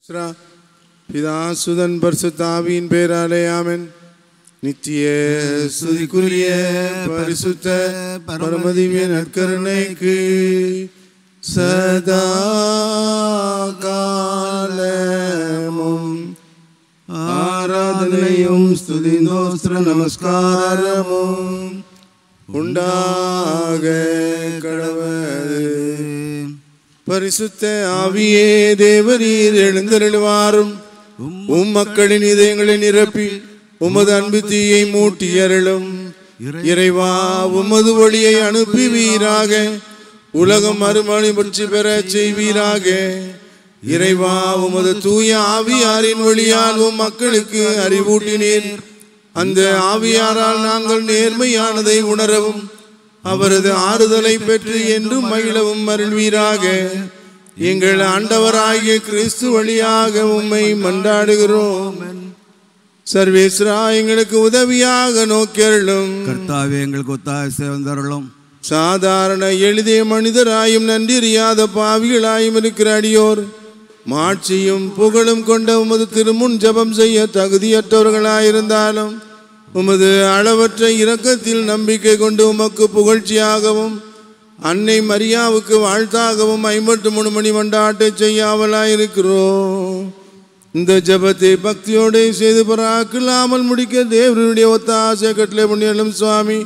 ஸ்ரா பிதாசுதன் பரிசுத்தாவியின் பேராலே ஆமென் நித்திய ஸ்துதிக்குரிய பரிசுத்த பரமதிவிய நற்கருணைக்கு சதா காலமும் ஆராதனையும் ஸ்துதிந்தோஸ்திர நமஸ்காரமும் உண்டாக கடவது பரிசுத்த ஆவியே தேவரீர் எழுந்தருளுவாரும் உம் மக்களின் இதயங்களை நிரப்பி உமது அன்பு தீயை மூட்டி அருளும் இறைவா உமது ஒளியை அனுப்புவீராக உலகம் மறுமணி பற்றி பெறச் செய்வீராக இறைவா உமது தூய ஆவியாரின் வழியால் உம் மக்களுக்கு அறிவூட்டினீர் அந்த ஆவியாரால் நாங்கள் நேர்மையானதை உணரவும் அவரது ஆறுதலை பெற்று என்றும் மகிழவும் அருள்வீராக எங்கள் ஆண்டவராகிய கிறிஸ்து வழியாக உம்மை மன்றாடுகிறோம் சர்வேஸ்வரா எங்களுக்கு உதவியாக நோக்கியருளும் கர்த்தாவே எங்களுக்கு ஒத்தாய் சேர்ந்தருளும் சாதாரண எளிதிய மனிதராயும் நன்றியறியாத பாவிகளாயும் இருக்கிற அடியோர் மாட்சியும் புகழும் கொண்ட உமது திருமுன் ஜெபம் செய்ய தகுதியற்றவர்களாயிருந்தாலும் உமது அளவற்ற இரக்கத்தில் நம்பிக்கை கொண்டு உமக்கு புகழ்ச்சியாகவும் அன்னை மரியாவுக்கு வாழ்த்தாகவும் ஐம்பத்து மூணு மணி மண்டாட்டை செய்யாவலாயிருக்கிறோம் இந்த ஜெபத்தை பக்தியோடு செய்து பராக்கில்லாமல் முடிக்க தேவருடைய ஒத்த ஆசை கட்டளை புண்ணியலும் சுவாமி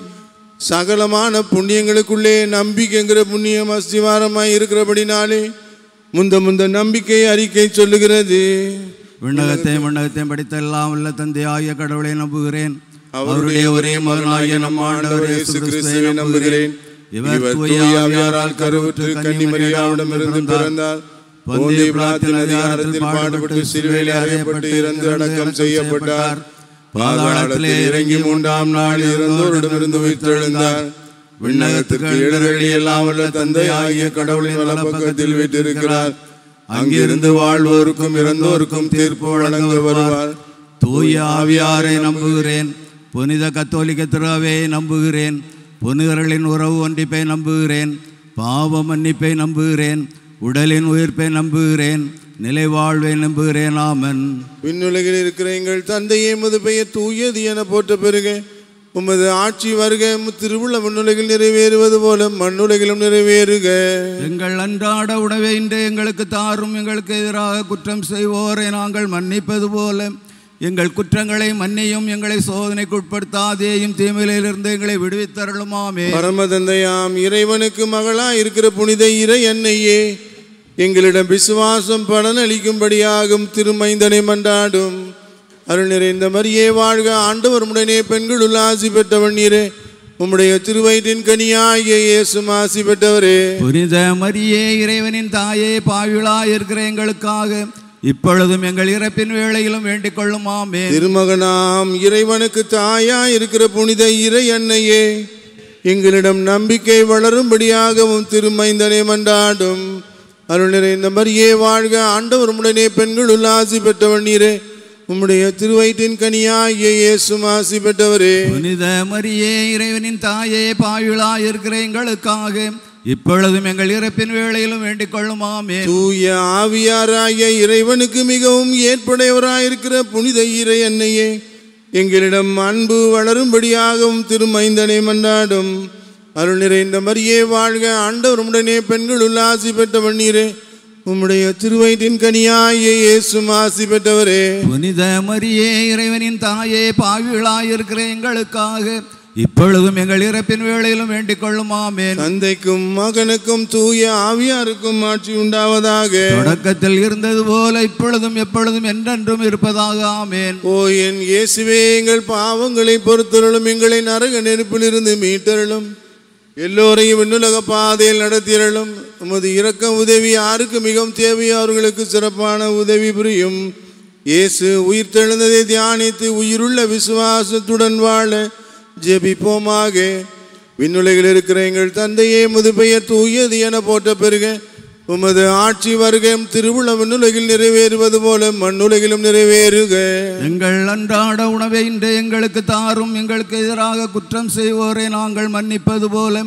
சகலமான புண்ணியங்களுக்குள்ளே நம்பிக்கைங்கிற புண்ணியம் அஸ்திவாரமாய் இருக்கிறபடினாலே முந்த முந்த நம்பிக்கை அறிக்கை சொல்லுகிறது விண்ணகத்தையும் விண்ணகத்தையும் படித்த எல்லாம் உள்ள தந்தையாகிய கடவுளை நம்புகிறேன் அவருடைய ஒரே மகனாகிய நம் ஆண்டவர் இயேசு கிறிஸ்துவை நம்புகிறேன் இவர் தூய ஆவியாரால் கருவுற்று கன்னிமரியாவிடமிருந்து பிறந்தார் போந்திய பிலாத்தின் அதிகாரத்தில் பாடுபட்டு சிலுவையில் அறையப்பட்டு இறந்து அடக்கம் செய்யப்பட்டார் பாதாளத்திலே இறங்கி மூன்றாம் நாள் இறந்தோரிடமிருந்து உயிர்த்தெழுந்தார் விண்ணகத்துக்கு இடரடி எல்லாம் உள்ள தந்தை ஆகிய கடவுளின் வலப்பக்கத்தில் வீட்டிருக்கிறார் அங்கிருந்து வாழ்வோருக்கும் இறந்தோருக்கும் தீர்ப்பு வழங்க வருவார் தூய ஆவியாரை நம்புகிறேன் புனித கத்தோலிக்க திராவை நம்புகிறேன் புனிதர்களின் உறவு ஒன்றிப்பை நம்புகிறேன் பாவ மன்னிப்பை நம்புகிறேன் உடலின் உயிர்ப்பை நம்புகிறேன் நிலை வாழ்வை நம்புகிறேன் ஆமன் விண்ணுலகில் இருக்கிற எங்கள் தந்தையே உமது பெயர் தூயது என போற்ற பெருக உமது ஆட்சி வருக உமது திருவுள்ள விண்ணுலகில் நிறைவேறுவது போல மண்ணுலகிலும் நிறைவேறுக எங்கள் அன்றாட உணவை இன்று எங்களுக்கு தாரும் எங்களுக்கு எதிராக குற்றம் செய்வோரை நாங்கள் மன்னிப்பது போல எங்கள் குற்றங்களை மன்னியும் எங்களை சோதனைக்கு உட்படுத்தாதேயும் தீமையிலிருந்து எங்களை விடுவித்தருளுமாமே பரமதந்தையாம் இறைவனுக்கு மகளா இருக்கிற புனித இறை அன்னையே எங்களிடம் விசுவாசம் பலன் அளிக்கும்படியாகும் திருமைந்தனை மன்றாடும் அருள் நிறைந்த மரியே வாழ்க ஆண்டவர் உடனே பெண்களுள் ஆசி பெற்றவன் நீரே உம்முடைய திருவயிற்றின் கனியாகிய இயேசும் ஆசி பெற்றவரே புனித மரியே இறைவனின் தாயே பாவிழா இருக்கிற எங்களுக்காக இப்பொழுதும் எங்கள் இறப்பின் வேளையிலும் வேண்டிக் கொள்ளுமாமே திருமகனாம் இறைவனுக்கு தாயா இருக்கிற புனித இறை அன்னையே எங்களிடம் நம்பிக்கை வளரும்படியாகவும் திருமைந்தனை மன்றாடும் அருள் நிறைந்த மரியே வாழ்க ஆண்டவர் உடனே பெண்களுள் ஆசி பெற்றவன் நீரே உம்முடைய திருவயிற்றின் கனியாகிய இயேசும் ஆசி பெற்றவரே புனித மரியே இறைவனின் தாயே பாவிழா இருக்கிற எங்களுக்காக இப்பொழுதும் எங்கள் இறப்பின் வேளையிலும் வேண்டிக் கொள்ளுமாமே தூய ஆவியாராகிய இறைவனுக்கு மிகவும் ஏற்புடையவராயிருக்கிற புனித இறை அன்னையே எங்களிடம் அன்பு வளரும்படியாகவும் திருமைந்தனை மன்றாடும் அருள் நிறைந்த மரியே வாழ்க ஆண்டவர் உடனே பெண்களுள் ஆசி பெற்றவன் நீரே உம்முடைய திருவயிற்றின் கனியாகிய இயேசும் ஆசி பெற்றவரே புனித மரியே இறைவனின் தாயே பாவிழா இருக்கிற எங்களுக்காக இப்பொழுதும் எங்கள் இறப்பின் வேளையிலும் வேண்டிக் கொள்ளுமாமேன் தந்தைக்கும் மகனுக்கும் தூய ஆவியாருக்கும் ஆட்சி உண்டாவதாக தொடக்கத்தில் இருந்தது போல இப்பொழுதும் எப்பொழுதும் என்றென்றும் இருப்பதாக ஆமேன் ஓ என் இயேசுவே எங்கள் பாவங்களை பொறுத்தருளும் எங்களை நரக நெருப்பிலிருந்து மீட்டருளும் எல்லோரையும் விண்ணுலக பாதையில் நடத்தியருளும் உமது இரக்க உதவி யாருக்கு மிகவும் தேவையோ அவர்களுக்கு சிறப்பான உதவி புரியும் இயேசு உயிர்த்தெழுந்ததை தியானித்து உயிருள்ள விசுவாசத்துடன் வாழ ஜெபிப்போமாக விண்ணுலகில் இருக்கிற எங்கள் தந்தையே முது பெயர் தூயது என போற்ற பெருக உமது ஆட்சி வருகம் திருவுள விண்ணுலகில் நிறைவேறுவது போல மண்ணுலகிலும் நிறைவேறுக எங்கள் அன்றாட உணவை இன்று எங்களுக்கு தாரும் எங்களுக்கு எதிராக குற்றம் செய்வோரை நாங்கள் மன்னிப்பது போல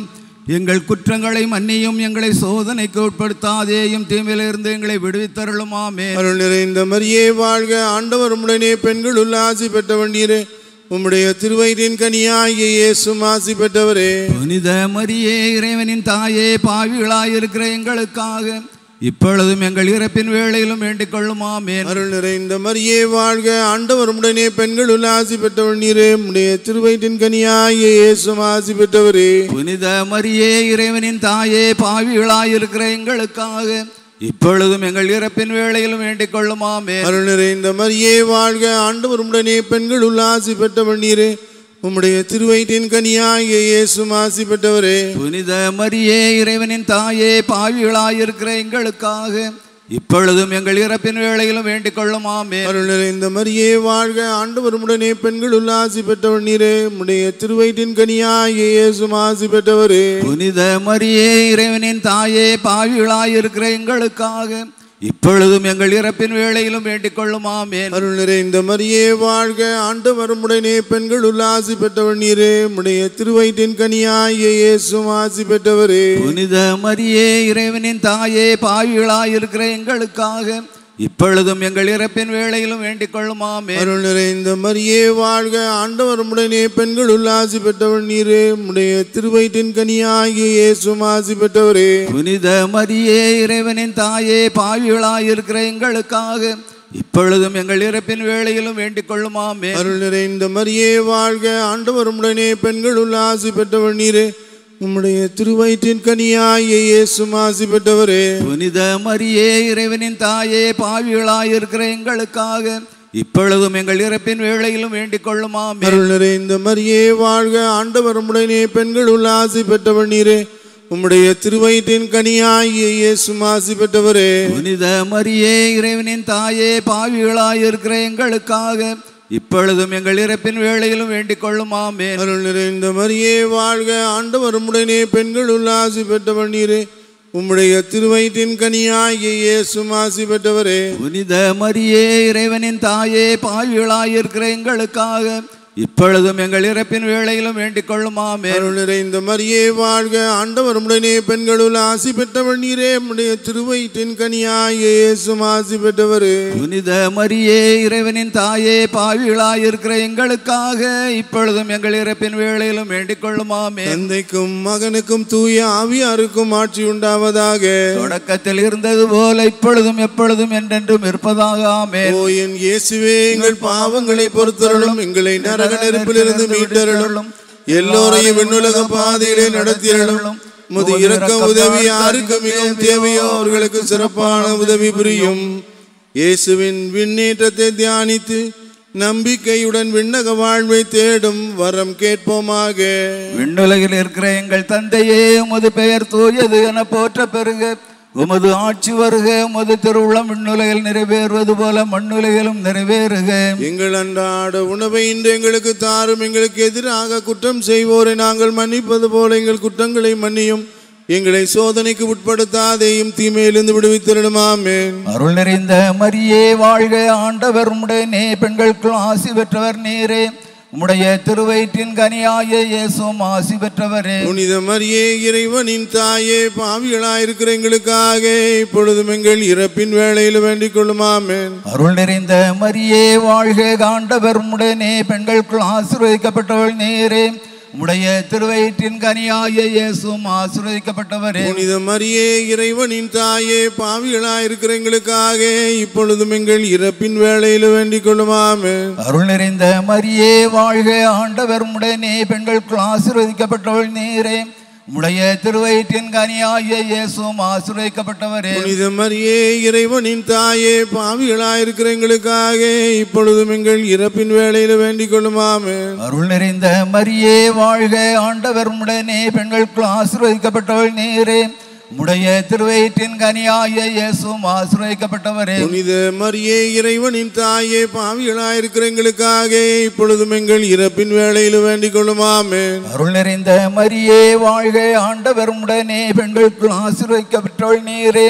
எங்கள் குற்றங்களை மன்னியும் எங்களை சோதனைக்கு உட்படுத்தாதேயும் தீமையிலிருந்து எங்களை விடுவித்தருளும் ஆமே அருள் நிறைந்த மரியே வாழ்க ஆண்டவர் உடனே பெண்கள் உள்ள ஆசி பெற்றவன் நீரே உம்முடைய திருவயிற்றின் கனியாகிய இயேசும் ஆசி பெற்றவரே புனித மரியே இறைவனின் தாயே பாவிகளாயிருக்கிற எங்களுக்காக இப்பொழுதும் எங்கள் இறப்பின் வேளையிலும் வேண்டிக் கொள்ளும் ஆமேன் அருள் நிறைந்த மரியே வாழ்க ஆண்டவர் உடனே பெண்கள் உள்ள ஆசி பெற்றவன் நீரே உம்முடைய திருவயிற்றின் கனியாகிய இயேசும் ஆசி பெற்றவரே புனித மரியே இறைவனின் தாயே பாவிகளாயிருக்கிற எங்களுக்காக இப்பொழுதும் எங்கள் இறப்பின் வேளையிலும் வேண்டிக் கொள்ளும் ஆமேன் அருள் நிறைந்த மரியே வாழ்க ஆண்டவர் உடனே பெண்கள் உள்ள ஆசி பெற்றவன் நீரே உம்முடைய திருவயிற்றின் கனியாகிய இயேசும் ஆசி பெற்றவரே புனித மரியே இறைவனின் தாயே பாவிகளாயிருக்கிற எங்களுக்காக இப்பொழுதும் எங்கள் இறப்பின் வேளையிலும் வேண்டிக் கொள்ளும் ஆமேன் அருள் நிறைந்த மரியே வாழ்க ஆண்டவர் உடனே பெண்கள் உள்ள ஆசி பெற்றவன் நீரே உம்முடைய திருவயிற்றின் கனியாகிய இயேசும் ஆசி பெற்றவரே புனித மரியே இறைவனின் தாயே பாவிகளாயிருக்கிற எங்களுக்காக இப்பொழுதும் எங்கள் இறப்பின் வேளையிலும் வேண்டிக் கொள்ளும் ஆமேன் அருள் நிறைந்த மரியே வாழ்க ஆண்டவர் உடனே பெண்கள் உள்ள ஆசி பெற்றவன் நீரே உம்முடைய திருவயிற்றின் கனியாகிய இயேசும் ஆசி பெற்றவரே புனித மரியே இறைவனின் தாயே பாவிகளாயிருக்கிற எங்களுக்காக இப்பொழுதும் எங்கள் இறப்பின் வேளையிலும் வேண்டிக் கொள்ளும் ஆமேன் அருள் நிறைந்த மரியே வாழ்க ஆண்டவர் உடனே பெண்கள் உள்ள ஆசி பெற்றவன் நீரே உம்முடைய திருவயிற்றின் கனியாகிய இயேசும் ஆசி பெற்றவரே புனித மரியே இறைவனின் தாயே பாவிகளாயிருக்கிற எங்களுக்காக இப்பொழுதும் எங்கள் இறப்பின் வேளையிலும் வேண்டிக் கொள்ளும் ஆமேன் அருள் நிறைந்த மரியே வாழ்க ஆண்டவர் உடனே பெண்கள் உள்ள ஆசி பெற்றவன் நீரே உம்முடைய திருவயிற்றின் கனியாகிய இயேசும் ஆசி பெற்றவரே புனித மரியே இறைவனின் தாயே பாவிகளாயிருக்கிற எங்களுக்காக இப்பொழுதும் எங்கள் இறப்பின் வேளையிலும் வேண்டிக் கொள்ளும் ஆமேன் அருள் நிறைந்த மரியே வாழ்க ஆண்டவர் உடனே பெண்கள் உள்ள ஆசி பெற்றவன் நீரே உம்முடைய திருவயிற்றின் கனியாகிய இயேசும் ஆசி பெற்றவரே புனித மரியே இறைவனின் தாயே பாவிகளாயிருக்கிற எங்களுக்காக இப்பொழுதும் எங்கள் இறப்பின் வேளையிலும் வேண்டிக் கொள்ளும் ஆமேன் அருள் நிறைந்த மரியே வாழ்க ஆண்டவர் உடனே பெண்கள் உள்ள ஆசி பெற்றவன் நீரே உம்முடைய திருவயிற்றின் கனியாகிய இயேசும் ஆசி பெற்றவரே புனித மரியே இறைவனின் தாயே பாவிகளாயிருக்கிற எங்களுக்காக இப்பொழுதும் எங்கள் இறப்பின் வேளையிலும் வேண்டிக் கொள்ளும் ஆமேன் அருள் நிறைந்த மரியே வாழ்க ஆண்டவர் உடனே பெண்களுள் ஆசி பெற்றவள் நீரே உம்முடைய திருவயிற்றின் கனியாகிய இயேசும் ஆசி பெற்றவரே புனித மரியே இறைவனின் தாயே பாவிகளாயிருக்கிற எங்களுக்காக இப்பொழுதும் எங்கள் இறப்பின் வேளையிலும் வேண்டிக் கொள்ளும் ஆமேன் தந்தைக்கும் மகனுக்கும் தூய ஆவியாருக்கும் ஆட்சி உண்டாவதாக தொடக்கத்தில் இருந்தது போல இப்பொழுதும் எப்பொழுதும் என்றென்றும் இருப்பதாக ஆமேன் ஓ என் இயேசுவே எங்கள் பாவங்களை பொறுத்தருளும் எங்களை நரக நெருப்பிலிருந்து மீட்டருளும் எல்லோரையும் விண்ணுலக பாதையிலே நடத்தியருளும் முது இறக்க உதவி யாருக்கு மிகவும் தேவையோ அவர்களுக்கு சிறப்பான உதவி புரியும் இயேசுவின் விண்ணேற்றத்தை தியானித்து நம்பிக்கையுடன் விண்ணக வாழ்வை தேடும் வரம் கேட்போமாக விண்ணுலகில் இருக்கிற எங்கள் தந்தையே உமது பெயர் தூயது என போற்ற பெருக உமது ஆட்சி வருக உமது திருவுளம் விண்ணுலகில் நிறைவேறுவது போல மண்ணுலகிலும் நிறைவேறுக எங்கள் அன்றாட உணவை இன்று எங்களுக்கு தாரும் எங்களுக்கு எதிராக குற்றம் செய்வோரை நாங்கள் மன்னிப்பது போல எங்கள் குற்றங்களை மன்னியும் எங்களை சோதனைக்கு உட்படுத்தாதேயும் தீமையிலிருந்து விடுவித்திருமாமேன் அருள் நிறைந்த மரியே வாழ்க ஆண்டவர் உம்முடனே பெண்களுக்குள் ஆசி பெற்றவர் நீரே உம்முடைய திருவயிற்றின் கனியாய இயேசுவும் ஆசி பெற்றவரே புனித மரியே இறைவனின் தாயே பாவிகளாயிருக்கிற எங்களுக்காக இப்பொழுதும் எங்கள் இறப்பின் வேளையில் வேண்டிக் கொள்ளுமாமேன் அருள் நிறைந்த மரியே வாழ்க ஆண்டவர் உம்முடனே பெண்களுக்குள் ஆசீர்வதிக்கப்பட்டவள் நீரே உம்முடைய திருவயிற்றின் கனியாய இயேசுவும் ஆசீர்வதிக்கப்பட்டவரே புனித மரியே இறைவனின் தாயே பாவிகளாயிருக்கிற எங்களுக்காக இப்பொழுதும் எங்கள் இறப்பின் வேளையில் வேண்டிக் கொள்ளுமாமேன் அருள் நிறைந்த மரியே வாழ்க ஆண்டவர் உம்முடனே பெண்களுக்குள் ஆசீர்வதிக்கப்பட்டவள் நீரே உம்முடைய திருவயிற்றின் கனியாகிய இயேசுவும் ஆசீர்வதிக்கப்பட்டவரே புனித மரியே இறைவனின் தாயே பாவிகளாயிருக்கிற எங்களுக்காக இப்பொழுதும் எங்கள் இறப்பின் வேளையில் வேண்டிக் கொள்ளுமாமே அருள் நிறைந்த மரியே வாழ்க ஆண்டவர் உம்முடனே பெண்களுக்குள் ஆசீர்வதிக்கப்பட்டவள் நீரே உம்முடைய திருவயிற்றின் கனியாகிய இயேசுவும் ஆசீர்வதிக்கப்பட்டவரே புனித மரியே இறைவனின் தாயே பாவிகளாயிருக்கிற எங்களுக்காக இப்பொழுதும் எங்கள் இறப்பின் வேளையில் வேண்டிக் கொள்ளுமாமே அருள் நிறைந்த மரியே வாழ்க ஆண்டவர் உம்முடனே பெண்களுக்குள் ஆசீர்வதிக்கப்பட்டவள் நீரே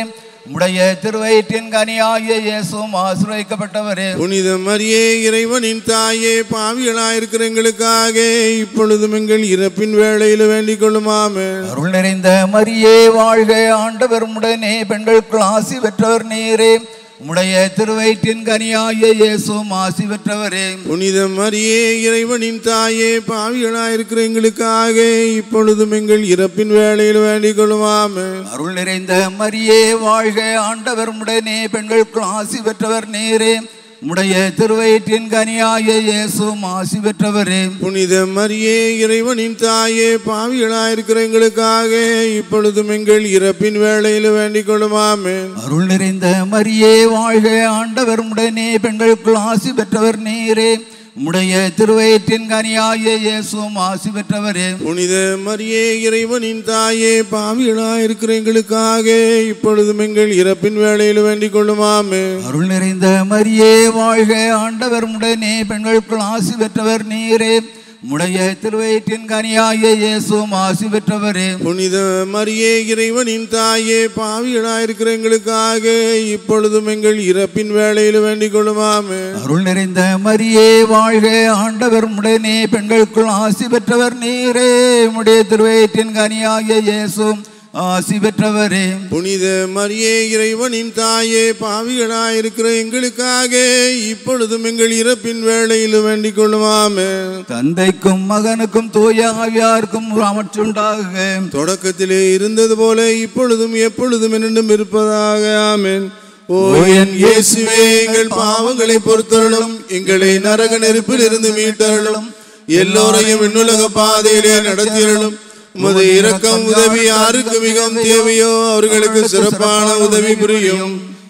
உம்முடைய திருவயிற்றின் கனியாகிய இயேசுவும் ஆசிரியக்கப்பட்டவரே புனித மரியே இறைவனின் தாயே பாவிகளாயிருக்கிற எங்களுக்காக இப்பொழுதும் எங்கள் இறப்பின் வேளையில் வேண்டிக் கொள்ளுமாமே அருள் நிறைந்த மரியே வாழ்க ஆண்டவர் உடனே பெண்களுக்குள் ஆசி பெற்றவர் நீரே உம்முடைய திருவயிற்றின் கனியாகிய இயேசுவும் ஆசி பெற்றவரே புனித மரியே இறைவனின் தாயே பாவிகளாயிருக்கிற எங்களுக்காக இப்பொழுதும் எங்கள் இறப்பின் வேளையில் வேண்டிக் கொள்ளுமாமே அருள் நிறைந்த மரியே வாழ்க ஆண்டவர் உடனே பெண்களுக்குள் ஆசி பெற்றவர் நீரே உம்முடைய திருவயிற்றின் கனியாகிய இயேசுவும் ஆசி பெற்றவரே புனித மரியே இறைவனின் தாயே பாவிகளாயிருக்கிற எங்களுக்காக இப்பொழுதும் எங்கள் இறப்பின் வேளையில் வேண்டிக் கொள்ளுமாமே அருள் நிறைந்த மரியே வாழ்க ஆண்டவர் உடனே பெண்களுக்குள் ஆசி பெற்றவர் நீரே உம்முடைய திருவயிற்றின் கனியாகிய இயேசுவும் ஆசி பெற்றவரே புனித மரியே இறைவனின் தாயே பாவிகளாயிருக்கிற எங்களுக்காக இப்பொழுதும் எங்கள் இறப்பின் வேளையில் வேண்டிக் கொள்ளுமாமே அருள் நிறைந்த மரியே வாழ்க ஆண்டவர் உடனே பெண்களுக்குள் ஆசி பெற்றவர் நீரே உம்முடைய திருவயிற்றின் கனியாகிய இயேசுவும் ஆசி பெற்றவரே புனித மரியே இறைவனின் தாயே பாவிகளாயிருக்கிற எங்களுக்காக இப்பொழுதும் எங்கள் இறப்பின் வேளையில் வேண்டிக் கொள்ளுமாமே அருள் நிறைந்த மரியே வாழ்க ஆண்டவர் உடனே பெண்களுக்குள் ஆசி பெற்றவர் நீரே உம்முடைய திருவயிற்றின் கனியாகிய இயேசுவும் ஆசி பெற்றவரே புனித மரியே இறைவனின் தாயே பாவிகளாயிருக்கிற எங்களுக்காக இப்பொழுதும் எங்கள் இறப்பின் வேளையில் வேண்டிக் கொள்ளுமாமே தந்தைக்கும் மகனுக்கும் தூய ஆவியாருக்கும் அமைச்சுண்டாகுக தொடக்கத்திலே இருந்தது போல இப்பொழுதும் எப்பொழுதும் என்னும் இருப்பதாக ஆமென் ஓ என் இயேசுவே எங்கள் பாவங்களை பொறுத்தருளும் எங்களை நரக நெருப்பில் இருந்து மீட்டருளும் எல்லோரையும் விண்ணுலக பாதையிலே நடத்தியருளும் உமது இரக்கம் உதவி யாருக்கு மிகவும் தேவையோ அவர்களுக்கு சிறப்பான உதவி புரியும்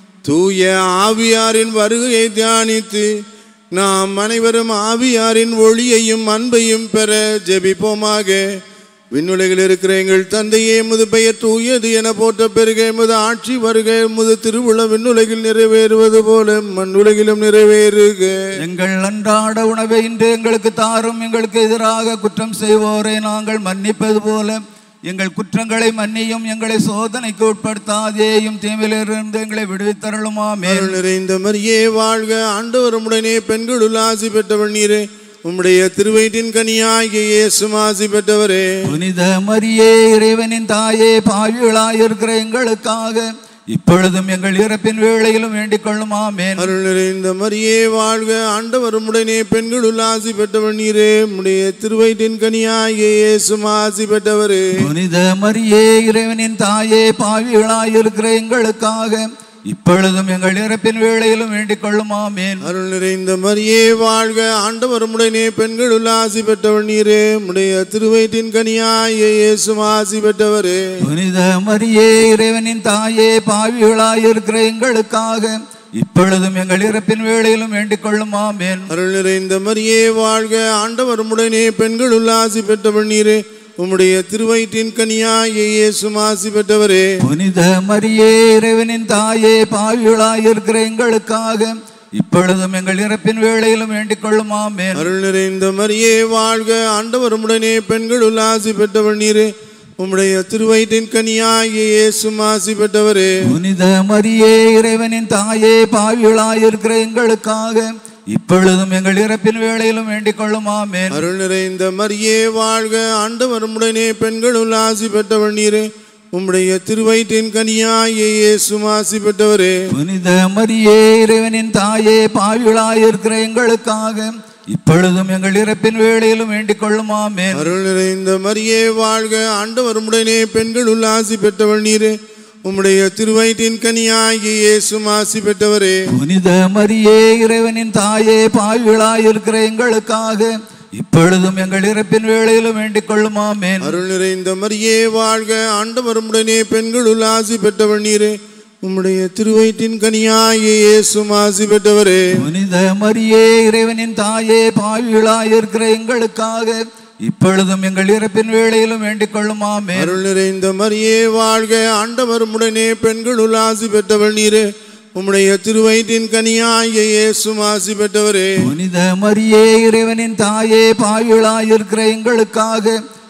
தூய ஆவியாரின் வருகையை தியானித்து நாம் அனைவரும் ஆவியாரின் ஒளியையும் அன்பையும் பெற ஜெபிப்போமாக விண்ணுலகில் இருக்கிற எங்கள் தந்தையே எமது பெயர் தூயது என போற்ற பெருக எமது ஆட்சி வருக எமது திருவுள விண்ணுலகில் நிறைவேறுவது போல மண்ணுலகிலும் நிறைவேறுக எங்கள் அன்றாட உணவை இன்று எங்களுக்கு தாரும் எங்களுக்கு எதிராக குற்றம் செய்வோரை நாங்கள் மன்னிப்பது போல எங்கள் குற்றங்களை மன்னியும் எங்களை சோதனைக்கு உட்படுத்தாதேயும் தீமையிலிருந்து எங்களை விடுவித்தருளுமாமே அருள் நிறைந்த மரியே வாழ்க ஆண்டவரும் உடனே பெண்களுள் ஆசி பெற்றவள் நீரே உம்முடைய திருவயிற்றின் கனியாகிய இயேசும் ஆசி பெற்றவரே புனித மரியே இறைவனின் தாயே பாவிகளாயிருக்கிற எங்களுக்காக இப்பொழுதும் எங்கள் இறப்பின் வேளையிலும் வேண்டிக் கொள்ளுமாமேன் அருள் நிறைந்த மரியே வாழ்க ஆண்டவரும் உடனே பெண்களுள் ஆசி பெற்றவள் நீரே உம்முடைய திருவயிற்றின் கனியாகிய இயேசும் ஆசி பெற்றவரே புனித மரியே இறைவனின் தாயே பாவிகளாயிருக்கிற எங்களுக்காக இப்பொழுதும் எங்கள் இறப்பின் வேளையிலும் வேண்டிக் கொள்ளுமாமேன் அருள் நிறைந்த மரியே வாழ்க ஆண்டவரும் உடனே பெண்களுள் ஆசி பெற்றவள் நீரே உம்முடைய திருவயிற்றின் கனியாகிய இயேசும் ஆசி பெற்றவரே புனித மரியே இறைவனின் தாயே பாவிகளாயிருக்கிற எங்களுக்காக இப்பொழுதும் எங்கள் இறப்பின் வேளையிலும் வேண்டிக் கொள்ளுமாமேன் அருள் நிறைந்த மரியே வாழ்க ஆண்டவரும் உடனே பெண்களுள் ஆசி பெற்றவள் நீரே உம்முடைய திருவயிற்றின் கனியாகிய இயேசும் ஆசி பெற்றவரே புனித மரியே இறைவனின் தாயே பாவிகளாயிருக்கிற எங்களுக்காக இப்பொழுதும் எங்கள் இறப்பின் வேளையிலும் வேண்டிக் கொள்ளுமாமேன் அருள் நிறைந்த மரியே வாழ்க ஆண்டவரும் உடனே பெண்களுள் ஆசி பெற்றவள் நீரே உம்முடைய திருவயிற்றின் கனியாகிய இயேசும் ஆசி பெற்றவரே புனித மரியே இறைவனின் தாயே பாவிகளாயிருக்கிற எங்களுக்காக இப்பொழுதும் எங்கள் இறப்பின் வேளையிலும் வேண்டிக் கொள்ளுமாமேன் அருள் நிறைந்த மரியே வாழ்க ஆண்டவரும் உடனே பெண்களுள் ஆசி பெற்றவள் நீரே உம்முடைய திருவயிற்றின் கனியாகிய இயேசும் ஆசி பெற்றவரே புனித மரியே இறைவனின் தாயே பாவிகளாயிருக்கிற எங்களுக்காக இப்பொழுதும் எங்கள் இறப்பின் வேளையிலும் வேண்டிக் கொள்ளுமாமேன் அருள் நிறைந்த மரியே வாழ்க ஆண்டவரும் உடனே பெண்களுள் ஆசி பெற்றவள் நீரே உம்முடைய திருவயிற்றின் கனியாகிய இயேசும் ஆசி பெற்றவரே புனித மரியே இறைவனின் தாயே பாவிகளாயிருக்கிற எங்களுக்காக இப்பொழுதும் எங்கள் இறப்பின் வேளையிலும் வேண்டிக் கொள்ளுமாமேன் அருள் நிறைந்த மரியே வாழ்க ஆண்டவரும் உடனே பெண்களுள் ஆசி பெற்றவள் நீரே உம்முடைய திருவயிற்றின் கனியாகிய இயேசும் ஆசி பெற்றவரே புனித மரியே இறைவனின் தாயே பாவிகளாயிருக்கிற எங்களுக்காக இப்பொழுதும் எங்கள் இறப்பின் வேளையிலும் வேண்டிக் கொள்ளுமாமேன் அருள் நிறைந்த மரியே வாழ்க ஆண்டவரும் உடனே பெண்களுள் ஆசி பெற்றவள் நீரே உம்முடைய திருவயிற்றின் கனியாகிய இயேசும் ஆசி பெற்றவரே புனித மரியே இறைவனின் தாயே பாவிகளாயிருக்கிற எங்களுக்காக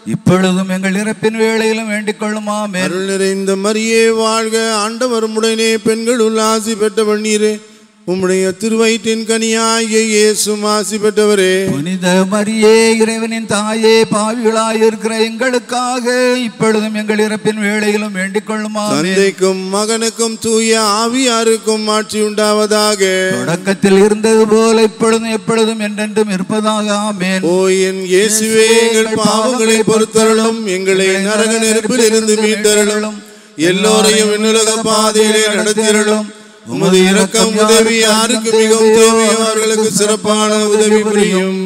இப்பொழுதும் எங்கள் இறப்பின் வேளையிலும் வேண்டிக் கொள்ளும் ஆமென் அருள் நிறைந்த மரியே வாழ்க ஆண்டவர் உடனே பெண்களுள் ஆசி பெற்றவள் நீரே உம்முடைய திருவயிற்றின் கனியாகிய இயேசும் ஆசி பெற்றவரே புனித மரியே இறைவனின் தாயே பாவிகளாய் இருக்கிற எங்களுக்காக இப்பொழுதும் எங்கள் இறப்பின் வேளையிலும் வேண்டிக் கொள்ளும் ஆமென் தந்தைக்கும் மகனுக்கும் தூய ஆவியாருக்கும் ஆட்சி உண்டாவதாக தொடக்கத்தில் இருந்தது போல இப்பொழுதும் எப்பொழுதும் என்றென்றும் இருப்பதாக ஆமென் ஓ என் இயேசுவே எங்கள் பாவங்களை பொறுத்தருளும் எங்களை நரக நெருப்பில் இருந்து மீட்டருளும் எல்லோரையும் விண்ணுலக பாதையிலே நடத்தியருளும் உமது இரக்கம் உதவி யாருக்கு மிகவும் தேவையோ அவர்களுக்கு சிறப்பான உதவி புரியும்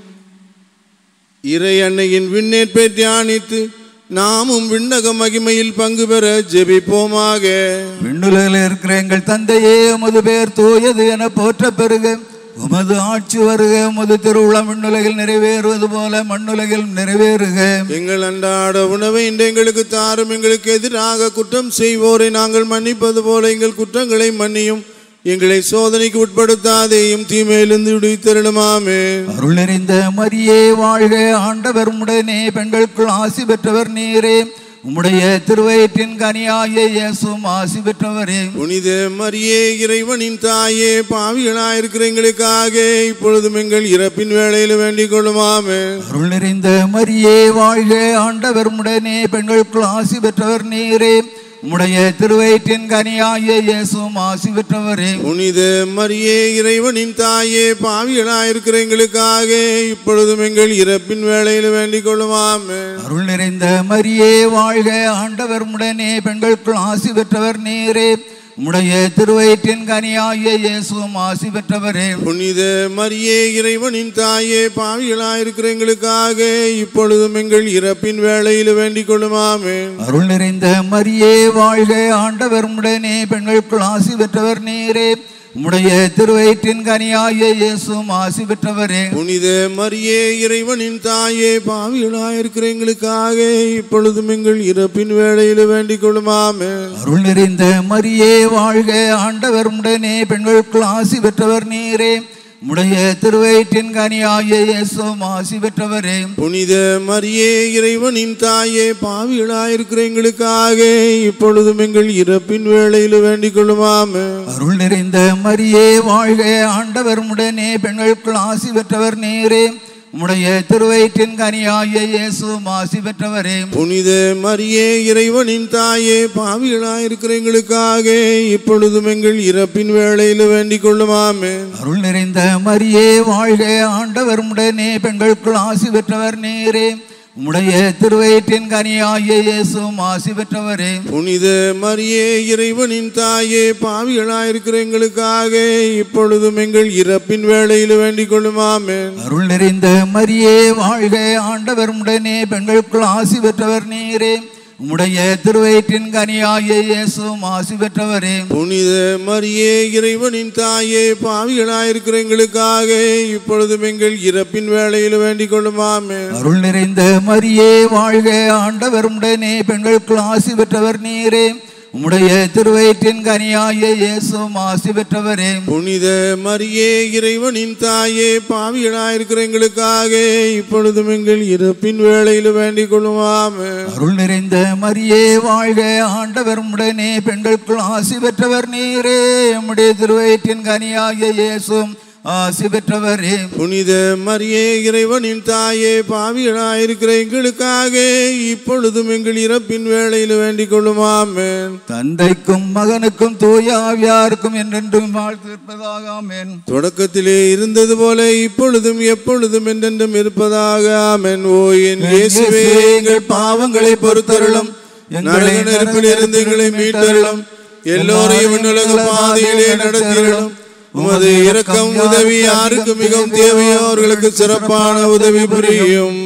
இறை அன்னையின் விண்ணேற்பை தியானித்து நாமும் விண்ணக மகிமையில் பங்கு பெற ஜெபிப்போமாக விண்ணுலகில் இருக்கிற எங்கள் தந்தையே உமது பெயர் தூயது என போற்ற பெருக உமது ஆட்சி வருக உமது திருவுளம் விண்ணுலகில் நிறைவேறுவது போல மண்ணுலகில் நிறைவேறுக எங்கள் அன்றாட உணவை இன்று எங்களுக்கு தாரும் எங்களுக்கு எதிராக குற்றம் செய்வோரை நாங்கள் மன்னிப்பது போல எங்கள் குற்றங்களை மன்னியும் எங்களை சோதனைக்கு உட்படுத்தாதேயும் தீமையிலிருந்து விடுவித்தருளுமாமே அருள் நிறைந்த மரியே வாழ்க ஆண்டவர் உடனே பெண்களுக்குள் ஆசி பெற்றவர் நீரே உம்முடைய திருவயிற்றின் கனியாகிய இயேசுவும் ஆசி பெற்றவரே புனித மரியே இறைவனின் தாயே பாவிகளாயிருக்கிற எங்களுக்காக இப்பொழுதும் எங்கள் இறப்பின் வேளையில் வேண்டிக் கொள்ளுமாமே அருள் நிறைந்த மரியே வாழ்க ஆண்டவர் உடனே பெண்களுக்குள் ஆசி பெற்றவர் நீரே உம்முடைய திருவயிற்றின் கனியாகிய இயேசுவும் ஆசி பெற்றவரே புனித மரியே இறைவனின் தாயே பாவிகளாயிருக்கிற எங்களுக்காக இப்பொழுதும் எங்கள் இறப்பின் வேளையில் வேண்டிக் கொள்ளுமாமே அருள் நிறைந்த மரியே வாழ்க ஆண்டவர் உடனே பெண்களுக்குள் ஆசி பெற்றவர் நீரே உம்முடைய திருவயிற்றின் கனியாகிய இயேசுவும் ஆசி பெற்றவரே புனித மரியே இறைவனின் தாயே பாவிகளாயிருக்கிற எங்களுக்காக இப்பொழுதும் எங்கள் இறப்பின் வேளையில் வேண்டிக் கொள்ளுமாமே அருள் நிறைந்த மரியே வாழ்க ஆண்டவர் உடனே பெண்களுக்குள் ஆசி பெற்றவர் நீரே உம்முடைய திருவயிற்றின் கனியாகிய இயேசுவும் ஆசி பெற்றவரே புனித மரியே இறைவனின் தாயே பாவிகளாயிருக்கிற எங்களுக்காக இப்பொழுதும் எங்கள் இறப்பின் வேளையில் வேண்டிக் கொள்ளுமாமே அருள் நிறைந்த மரியே வாழ்க ஆண்டவர் உடனே பெண்களுக்குள் ஆசி பெற்றவர் நீரே உம்முடைய திருவயிற்றின் கனியாகிய இயேசுவும் ஆசி பெற்றவரே புனித மரியே இறைவனின் தாயே பாவிகளாயிருக்கிற எங்களுக்காக இப்பொழுதும் எங்கள் இறப்பின் வேளையில் வேண்டிக் கொள்ளுமாமே அருள் நிறைந்த மரியே வாழ்க ஆண்டவர் உடனே பெண்களுக்குள் ஆசி பெற்றவர் நீரே உம்முடைய திருவயிற்றின் கனியாகிய இயேசுவும் ஆசி பெற்றவரே புனித மரியே இறைவனின் தாயே பாவிகளாயிருக்கிற எங்களுக்காக இப்பொழுதும் எங்கள் இறப்பின் வேளையில் வேண்டிக் கொள்ளுமாமே அருள் நிறைந்த மரியே வாழ்க ஆண்டவர் உடனே பெண்களுக்குள் ஆசி பெற்றவர் நீரே உம்முடைய திருவயிற்றின் கனியாகிய இயேசுவும் ஆசி பெற்றவரே புனித மரியே இறைவனின் தாயே பாவிகளாயிருக்கிற எங்களுக்காக இப்பொழுதும் எங்கள் இறப்பின் வேளையில் வேண்டிக் கொள்ளுமாமே அருள் நிறைந்த மரியே வாழ்க ஆண்டவர் உடனே பெண்களுக்குள் ஆசி பெற்றவர் நீரே உம்முடைய திருவயிற்றின் கனியாகிய இயேசுவும் ஆசி பெற்றவரே புனித மரியே இறைவனின் தாயே பாவிகளாயிருக்கிற எங்களுக்காக இப்பொழுதும் எங்கள் இறப்பின் வேளையில் வேண்டிக் கொள்ளுமாமே அருள் நிறைந்த மரியே வாழ்க ஆண்டவர் உடனே பெண்களுக்குள் ஆசி பெற்றவர் நீரே உம்முடைய திருவயிற்றின் கனியாகிய இயேசுவும் ஆசி பெற்றவரே புனித மரியே இறைவனின் தாயே பாவிகளாயிருக்கிற எங்களுக்காக இப்பொழுதும் எங்கள் இறப்பின் வேளையில் வேண்டிக் கொள்ளுமாமே அருள் நிறைந்த மரியே வாழ்க ஆண்டவர் உடனே பெண்களுக்குள் ஆசி பெற்றவர் நீரே உம்முடைய திருவயிற்றின் கனியாகிய இயேசுவும் ஆசி பெற்றவரே புனித மரியே இறைவனின் தாயே பாவிகளாயிருக்கிற எங்களுக்காக இப்பொழுதும் எங்கள் இறப்பின் வேளையில் வேண்டிக் கொள்ளுமாமே தந்தைக்கும் மகனுக்கும் தூய ஆவியாருக்கும் என்றென்றும் வாழ்த்து இருப்பதாக ஆமென் தொடக்கத்திலே இருந்தது போல இப்பொழுதும் எப்பொழுதும் என்றென்றும் இருப்பதாக ஆமென் ஓ என் இயேசுவே எங்கள் பாவங்களை பொறுத்தருளும் நரக நெருப்பில் இருந்து எங்களை மீட்டருளும் எல்லோரையும் விண்ணுலக பாதையிலே நடத்தியருளும் உமது இரக்கம் உதவி யாருக்கு மிகவும் தேவையோ அவர்களுக்கு சிறப்பான உதவி புரியும்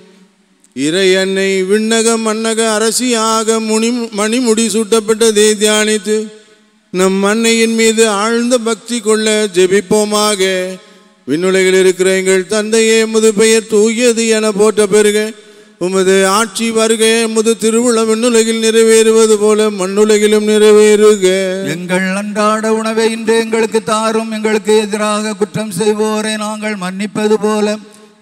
இறை அன்னை விண்ணக மன்னக அரசியாக முனி மணிமுடி சூட்டப்பட்டதை தியானித்து நம் அன்னையின் மீது ஆழ்ந்த பக்தி கொள்ள ஜெபிப்போமாக விண்ணுலகில் இருக்கிற எங்கள் தந்தையே முது பெயர் தூயது என போற்ற பெருக உமது ஆட்சி வருக உமது திருவிழா விண்ணுலகில் நிறைவேறுவது போல மண்ணுலகிலும் நிறைவேறுக எங்கள் அன்றாட உணவை இன்று எங்களுக்கு தாரும் எங்களுக்கு எதிராக குற்றம் செய்வோரை நாங்கள் மன்னிப்பது போல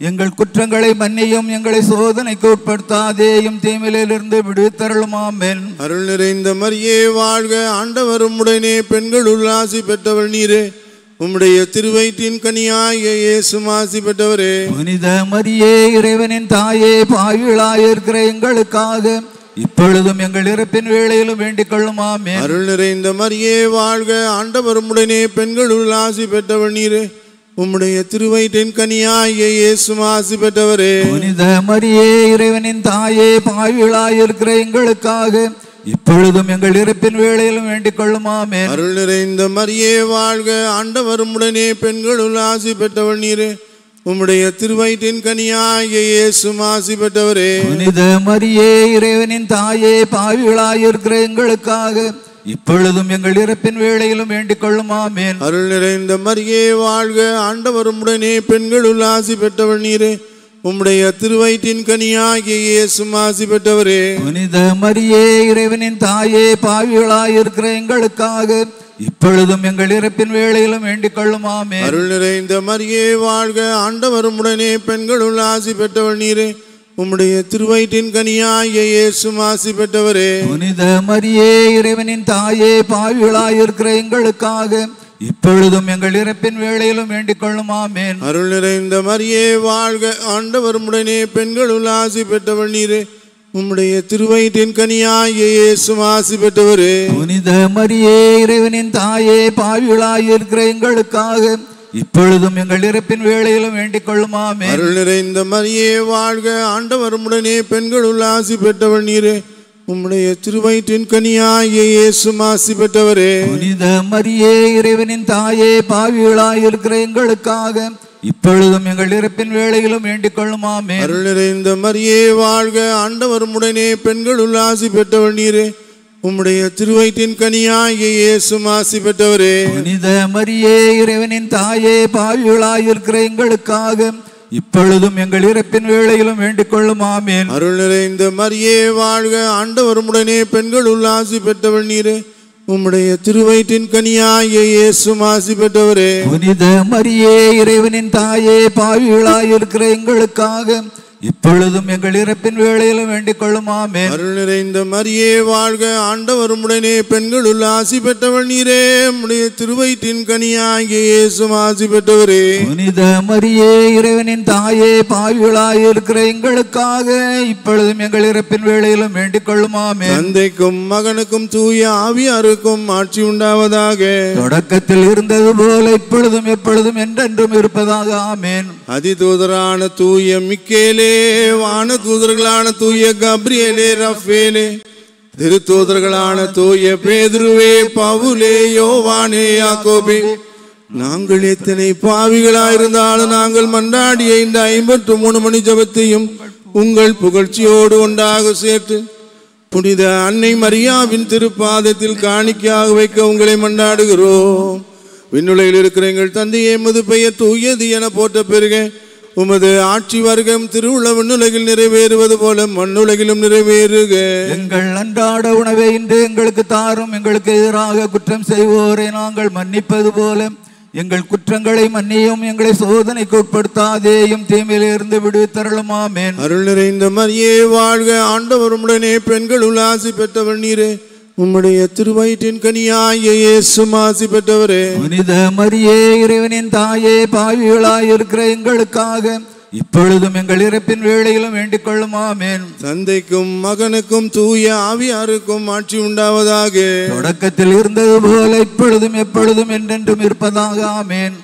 எங்கள் குற்றங்களை மன்னியும் எங்களை சோதனைக்கு உட்படுத்தாதேயும் தீமையிலிருந்து விடுவித்தருளும் ஆமென் அருள் நிறைந்த மரியே வாழ்க ஆண்டவரும் உடனே பெண்கள் உல்லாசி பெற்றவள் நீரே உம்முடைய திருவயிற்றின் கனியாய இயேசு ஆசி பெற்றவரே புனித மரியே இறைவனின் தாயே பாவிகளாயிருக்கிற எங்களுக்காக இப்பொழுதும் எங்கள் இறப்பின் வேளையிலும் வேண்டிக் கொள்ளும் ஆமென் அருள் நிறைந்த மரியே வாழ்க ஆண்டவரும் உடனே பெண்கள் உல்லாசி பெற்றவள் நீரே உம்முடைய திருவயிற்றின் கனியாய இயேசு ஆசி பெற்றவரே புனித மரியே இறைவனின் தாயே பாவிகளாயிருக்கிற எங்களுக்காக இப்பொழுதும் எங்கள் இறப்பின் வேளையிலும் வேண்டிக் கொள்ளும் ஆமென் அருள் நிறைந்த மரியே வாழ்க ஆண்டவரும் உடனே பெண்கள் உல்லாசி பெற்றவள் நீரே உம்முடைய திருவயிற்றின் கனியாய இயேசு ஆசி பெற்றவரே புனித மரியே இறைவனின் தாயே பாவிகளாயிருக்கிற எங்களுக்காக இப்பொழுதும் எங்கள் இறப்பின் வேளையிலும் வேண்டிக் கொள்ளும் ஆமென் அருள் நிறைந்த மரியே வாழ்க ஆண்டவரும் உடனே பெண்கள் உல்லாசி பெற்றவள் நீரே உம்முடைய திருவயிற்றின் கனியாகிய இயேசு ஆசி பெற்றவரே புனித மரியே இறைவனின் தாயே பாவிகளாயிருக்கிற எங்களுக்காக இப்பொழுதும் எங்கள் இறப்பின் வேளையிலும் வேண்டிக் கொள்ளும் ஆமென் அருள் நிறைந்த மரியே வாழ்க ஆண்டவரும் உடனே பெண்கள் உல்லாசி பெற்றவள் நீரே உம்முடைய திருவயிற்றின் கனியாகிய இயேசு ஆசி பெற்றவரே புனித மரியே இறைவனின் தாயே பாவிகளாயிருக்கிற எங்களுக்காக இப்பொழுதும் எங்கள் இறப்பின் வேளையிலும் வேண்டிக் கொள்ளும் ஆமென் அருள் நிறைந்த மரியே வாழ்க ஆண்டவரும் உடனே பெண்கள் உல்லாசி பெற்றவள் நீரே உம்முடைய திருவயிற்றின் கனியாகிய இயேசு ஆசி பெற்றவரே புனித மரியே இறைவனின் தாயே பாவிகளாயிருக்கிற எங்களுக்காக இப்பொழுதும் எங்கள் இறப்பின் வேளையிலும் வேண்டிக் கொள்ளும் ஆமென் அருள் நிறைந்த மரியே வாழ்க ஆண்டவரும் உடனே பெண்கள் உல்லாசி பெற்றவள் நீரே உம்முடைய திருவயிற்றின் கனியாகிய இயேசு ஆசி பெற்றவரே புனித மரியே இறைவனின் தாயே பாவிகளாயிருக்கிற எங்களுக்காக இப்பொழுதும் எங்கள் இறப்பின் வேளையிலும் வேண்டிக் கொள்ளும் ஆமென் அருள் நிறைந்த மரியே வாழ்க ஆண்டவரும் உடனே பெண்கள் உல்லாசி பெற்றவள் நீரே உம்முடைய திருவயிற்றின் கனியாகிய இயேசு ஆசி பெற்றவரே புனித மரியே இறைவனின் தாயே பாவிகளாயிருக்கிற எங்களுக்காக இப்பொழுதும் எங்கள் இறப்பின் வேளையிலும் வேண்டிக் கொள்ளும் ஆமென் அருள் நிறைந்த மரியே வாழ்க ஆண்டவரும் உடனே பெண்கள் உல்லாசி பெற்றவள் நீரே உம்முடைய திருவயிற்றின் கனியாகிய இயேசு ஆசி பெற்றவரே புனித மரியே இறைவனின் தாயே பாவிகளாயிருக்கிற எங்களுக்காக இப்பொழுதும் எங்கள் இறப்பின் வேளையிலும் வேண்டிக் கொள்ளும் ஆமென் அருள் நிறைந்த மரியே வாழ்க ஆண்டவரும் உடனே பெண்கள் உல்லாசி பெற்றவள் நீரே உம்முடைய திருவயிற்றின் கனியாகிய இயேசு ஆசி பெற்றவரே புனித மரியே இறைவனின் தாயே பாவிகளாயிருக்கிற எங்களுக்காக இப்பொழுதும் எங்கள் இறப்பின் வேளையிலும் வேண்டிக் கொள்ளும் ஆமென் தந்தைக்கும் மகனுக்கும் தூய ஆவியாருக்கும் ஆட்சி உண்டாவதாக தொடக்கத்தில் இருந்தது போல இப்பொழுதும் எப்பொழுதும் என்றென்றும் இருப்பதாக ஆமென் அதிதூதரான தூய மிக்கேலே வான தூதர்களான தூய கப்ரியேலே ரஃபேலே திருத்தூதர்களான தூய பேதுருவே பவுலே யோவானே யாக்கோபே நாங்கள் எத்தனை பாவிகளாயிருந்தாலும் நாங்கள் மன்றாடிய இந்த ஐம்பத்து மூணு மணி ஜபத்தையும் உங்கள் புகழ்ச்சியோடு ஒன்றாக சேர்த்து புனித அன்னை மரியாவின் திருப்பாதத்தில் காணிக்கையாக வைக்க உங்களை மன்றாடுகிறோம் விண்ணுலகில் இருக்கிற எங்கள் தந்தையே எமது பெயர் தூயது என போற்ற பெருக உமது ஆட்சி வர்க்கம் திருவுள்ள விண்ணுலகில் நிறைவேறுவது போல மண்ணுலகிலும் நிறைவேறுக எங்கள் அன்றாட உணவை இன்று எங்களுக்கு தாரும் எங்களுக்கு எதிராக குற்றம் செய்வோரை நாங்கள் மன்னிப்பது போல எங்கள் குற்றங்களை மன்னியும் எங்களை சோதனைக்கு உட்படுத்தாதேயும் தீமையிலிருந்து விடுவித்தருளும் ஆமென் அருள் நிறைந்த மரியே வாழ்க ஆண்டவர் உடனே பெண்கள் உலாசி பெற்றவர் நீரே உம்முடைய திருவயிற்றின் கனியாய இயேசு ஆசி பெற்றவரே புனித மரியே இறைவனின் தாயே பாவிகளாயிருக்கிற எங்களுக்காக இப்பொழுதும் எங்கள் இறப்பின் வேளையிலும் வேண்டிக் கொள்ளும் ஆமென் தந்தைக்கும் மகனுக்கும் தூய ஆவியாருக்கும் ஆட்சி உண்டாவதாக தொடக்கத்தில் இருந்தது போல இப்பொழுதும் எப்பொழுதும் என்றென்றும் இருப்பதாக ஆமென்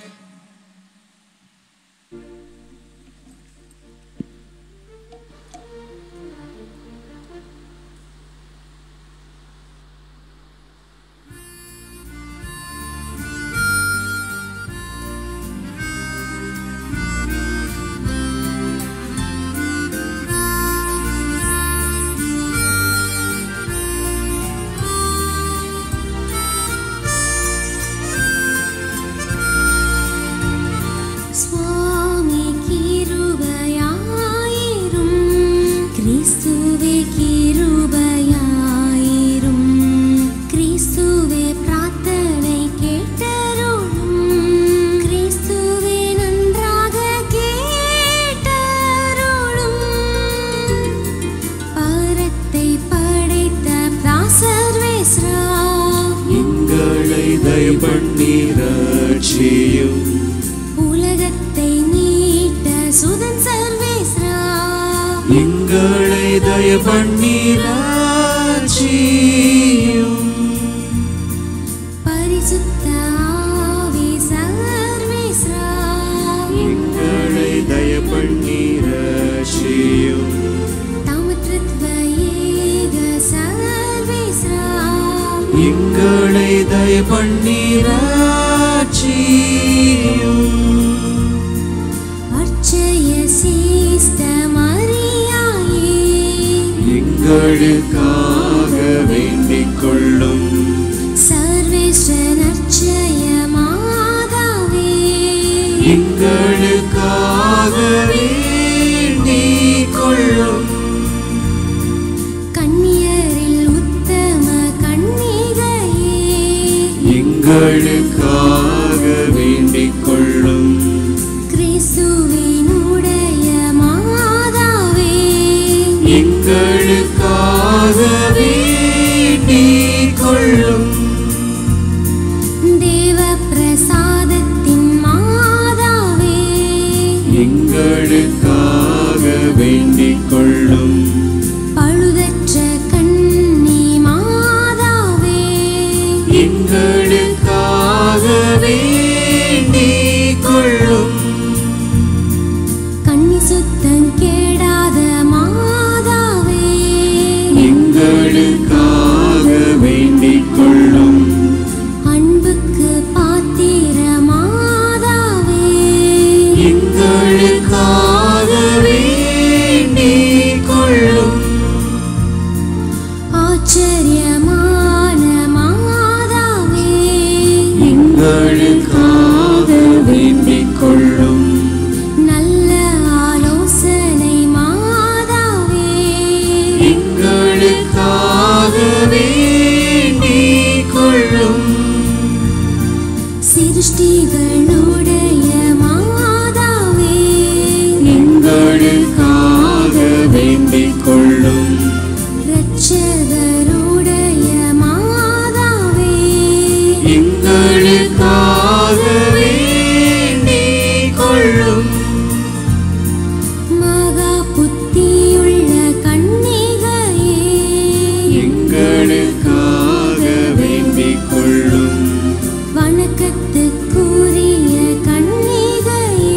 ஆ தயவு பண்ணி ரட்சியும் உலகத்தை மீட்ட சுதன் சர்வேஸ்ரா எங்களை தயவு பண்ணி ரட்சியும் பரிசுத்த ஆவி சர்வேஸ்ரா எங்களை தயவு பண்ணி ரட்சியும் தாமத்ருத்வ ஏக சர்வேஸ்ரா எங்களை தயவு பண்ணி ரட்சியும் அர்ச்சய சீஸ்த மரியாயே எங்களுக்காக வேண்டிக் கொள்ளும் சர்வேஸ்வரன் அர்ச்சய மாதாவே எங்களுக்காக வேண்டிக் கொள்ளும் கன்னியரில் உத்தம கன்னிகையே எங்களுக்காக வேண்டிக் கொள்ளும் கிறிஸ்துவினுடைய மாதாவே எங்களுக்காக வேண்டிக் கொள்ளும் தேவ பிரசாதத்தின் மாதாவே எங்களுக்காக வேண்டிக் கொள்ளும் பழுதற்ற கன்னி மாதாவே எங்களுக்காக வேண்டிக் கொள்ளும் கன்னி சுத்தம் கேடாத மாதாவே எங்களுக்காக வேண்டிக் கொள்ளும் அன்புக்கு பாத்திர மாதாவே எங்களுக்காக வேண்டிக் கொள்ளும் ஆச்சரியமான மாதாவே எங்களுக்காக வேண்டிக் கொள்ளும் நல்ல ஆலோசனை மாதாவே எங்களுக்காக வேண்டிக் கொள்ளும் சிருஷ்டிகளுடைய மாதாவே எங்களுக்காக வேண்டிக் கொள்ளும் இரட்சகருடைய மாதாவே எங்களுக்காக வேண்டிக் கொள்ளும் மகா புத்தியுள்ள கன்னிகையே எங்களுக்காக வேண்டிக் கொள்ளும் வணக்கத்துக்குரிய கன்னிகையே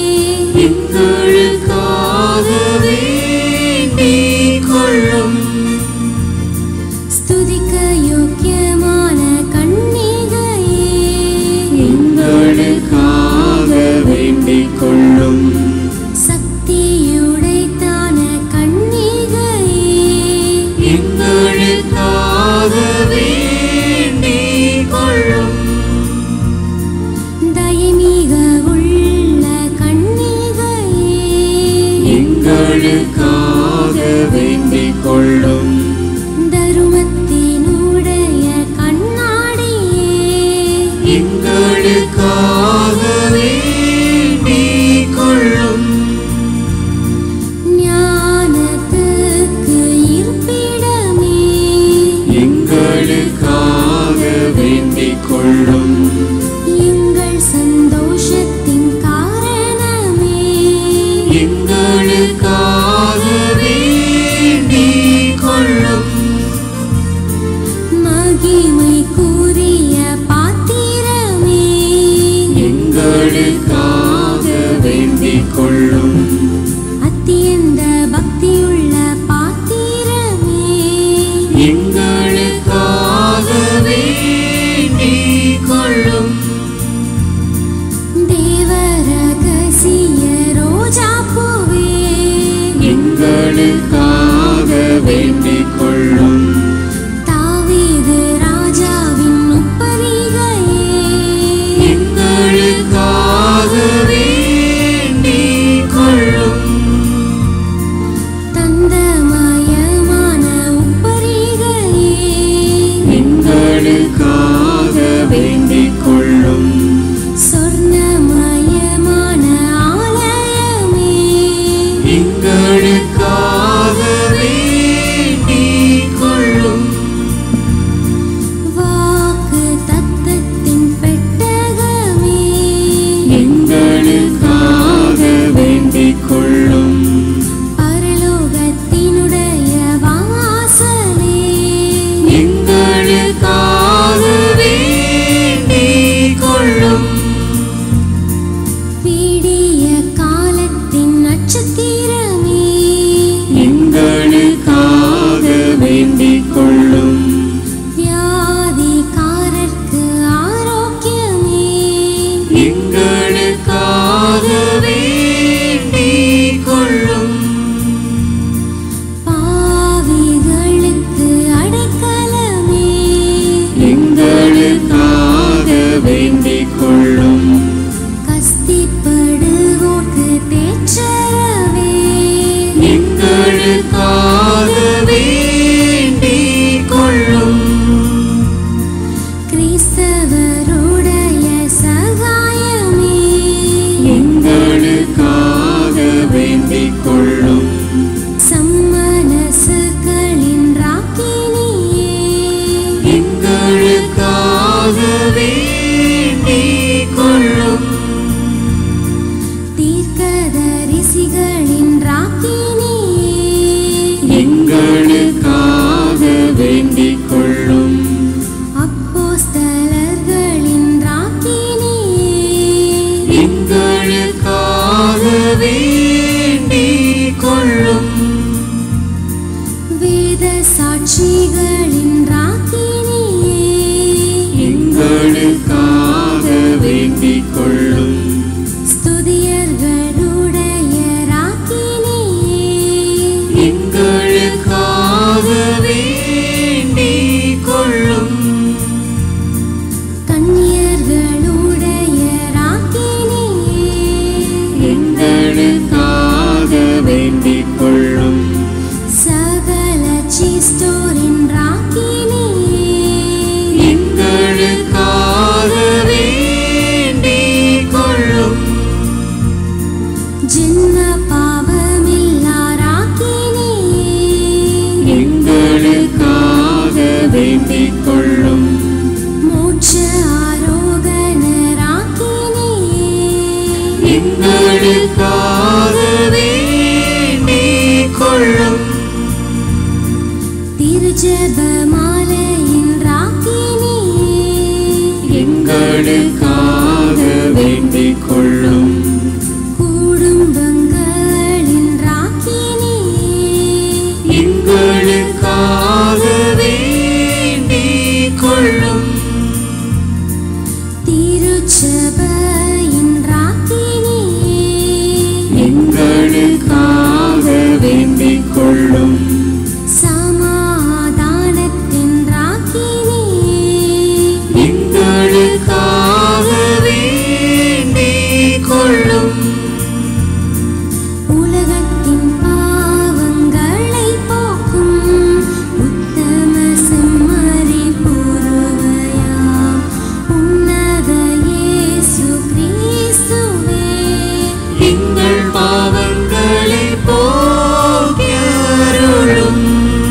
எங்களுக்காக வேண்டிக் கொள்ளும் ஸ்துதிக்க யோக்கியமான கன்னிகையே எங்களுக்காக வேண்டிக் கொள்ளும் சக்தியுடைத்தான கன்னிகையே எங்களுக்காக வேண்டிக் கொள்ளும் தயமிக உள்ள கன்னிகையே எங்களுக்காக வேண்டிக் கொள்ளும் தருமத்தினுடைய கண்ணாடியே எங்களுக்காக வேண்டிக் கொள்ளும் வேண்டிக் கொள்ளும் தீர்க்கதரிசிகளின் ராக்கினியே எங்களுக்காக வேண்டிக் கொள்ளும் அப்போஸ்தலர்களின் ராக்கினியே எங்களுக்காக வேண்டிக் கொள்ளும் வேத சாட்சிகளின் ராக்கினியே எங்களுக்காக வேண்டிக் கொள்ளும் ஸ்துதியர்களுடைய ராக்கினியே எங்களுக்காக வேண்டிக் கொள்ளும் கன்னியர்களுடைய ராக்கினியே எங்களுக்காக வேண்டிக் கொள்ளும் சகல சிஸ்டோரின் ராக்கினியே எங்களுக்காக வேண்டிக் கொள்ளும் ஜென்ம பாவமில்லா ராக்கினியே எங்களுக்காக வேண்டிக் கொள்ளும் மோட்ச ஆரோகண ராக்கினியே எங்களுக்காக வேண்டிக் கொள்ளும் திருஜபமாலையின் ராக்கினியே எங்களுக்காக வேண்டிக் கொள்ளும் குடும்பங்களின் ராக்கினியே எங்களுக்காக வேண்டிக் கொள்ளும் திருச்சபையின் ராக்கினியே எங்களுக்காக வேண்டிக் கொள்ளும் சமாதானத்தின் ராக்கினியே எங்களுக்காக வேண்டிக் கொள்ளும் உலகத்தின் பாவங்களை போக்கும் உத்தம செம்மறி பூர்வயாம் உன்னத இயேசு கிறிஸ்துவே எங்கள் பாவங்களை போக்கியருளும்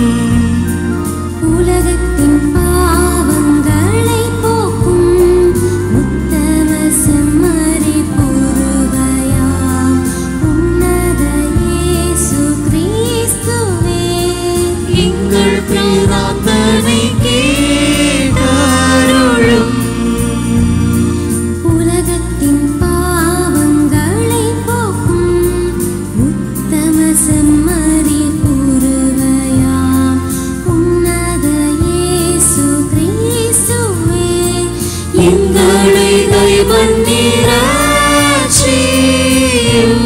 உலகத்தின் பாவங்களை போக்கும் உத்தம செம்மறி பூர்வயாம் உன்னத இயேசு கிறிஸ்துவே எங்கள் பிரார்த்தனை கேட்டருளும் உலகத்தின் பாவங்களை போக்கும் உத்தம செம்மறி பூர்வயாம் உன்னத இயேசு கிறிஸ்துவே எங்களை தைவந்திராட்சியும்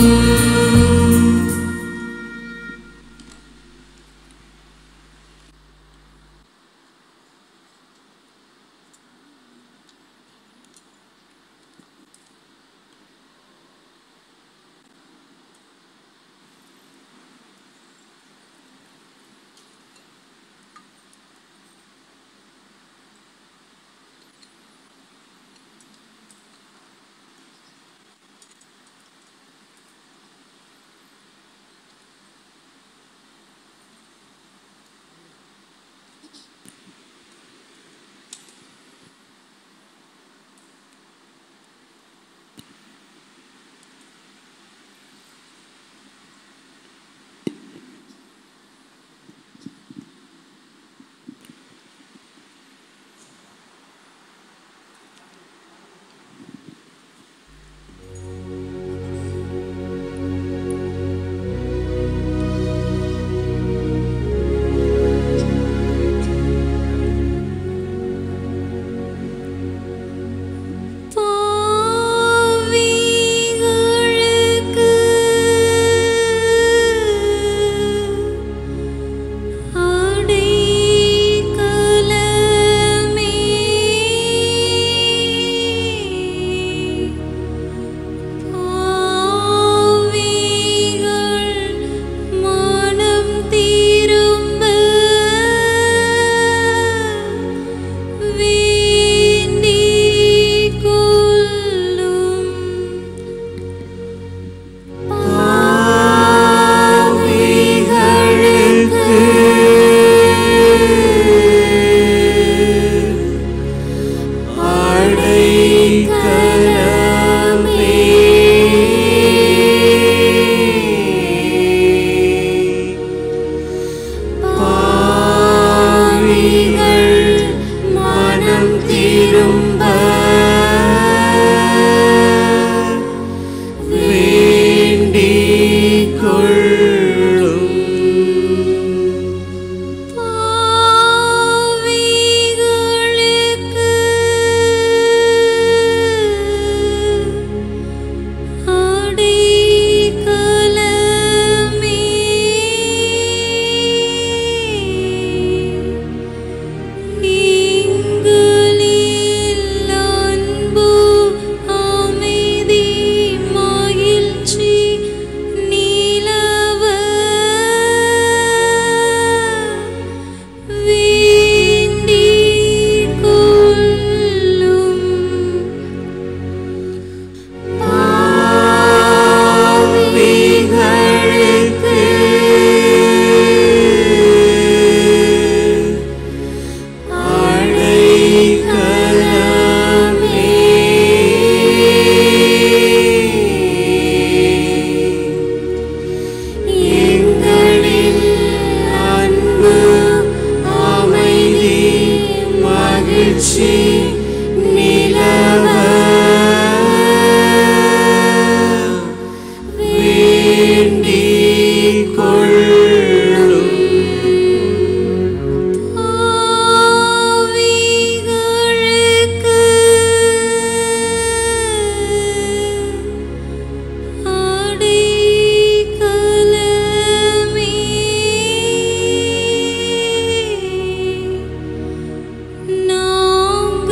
மகிழ்ச்சி நிலவ வேண்டிக் கொள்ளும் ஆவிகளுக்கு அடைக்கலமே நாம்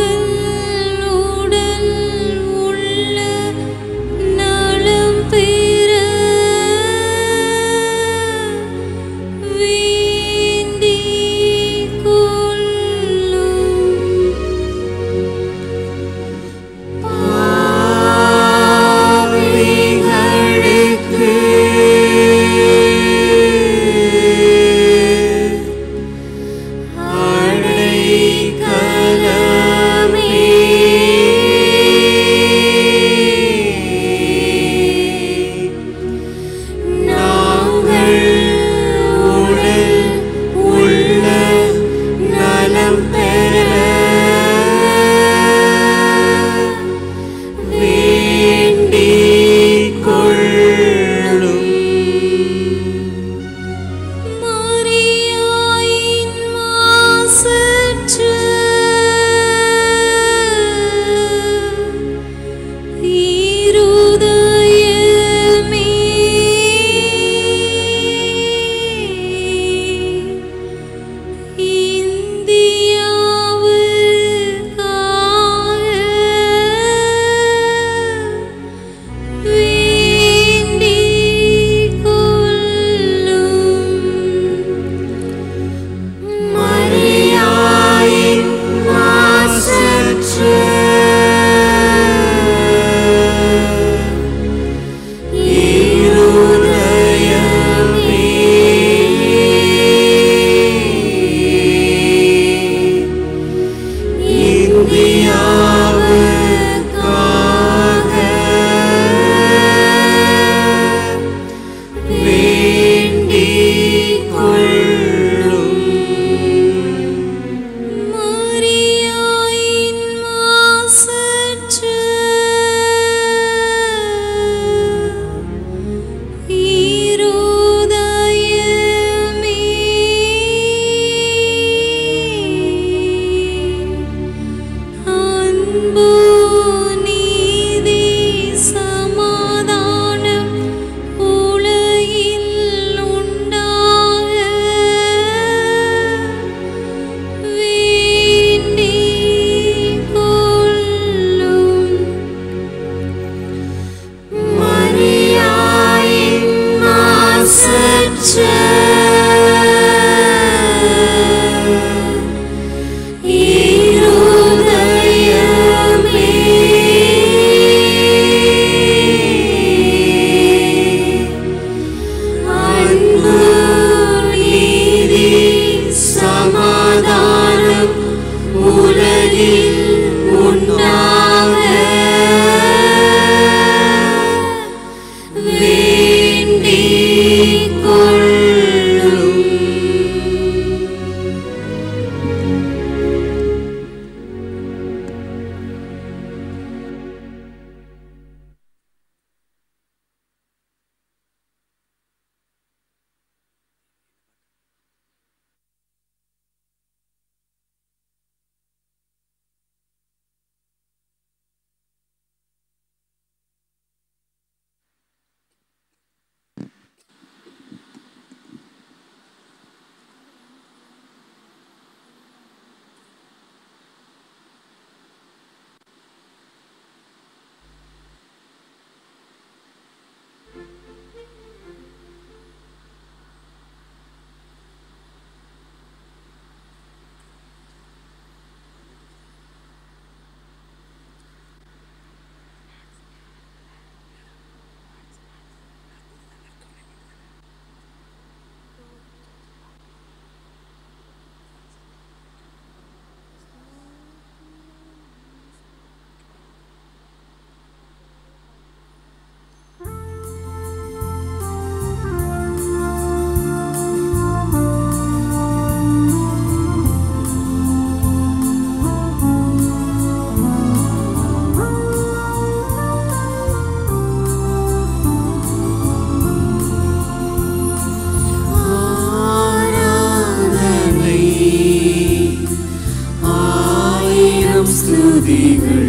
ஸ்துதிகள்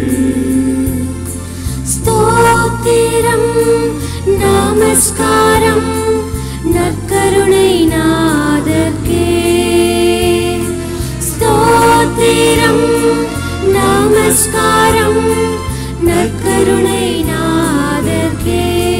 ஸ்தோத்திரம் நமஸ்காரம் நற்கருணை நாதர்க்கே ஸ்தோத்திரம் நமஸ்காரம் நற்கருணை நாதர்க்கே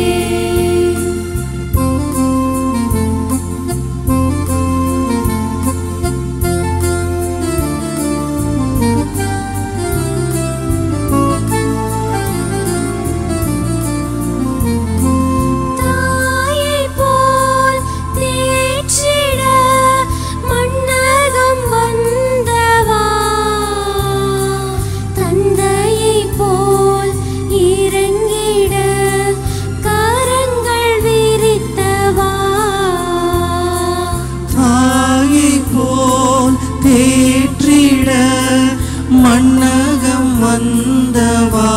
தாயை போல் தேற்றிட மன்னகம் வந்தவா தந்தையை போல் இறங்கிட கரங்கள் விரித்தவா தாயை போல் தேற்றிட மன்னகம் வந்தவா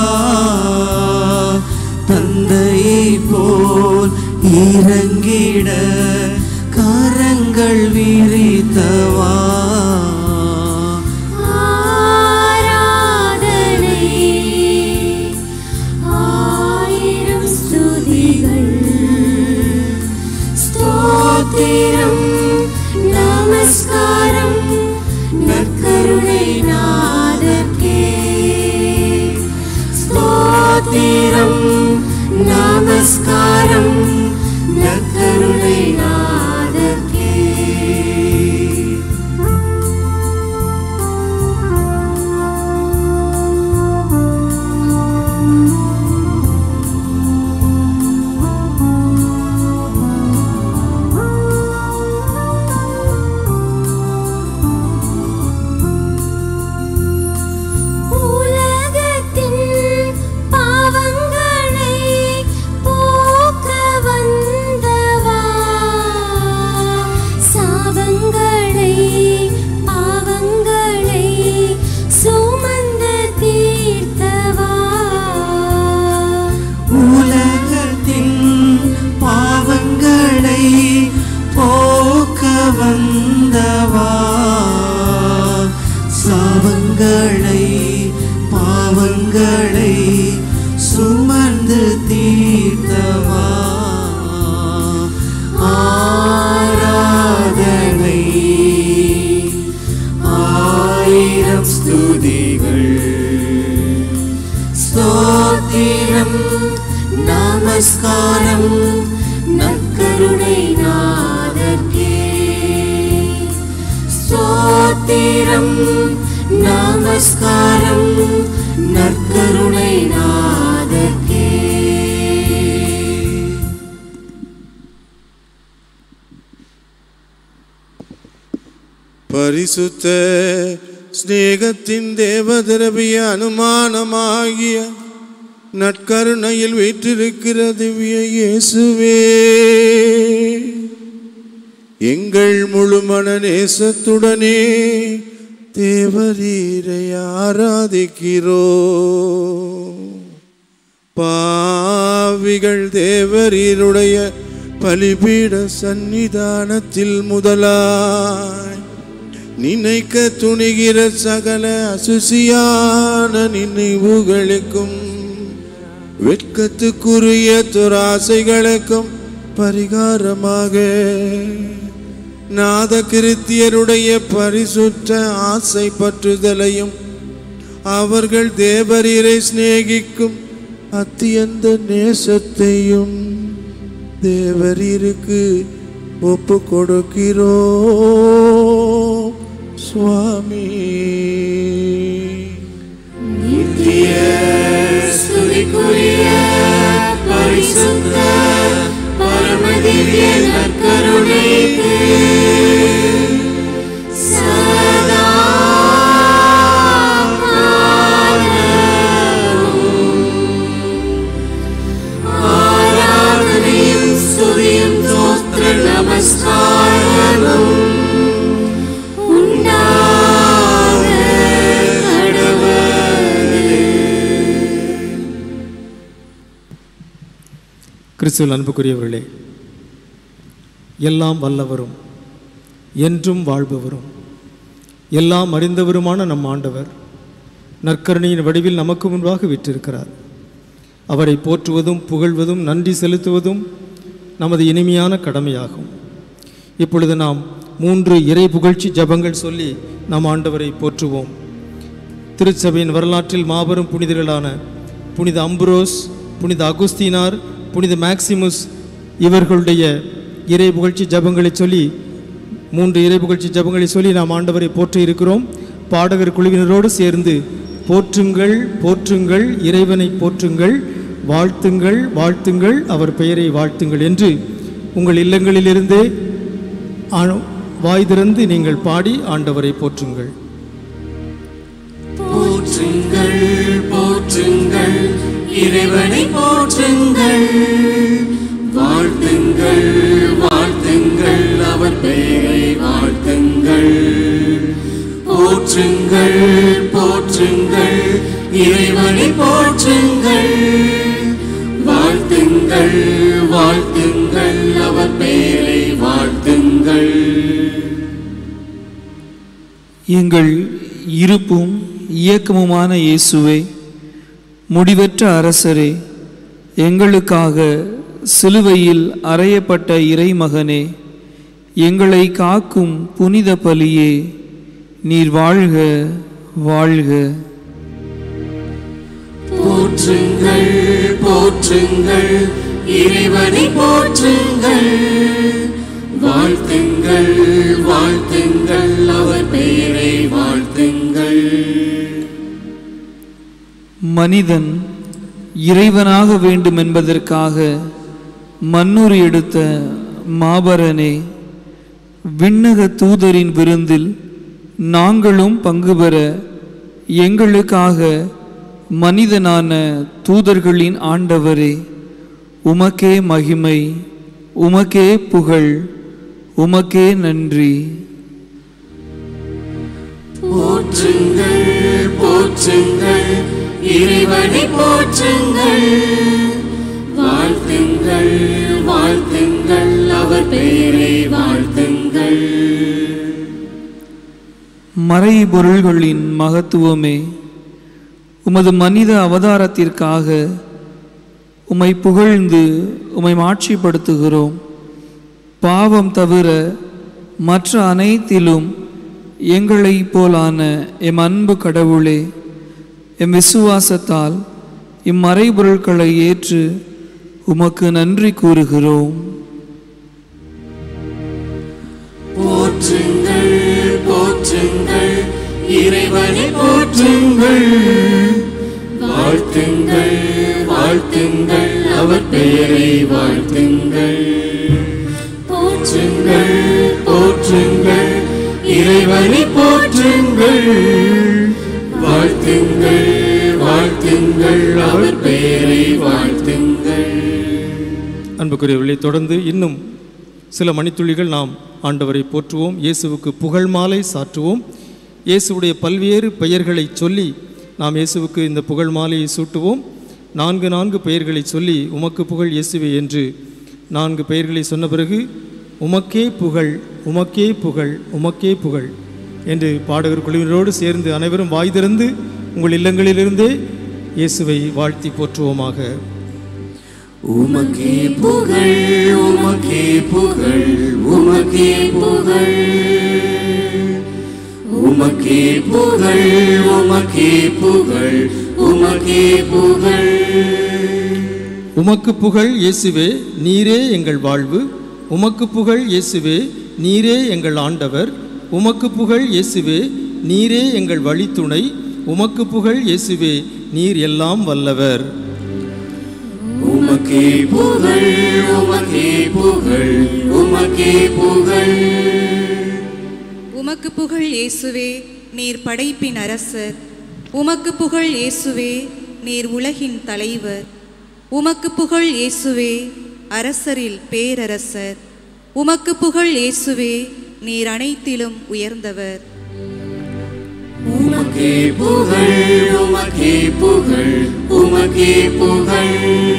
தந்தையை போல் இறங்கிட கரங்கள் விரித்தவா ஆராதனை ஆயிரம் ஸ்துதிகள் ஸ்தோத்திரம் நமஸ்காரம் நற்கருணை நாதர்க்கே ஸ்தோத்திரம் நமஸ்காரம் நற்கருணை நாதர்க்கே உலகத்தின் பாவங்களை போக்க வந்தவா சாபங்களை பாவங்களை சுமந்து தீர்த்தவா உலகத்தின் பாவங்களை போக்க வந்தவா சாபங்களை பாவங்களை சுமந்து தீர்த்தவா ஆராதனை ஆயிரம் ஸ்துதிகள் ஸ்தோத்திரம் நமஸ்காரம் நற்கருணை நாதர்க்கே ஸ்தோத்திரம் நமஸ்காரம் நற்கருணை நாதர்க்கே பரிசுத்த ஸ்நேகத்தின் தேவதிரவிய அனுமானமாகிய நற்கருணையில் வீற்றிருக்கிற திவ்ய இயேசுவே எங்கள் முழு மன நேசத்துடனே தேவரீரை ஆராதிக்கிறோ பாவிகள் தேவரீருடைய பலிபீட சந்நிதானத்தில் முதலாய் நினைக்க துணிகிற சகல அசுசியான நினைவுகளுக்கும் வெட்கத்துக்குரிய துராசைகளுக்கும் பரிகாரமாக நாத கிருத்தியருடைய பரிசுற்ற ஆசை பற்றுதலையும் அவர்கள் தேவரீரை சிநேகிக்கும் அத்தியந்த நேசத்தையும் தேவரீருக்கு ஒப்பு கொடுக்கிறோ சுவாமி நித்திய ஸ்துதிக்குரிய பரிசுத்த பரமதிவ்ய நற்கருணைக்கு சதா ஆராதனையும் ஸ்துதியும் தோத்திர நமஸ்காரமும் உண்டாக கடவது கிறிஸ்துவில் அன்புக்குரியவர்களே எல்லாம் வல்லவரும் என்றும் வாழ்பவரும் எல்லாம் அறிந்தவருமான நம் ஆண்டவர் நற்கருணையின் வடிவில் நமக்கு முன்பாக விற்றிருக்கிறார் அவரை போற்றுவதும் புகழ்வதும் நன்றி செலுத்துவதும் நமது இனிமையான கடமையாகும் இப்பொழுது நாம் மூன்று இறை புகழ்ச்சி ஜபங்கள் சொல்லி நாம் ஆண்டவரை போற்றுவோம் திருச்சபையின் வரலாற்றில் மாபெரும் புனிதர்களான புனித அம்புரோஸ் புனித அகுஸ்தீனார் புனித மேக்சிமுஸ் இவர்களுடைய இறை புகழ்ச்சி ஜபங்களை சொல்லி மூன்று இறை புகழ்ச்சி ஜபங்களை சொல்லி நாம் ஆண்டவரை போற்றி இருக்கிறோம் பாடகர் குழுவினரோடு சேர்ந்து போற்றுங்கள் போற்றுங்கள் இறைவனை போற்றுங்கள் வாழ்த்துங்கள் வாழ்த்துங்கள் அவர் பெயரை வாழ்த்துங்கள் என்று உங்கள் இல்லங்களிலிருந்தே ஆ- வாய் திறந்து நீங்கள் பாடி ஆண்டவரை போற்றுங்கள் போற்றுங்கள் போற்றுங்கள் இறைவனை போற்றுங்கள் வாழ்த்துங்கள் வாழ்த்துங்கள் அவர் பெயரை வாழ்த்துங்கள் போற்றுங்கள் போற்றுங்கள் இறைவனை போற்றுங்கள் வாழ்த்துங்கள் வாழ்த்துங்கள் அவர் பெயரை வாழ்த்துங்கள் எங்கள் இருப்பும் இயக்கமுமான இயேசுவே முடிவற்ற அரசரே எங்களுக்காக சிலுவையில் அறையப்பட்ட இறைமகனே எங்களை காக்கும் புனித பலியே நீர் வாழ்க வாழ்க போற்றுங்கள் போற்றுங்கள் இறைவனை போற்றுங்கள் வாழ்த்துங்கள் வாழ்த்துங்கள் அவர் பெயரை வாழ்த்துங்கள் மனிதன் இறைவனாக வேண்டும் என்பதற்காக மன்னூறு எடுத்த மாபரனே விண்ணக தூதரின் விருந்தில் நாங்களும் பங்கு பெற எங்களுக்காக மனிதனான தூதர்களின் ஆண்டவரே உமக்கே மகிமை உமக்கே புகழ் உமக்கே நன்றி போற்றுங்கள் போற்றுங்கள் இறைவனை போற்றுங்கள் வாழ்த்துங்கள் வாழ்த்துங்கள் அவர் பெயரை வாழ்த்துங்கள் மறைபொருள்களின் மகத்துவமே உமது மனித அவதாரத்திற்காக உம்மை புகழ்ந்து உம்மை மாட்சிப்படுத்துகிறோம் பாவம் தவிர மற்ற அனைத்திலும் எங்களைப் போலான எம் அன்பு கடவுளே எம் விசுவாசத்தால் இம்மறைபொருட்களை ஏற்று உமக்கு நன்றி கூறுகிறோம் போற்றுங்கள் போற்றுங்கள் இறைவனை போற்றுங்கள் வாழ்த்துங்கள் வாழ்த்துங்கள் அவர் பெயரை வாழ்த்துங்கள் போற்றுங்கள் போற்றுங்கள் இறைவனை போற்றுங்கள் வாழ்த்துங்கள் வாழ்த்துங்கள் அவர் பெயரை வாழ்த்துங்கள் அன்புக்குரியவர்களை தொடர்ந்து இன்னும் சில மணித்துளிகள் நாம் ஆண்டவரை போற்றுவோம் இயேசுவுக்கு புகழ் மாலை சாற்றுவோம் இயேசுவுடைய பல்வேறு பெயர்களை சொல்லி நாம் இயேசுவுக்கு இந்த புகழ் மாலையை சூட்டுவோம் நான்கு நான்கு பெயர்களை சொல்லி உமக்கு புகழ் இயேசுவே என்று நான்கு பெயர்களை சொன்ன பிறகு உமக்கே புகழ் உமக்கே புகழ் உமக்கே புகழ் என்று பாடகர் குழுவினரோடு சேர்ந்து அனைவரும் வாய் திறந்து உங்கள் இல்லங்களிலிருந்தே இயேசுவை வாழ்த்தி போற்றுவோமாக உமக்கே புகழ் உமக்கே புகழ் உமக்கே புகழ் உமக்கே புகழ் உமக்கே புகழ் உமக்கே புகழ் உமக்கு புகழ் இயேசுவே நீரே எங்கள் வாழ்வு உமக்கு புகழ் இயேசுவே நீரே எங்கள் ஆண்டவர் உமக்கு புகழ் இயேசுவே நீரே எங்கள் வழித்துணை உமக்கு புகழ் இயேசுவே நீர் எல்லாம் வல்லவர் உமக்கே புகழ் உமக்கே புகழ் உமக்கே புகழ் உமக்கு புகழ் இயேசுவே நீர் படைப்பின் அரசர் உமக்கு புகழ் இயேசுவே நீர் உலகின் தலைவர் உமக்கு புகழ் இயேசுவே அரசரில் பேரரசர் உமக்கு புகழ் இயேசுவே நீர் அனைத்திலும் உயர்ந்தவர் உமக்கே புகழ் உமக்கே புகழ் உமக்கே புகழ்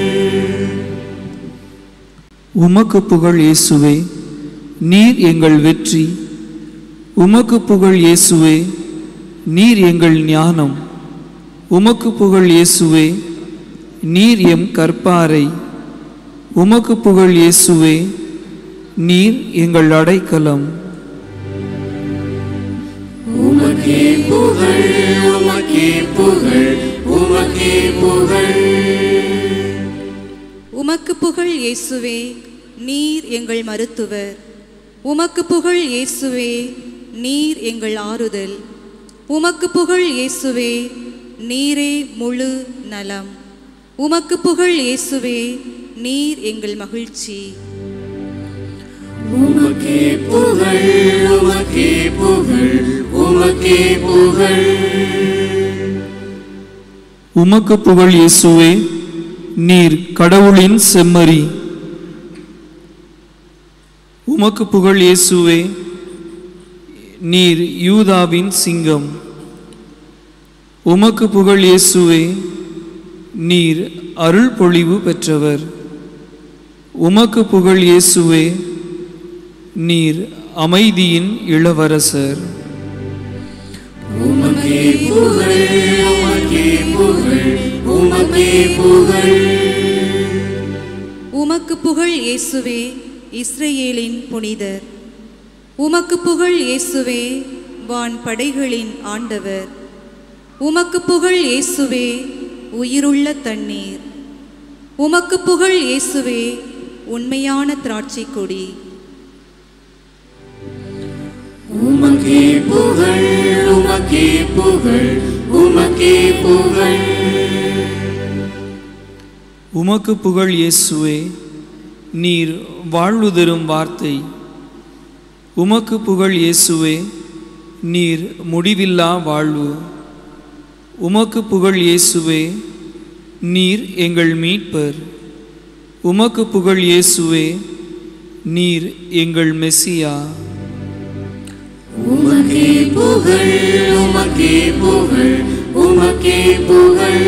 உமக்கு புகழ் இயேசுவே நீர் எங்கள் வெற்றி உமக்கு புகழ் இயேசுவே நீர் எங்கள் ஞானம் உமக்கு புகழ் இயேசுவே நீர் எம் கற்பாரை உமக்கு புகழ் இயேசுவே நீர் எங்கள் அடைக்கலம் உமக்கே புகழ் உமக்கே புகழ் உமக்கே புகழ் உமக்கு புகழ் இயேசுவே நீர் எங்கள் மருத்துவர் உமக்கு புகழ் இயேசுவே நீர் எங்கள் ஆறுதல் உமக்கு புகழ் இயேசுவே நீரே முழு நலம் உமக்கு புகழ் இயேசுவே நீர் எங்கள் மகிழ்ச்சி உமக்கே புகழ் உமக்கே புகழ் உமக்கே புகழ் உமக்கு புகழ் இயேசுவே நீர் கடவுளின் செம்மறி உமக்கு புகழ் இயேசுவே நீர் யூதாவின் சிங்கம் உமக்கு புகழ் இயேசுவே நீர் அருள் பொழிவு பெற்றவர் உமக்கு புகழ் இயேசுவே நீர் அமைதியின் இளவரசர் உமக்கே புகழ் உமக்கே புகழ் உமக்கே புகழ் உமக்கு புகழ் இயேசுவே இஸ்ரேலின் புனிதர் உமக்கு புகழ் இயேசுவே வான் படைகளின் ஆண்டவர் உமக்கு புகழ் இயேசுவே உயிருள்ள தண்ணீர் உமக்கு புகழ் இயேசுவே உண்மையான திராட்சை கொடி உமக்கே புகழ் உமக்கே புகழ் உமக்கே புகழ் உமக்கு புகழ் இயேசுவே நீர் வாழ்வு தரும் வார்த்தை உமக்கு புகழ் இயேசுவே நீர் முடிவில்லா வாழ்வு உமக்கு புகழ் இயேசுவே நீர் எங்கள் மீட்பர் உமக்கு புகழ் இயேசுவே நீர் எங்கள் மெசியா உமக்கே புகழ் உமக்கே புகழ் உமக்கே புகழ்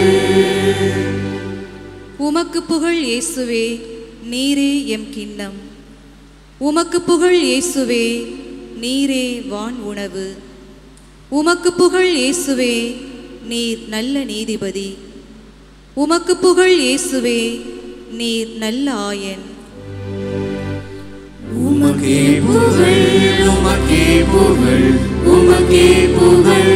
உமக்கு புகழ் இயேசுவே நீரே எம் கிண்ணம் உமக்கு புகழ் இயேசுவே நீரே வான் உணவு உமக்கு புகழ் இயேசுவே நீர் நல்ல நீதிபதி உமக்கு புகழ் இயேசுவே நீர் நல்ல ஆயன் உமக்கே புகழ் உமக்கே புகழ் உமக்கே புகழ்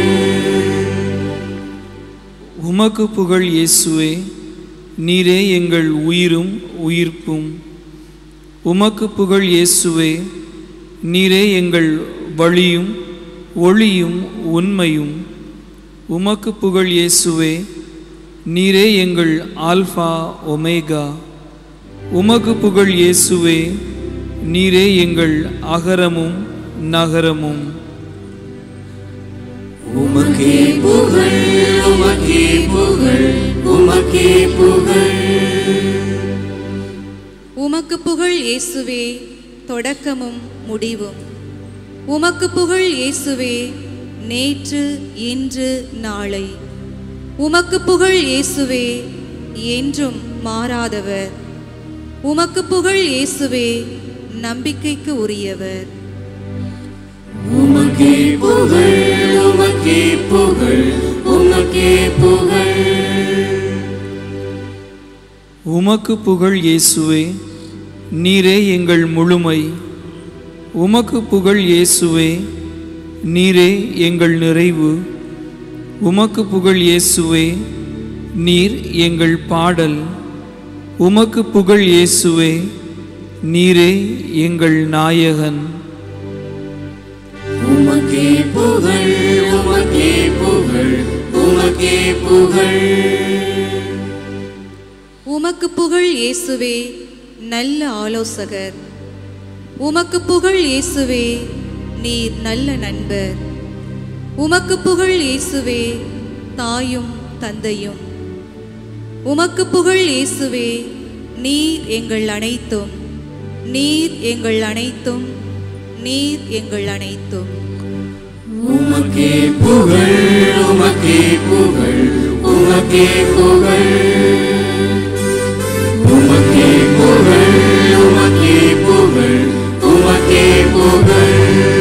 உமக்கு புகழ் இயேசுவே நீரே எங்கள் உயிரும் உயிர்ப்பும் உமக்கு புகழ் இயேசுவே நீரே எங்கள் வழியும் ஒளியும் உண்மையும் உமக்கு புகழ் இயேசுவே நீரே எங்கள் ஆல்பா ஒமேகா உமக்கு புகழ் இயேசுவே நீரே எங்கள் அகரமும் நகரமும் உமக்கே புகழ் உமக்கே புகழ் உமக்கே புகழ் உமக்கு புகழ் இயேசுவே தொடக்கமும் முடிவும் உமக்கு புகழ் இயேசுவே நேற்று இன்று நாளை உமக்கு புகழ் இயேசுவே என்றும் மாறாதவர் உமக்கு புகழ் இயேசுவே நம்பிக்கைக்கு உரியவர் உமக்கே புகழ் உமக்கே புகழ் உமக்கே புகழ் உமக்கு புகழ் இயேசுவே நீரே எங்கள் முழுமை உமக்கு புகழ் இயேசுவே நீரே எங்கள் நிறைவு உமக்கு புகழ் இயேசுவே நீர் எங்கள் பாடல் உமக்கு புகழ் இயேசுவே நீரே எங்கள் நாயகன் உமக்கே புகழ் உமக்கே புகழ் உமக்கே புகழ் உமக்கு புகழ் இயேசுவே நல்ல ஆலோசகர் உமக்கு புகழ் இயேசுவே நீர் நல்ல நண்பர் உமக்கு புகழ் இயேசுவே தாயும் தந்தையும் உமக்கு புகழ் இயேசுவே நீர் எங்கள் அனைத்தும் நீர் எங்கள் அனைத்தும் நீர் எங்கள் அனைத்தும் உமக்கே புகழ் உமக்கே புகழ் உமக்கே புகழ் உமக்கே புகழ் உமக்கே புகழ் உமக்கே புகழ்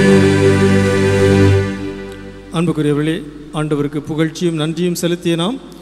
அன்புக்குரியவர்களே ஆண்டவருக்கு புகழ்ச்சியும் நன்றியும் செலுத்திய நாம்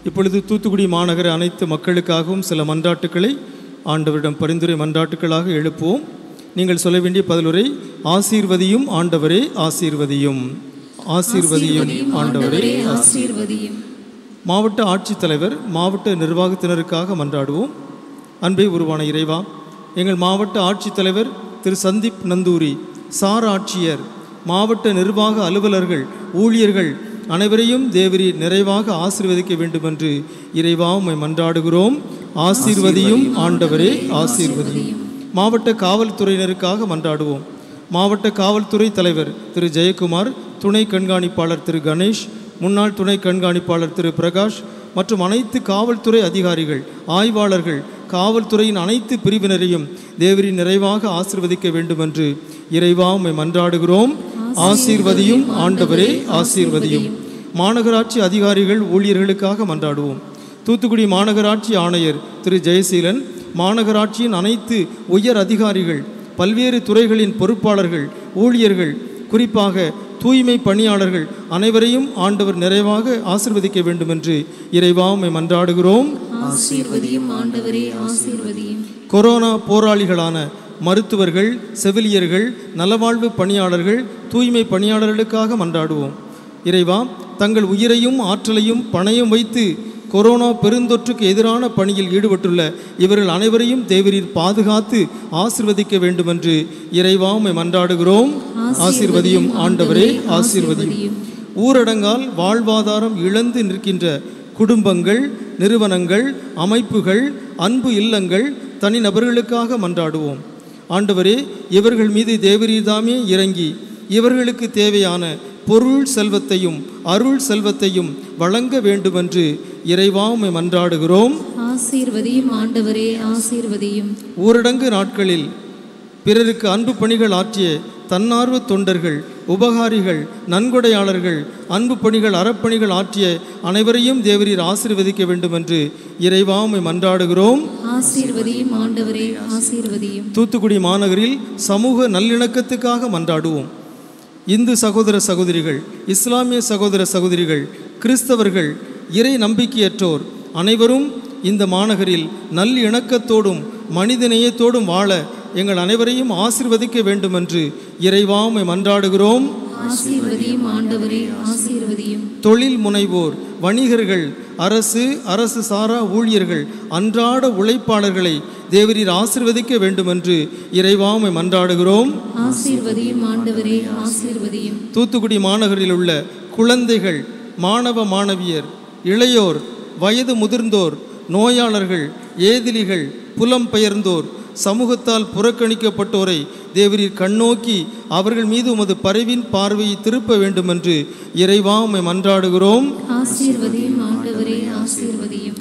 இப்பொழுது தூத்துக்குடி மாநகர அனைத்து மக்களுக்காகவும் சில மன்றாட்டுக்களை ஆண்டவரிடம் பரிந்துரை மன்றாட்டுக்களாக எழுப்புவோம் நீங்கள் சொல்ல வேண்டிய பதிலுரை ஆசீர்வதியும் ஆண்டவரே ஆசீர்வதியும் ஆசீர்வதியும் ஆண்டவரே ஆசீர்வதியும் மாவட்ட ஆட்சித்தலைவர் மாவட்ட நிர்வாகத்தினருக்காக மன்றாடுவோம் அன்பே உருவான இறைவா எங்கள் மாவட்ட ஆட்சித்தலைவர் திரு சந்தீப் நந்தூரி சார் ஆட்சியர் மாவட்ட நிர்வாக அலுவலர்கள் ஊழியர்கள் அனைவரையும் தேவரி நிறைவாக ஆசீர்வதிக்க வேண்டுமென்று இறைவா உம்மை மன்றாடுகிறோம் ஆசீர்வதியும் ஆண்டவரே ஆசீர்வதியும் மாவட்ட காவல்துறையினருக்காக மன்றாடுவோம் மாவட்ட காவல்துறை தலைவர் திரு ஜெயக்குமார் துணை கண்காணிப்பாளர் திரு கணேஷ் முன்னாள் துணை கண்காணிப்பாளர் திரு பிரகாஷ் மற்றும் அனைத்து காவல்துறை அதிகாரிகள் ஆய்வாளர்கள் காவல்துறையின் அனைத்து பிரிவினரையும் தேவரின் நிறைவாக ஆசிர்வதிக்க வேண்டுமென்று இறைவா உம்மை மன்றாடுகிறோம் ஆசீர்வதியும் ஆண்டவரே ஆசீர்வதியும் மாநகராட்சி அதிகாரிகள் ஊழியர்களுக்காக மன்றாடுவோம் தூத்துக்குடி மாநகராட்சி ஆணையர் திரு ஜெயசீலன் மாநகராட்சியின் அனைத்து உயர் அதிகாரிகள் பல்வேறு துறைகளின் பொறுப்பாளர்கள் ஊழியர்கள் குறிப்பாக தூய்மை பணியாளர்கள் அனைவரையும் ஆண்டவர் நிறைவாக ஆசிர்வதிக்க வேண்டுமென்று இறைவா உம்மை மன்றாடுகிறோம் ஆசீர்வதியும் ஆண்டவரே ஆசீர்வதியும் கொரோனா போராளிகளான மருத்துவர்கள் செவிலியர்கள் நலவாழ்வு பணியாளர்கள் தூய்மை பணியாளர்களுக்காக மன்றாடுவோம் இறைவா தங்கள் உயிரையும் ஆற்றலையும் பணயம் வைத்து கொரோனா பெருந்தொற்றுக்கு எதிரான பணியில் ஈடுபட்டுள்ள இவர்கள் அனைவரையும் தேவரீர் பாதுகாத்து ஆசிர்வதிக்க வேண்டுமென்று இறைவா உம்மை மன்றாடுகிறோம் ஆசீர்வதியும் ஆண்டவரே ஆசீர்வதியும் ஊரடங்கால் வாழ்வாதாரம் இழந்து நிற்கின்ற குடும்பங்கள் நிறுவனங்கள் அமைப்புகள் அன்பு இல்லங்கள் தனிநபர்களுக்காக மன்றாடுவோம் ஆண்டவரே இவர்கள் மீது தேவரீர்தாமே இறங்கி இவர்களுக்கு தேவையான பொருள் செல்வத்தையும் அருள் செல்வத்தையும் வழங்க வேண்டுமென்று இறைவா உம்மை மன்றாடுகிறோம் ஆசீர்வதியும் ஆண்டவரே ஆசீர்வதியும் ஊரடங்கு நாட்களில் பிறருக்கு அன்பு பணிகள் ஆற்றிய தன்னார்வ தொண்டர்கள் உபகாரிகள் நன்கொடையாளர்கள் அன்பு பணிகள் அறப்பணிகள் ஆற்றிய அனைவரையும் தேவரீர் ஆசீர்வதிக்க வேண்டுமென்று இறைவா உம்மை மன்றாடுகிறோம் ஆசீர்வதியும் ஆண்டவரே ஆசீர்வதியும் தூத்துக்குடி மாநகரில் சமூக நல்லிணக்கத்துக்காக மன்றாடுவோம் இந்து சகோதர சகோதரிகள் இஸ்லாமிய சகோதர சகோதரிகள் கிறிஸ்தவர்கள் இறை நம்பிக்கையற்றோர் அனைவரும் இந்த மாநகரில் நல்லிணக்கத்தோடும் மனிதநேயத்தோடும் வாழ எங்கள் அனைவரையும் ஆசிர்வதிக்க வேண்டுமென்று இறைவாமை மன்றாடுகிறோம் ஆசீர்வதியும் ஆண்டவரே ஆசீர்வதியும் தொழில் முனைவோர் வணிகர்கள் அரசு அரசு சாரா ஊழியர்கள் அன்றாட உழைப்பாளர்களை தேவரீர் ஆசிர்வதிக்க வேண்டுமென்று இறைவாமை மன்றாடுகிறோம் ஆசீர்வதியும் ஆண்டவரே ஆசீர்வதியும் தூத்துக்குடி மாநகரில் உள்ள குழந்தைகள் மாணவ மாணவியர் இளையோர் வயது முதிர்ந்தோர் நோயாளர்கள் ஏதிலிகள் புலம்பெயர்ந்தோர் சமூகத்தால் புறக்கணிக்கப்பட்டோரை தேவரீர் கண்ணோக்கி அவர்கள் மீது உமது பரிவின் பார்வையை திருப்ப வேண்டுமென்று இறைவா உம்மை மன்றாடுகிறோம் ஆசீர்வதியும் ஆண்டவரே ஆசீர்வதியும்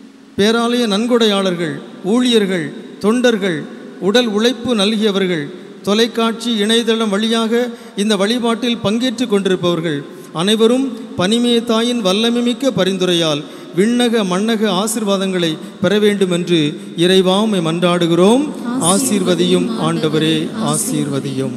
பேராலய நன்கொடையாளர்கள் ஊழியர்கள் தொண்டர்கள் உடல் உழைப்பு நல்கியவர்கள் தொலைக்காட்சி இணையதளம் வழியாக இந்த வழிபாட்டில் பங்கேற்று கொண்டிருப்பவர்கள் அனைவரும் பனிமய தாயின் வல்லமைமிக்க பரிந்துரையால் விண்ணக மண்ணக ஆசிர்வாதங்களை பெற வேண்டும் என்று இறைவாமை மன்றாடுகிறோம் ஆசீர்வதியும் ஆண்டவரே ஆசீர்வதியும்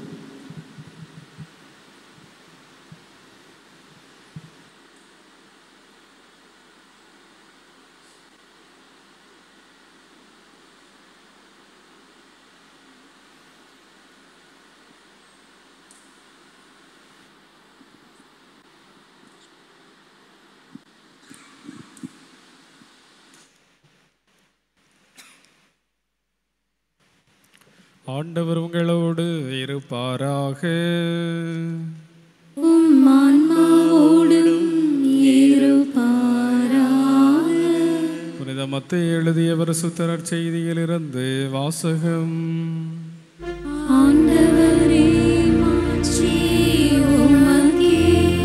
ஆண்டவர் உங்களோடு இருப்பாராக உம் ஆன்மாவோடும் இருப்பாராக புனித மத்திய எழுதியவர் சுத்தரர் செய்தியிலிருந்து வாசகம் ஆண்டவரே மாட்சி உமக்கே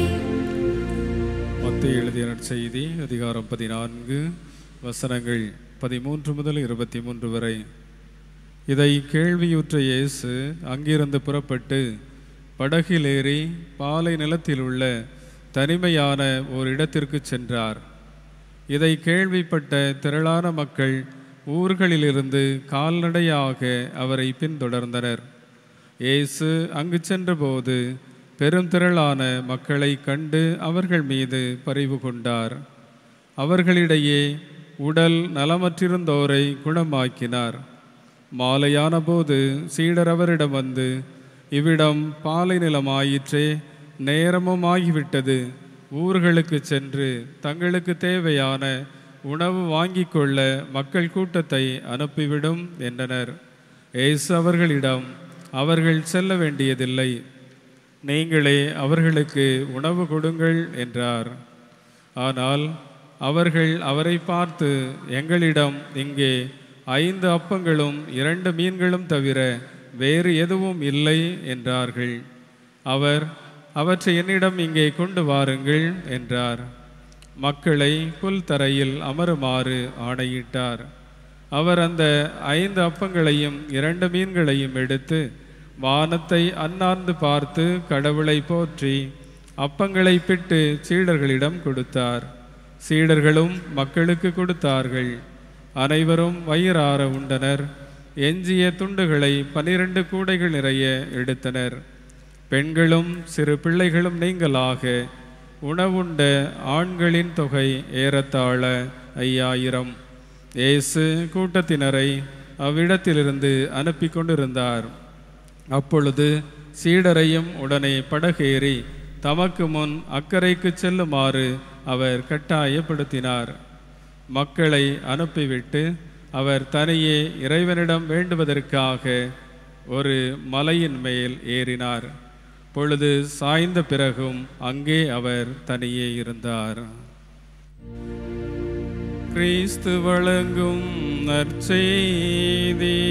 மத்திய எழுதிய நற்செய்தி அதிகாரம் பதினான்கு வசனங்கள் பதிமூன்று முதல் இருபத்தி மூன்று வரை இதை கேள்வியுற்ற இயேசு அங்கிருந்து புறப்பட்டு படகில் ஏறி பாலை நிலத்தில் உள்ள தனிமையான ஒரு இடத்திற்கு சென்றார் இதை கேள்விப்பட்ட திரளான மக்கள் ஊர்களிலிருந்து கால்நடையாக அவரை பின்தொடர்ந்தனர் இயேசு அங்கு சென்றபோது பெரும் திரளான மக்களை கண்டு அவர்கள் மீது பரிவு கொண்டார் அவர்களிடையே உடல் நலமற்றிருந்தோரை குணமாக்கினார் மாலையான போது சீடர் அவரிடம் வந்து இவ்விடம் பாலை நிலமாயிற்றே நேரமும் ஆகிவிட்டது ஊர்களுக்கு சென்று தங்களுக்கு தேவையான உணவு வாங்கிக் கொள்ள மக்கள் கூட்டத்தை அனுப்பிவிடும் என்றனர் இயேசு அவர்களிடம் அவர்கள் செல்ல வேண்டியதில்லை நீங்களே அவர்களுக்கு உணவு கொடுங்கள் என்றார் ஆனால் அவர்கள் அவரை பார்த்து எங்களிடம் இங்கே ஐந்து அப்பங்களும் இரண்டு மீன்களும் தவிர வேறு எதுவும் இல்லை என்றார்கள் அவர் அவற்றை என்னிடம் இங்கே கொண்டு வாருங்கள் என்றார் மக்களை புல் தரையில் அமருமாறு ஆணையிட்டார் அவர் அந்த ஐந்து அப்பங்களையும் இரண்டு மீன்களையும் எடுத்து வானத்தை அண்ணாந்து பார்த்து கடவுளை போற்றி அப்பங்களை பிட்டு சீடர்களிடம் கொடுத்தார் சீடர்களும் மக்களுக்கு கொடுத்தார்கள் அனைவரும் வயிறார உண்டனர் எஞ்சிய துண்டுகளை பனிரெண்டு கூடைகள் நிறைய எடுத்தனர் பெண்களும் சிறு பிள்ளைகளும் நீங்களாக உணவுண்ட ஆண்களின் தொகை ஏறத்தாழ ஐயாயிரம் இயேசு கூட்டத்தினரை அவ்விடத்திலிருந்து அனுப்பி கொண்டிருந்தார் அப்பொழுது சீடரையும் உடனே படகேறி தமக்கு முன் அக்கறைக்கு செல்லுமாறு அவர் கட்டாயப்படுத்தினார் மக்களை அனுப்பிவிட்டு அவர் தனியே இறைவனிடம் வேண்டுவதற்காக ஒரு மலையின் மேல் ஏறினார் பொழுது சாய்ந்த பிறகும் அங்கே அவர் தனியே இருந்தார் கிறிஸ்து வழங்கும் நற்செய்தி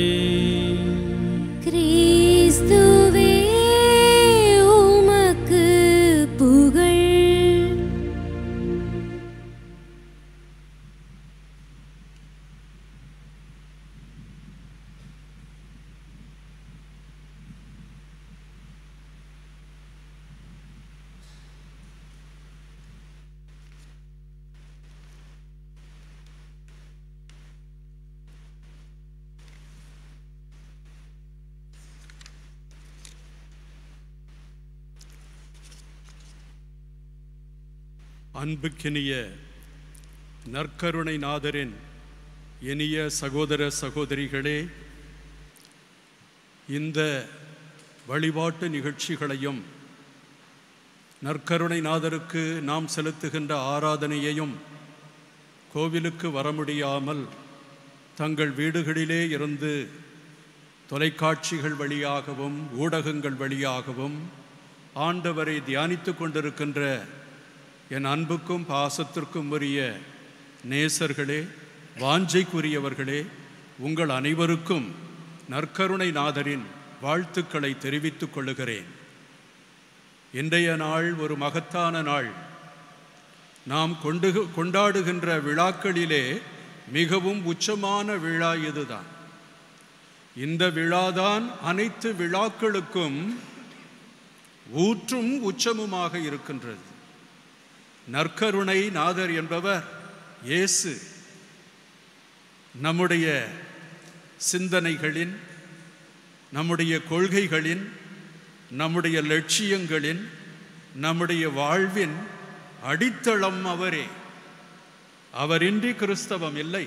கிறிஸ்துவே உமக்கு புகழ் அன்புக்கினிய நற்கருணை நாதரின் இனிய சகோதர சகோதரிகளே இந்த வழிபாட்டு நிகழ்ச்சிகளையும் நற்கருணை நாதருக்கு நாம் செலுத்துகின்ற ஆராதனையையும் கோவிலுக்கு வர முடியாமல் தங்கள் வீடுகளிலே இருந்து தொலைக்காட்சிகள் வழியாகவும் ஊடகங்கள் வழியாகவும் ஆண்டவரை தியானித்து கொண்டிருக்கின்ற என் அன்புக்கும் பாசத்திற்கும் உரிய நேசர்களே வாஞ்சைக்குரியவர்களே உங்கள் அனைவருக்கும் நற்கருணை நாதரின் வாழ்த்துக்களை தெரிவித்துக் கொள்ளுகிறேன் இன்றைய நாள் ஒரு மகத்தான நாள் நாம் கொண்டு கொண்டாடுகின்ற விழாக்களிலே மிகவும் உச்சமான விழா இதுதான் இந்த விழாதான் அனைத்து விழாக்களுக்கும் ஊற்றும் உச்சமுமாக இருக்கின்றது நற்கருணை நாதர் என்பவர் இயேசு நம்முடைய சிந்தனைகளின் நம்முடைய கொள்கைகளின் நம்முடைய லட்சியங்களின் நம்முடைய வாழ்வின் அடித்தளம் அவரே அவரின்றி கிறிஸ்தவம் இல்லை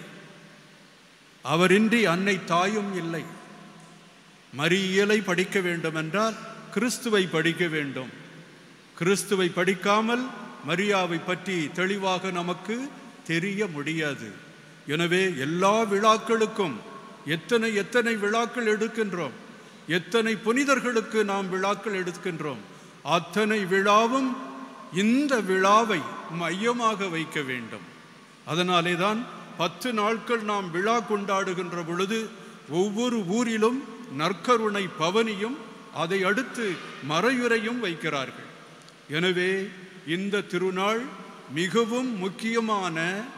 அவரின்றி அன்னை தாயும் இல்லை மறியியலை படிக்க வேண்டுமென்றால் கிறிஸ்துவை படிக்க வேண்டும் கிறிஸ்துவை படிக்காமல் மரியாவை பற்றி தெளிவாக நமக்கு தெரிய முடியாது எனவே எல்லா விழாக்களுக்கும் எத்தனை எத்தனை விழாக்கள் எடுக்கின்றோம் எத்தனை புனிதர்களுக்கு நாம் விழாக்கள் எடுக்கின்றோம் அத்தனை விழாவும் இந்த விழாவை மையமாக வைக்க வேண்டும் அதனாலே தான் பத்து நாட்கள் நாம் விழா கொண்டாடுகின்ற பொழுது ஒவ்வொரு ஊரிலும் நற்கருணை பவனியும் அதை அடுத்து மறையுறையும் வைக்கிறார்கள் எனவே இந்த திருநாள் மிகவும் முக்கியமான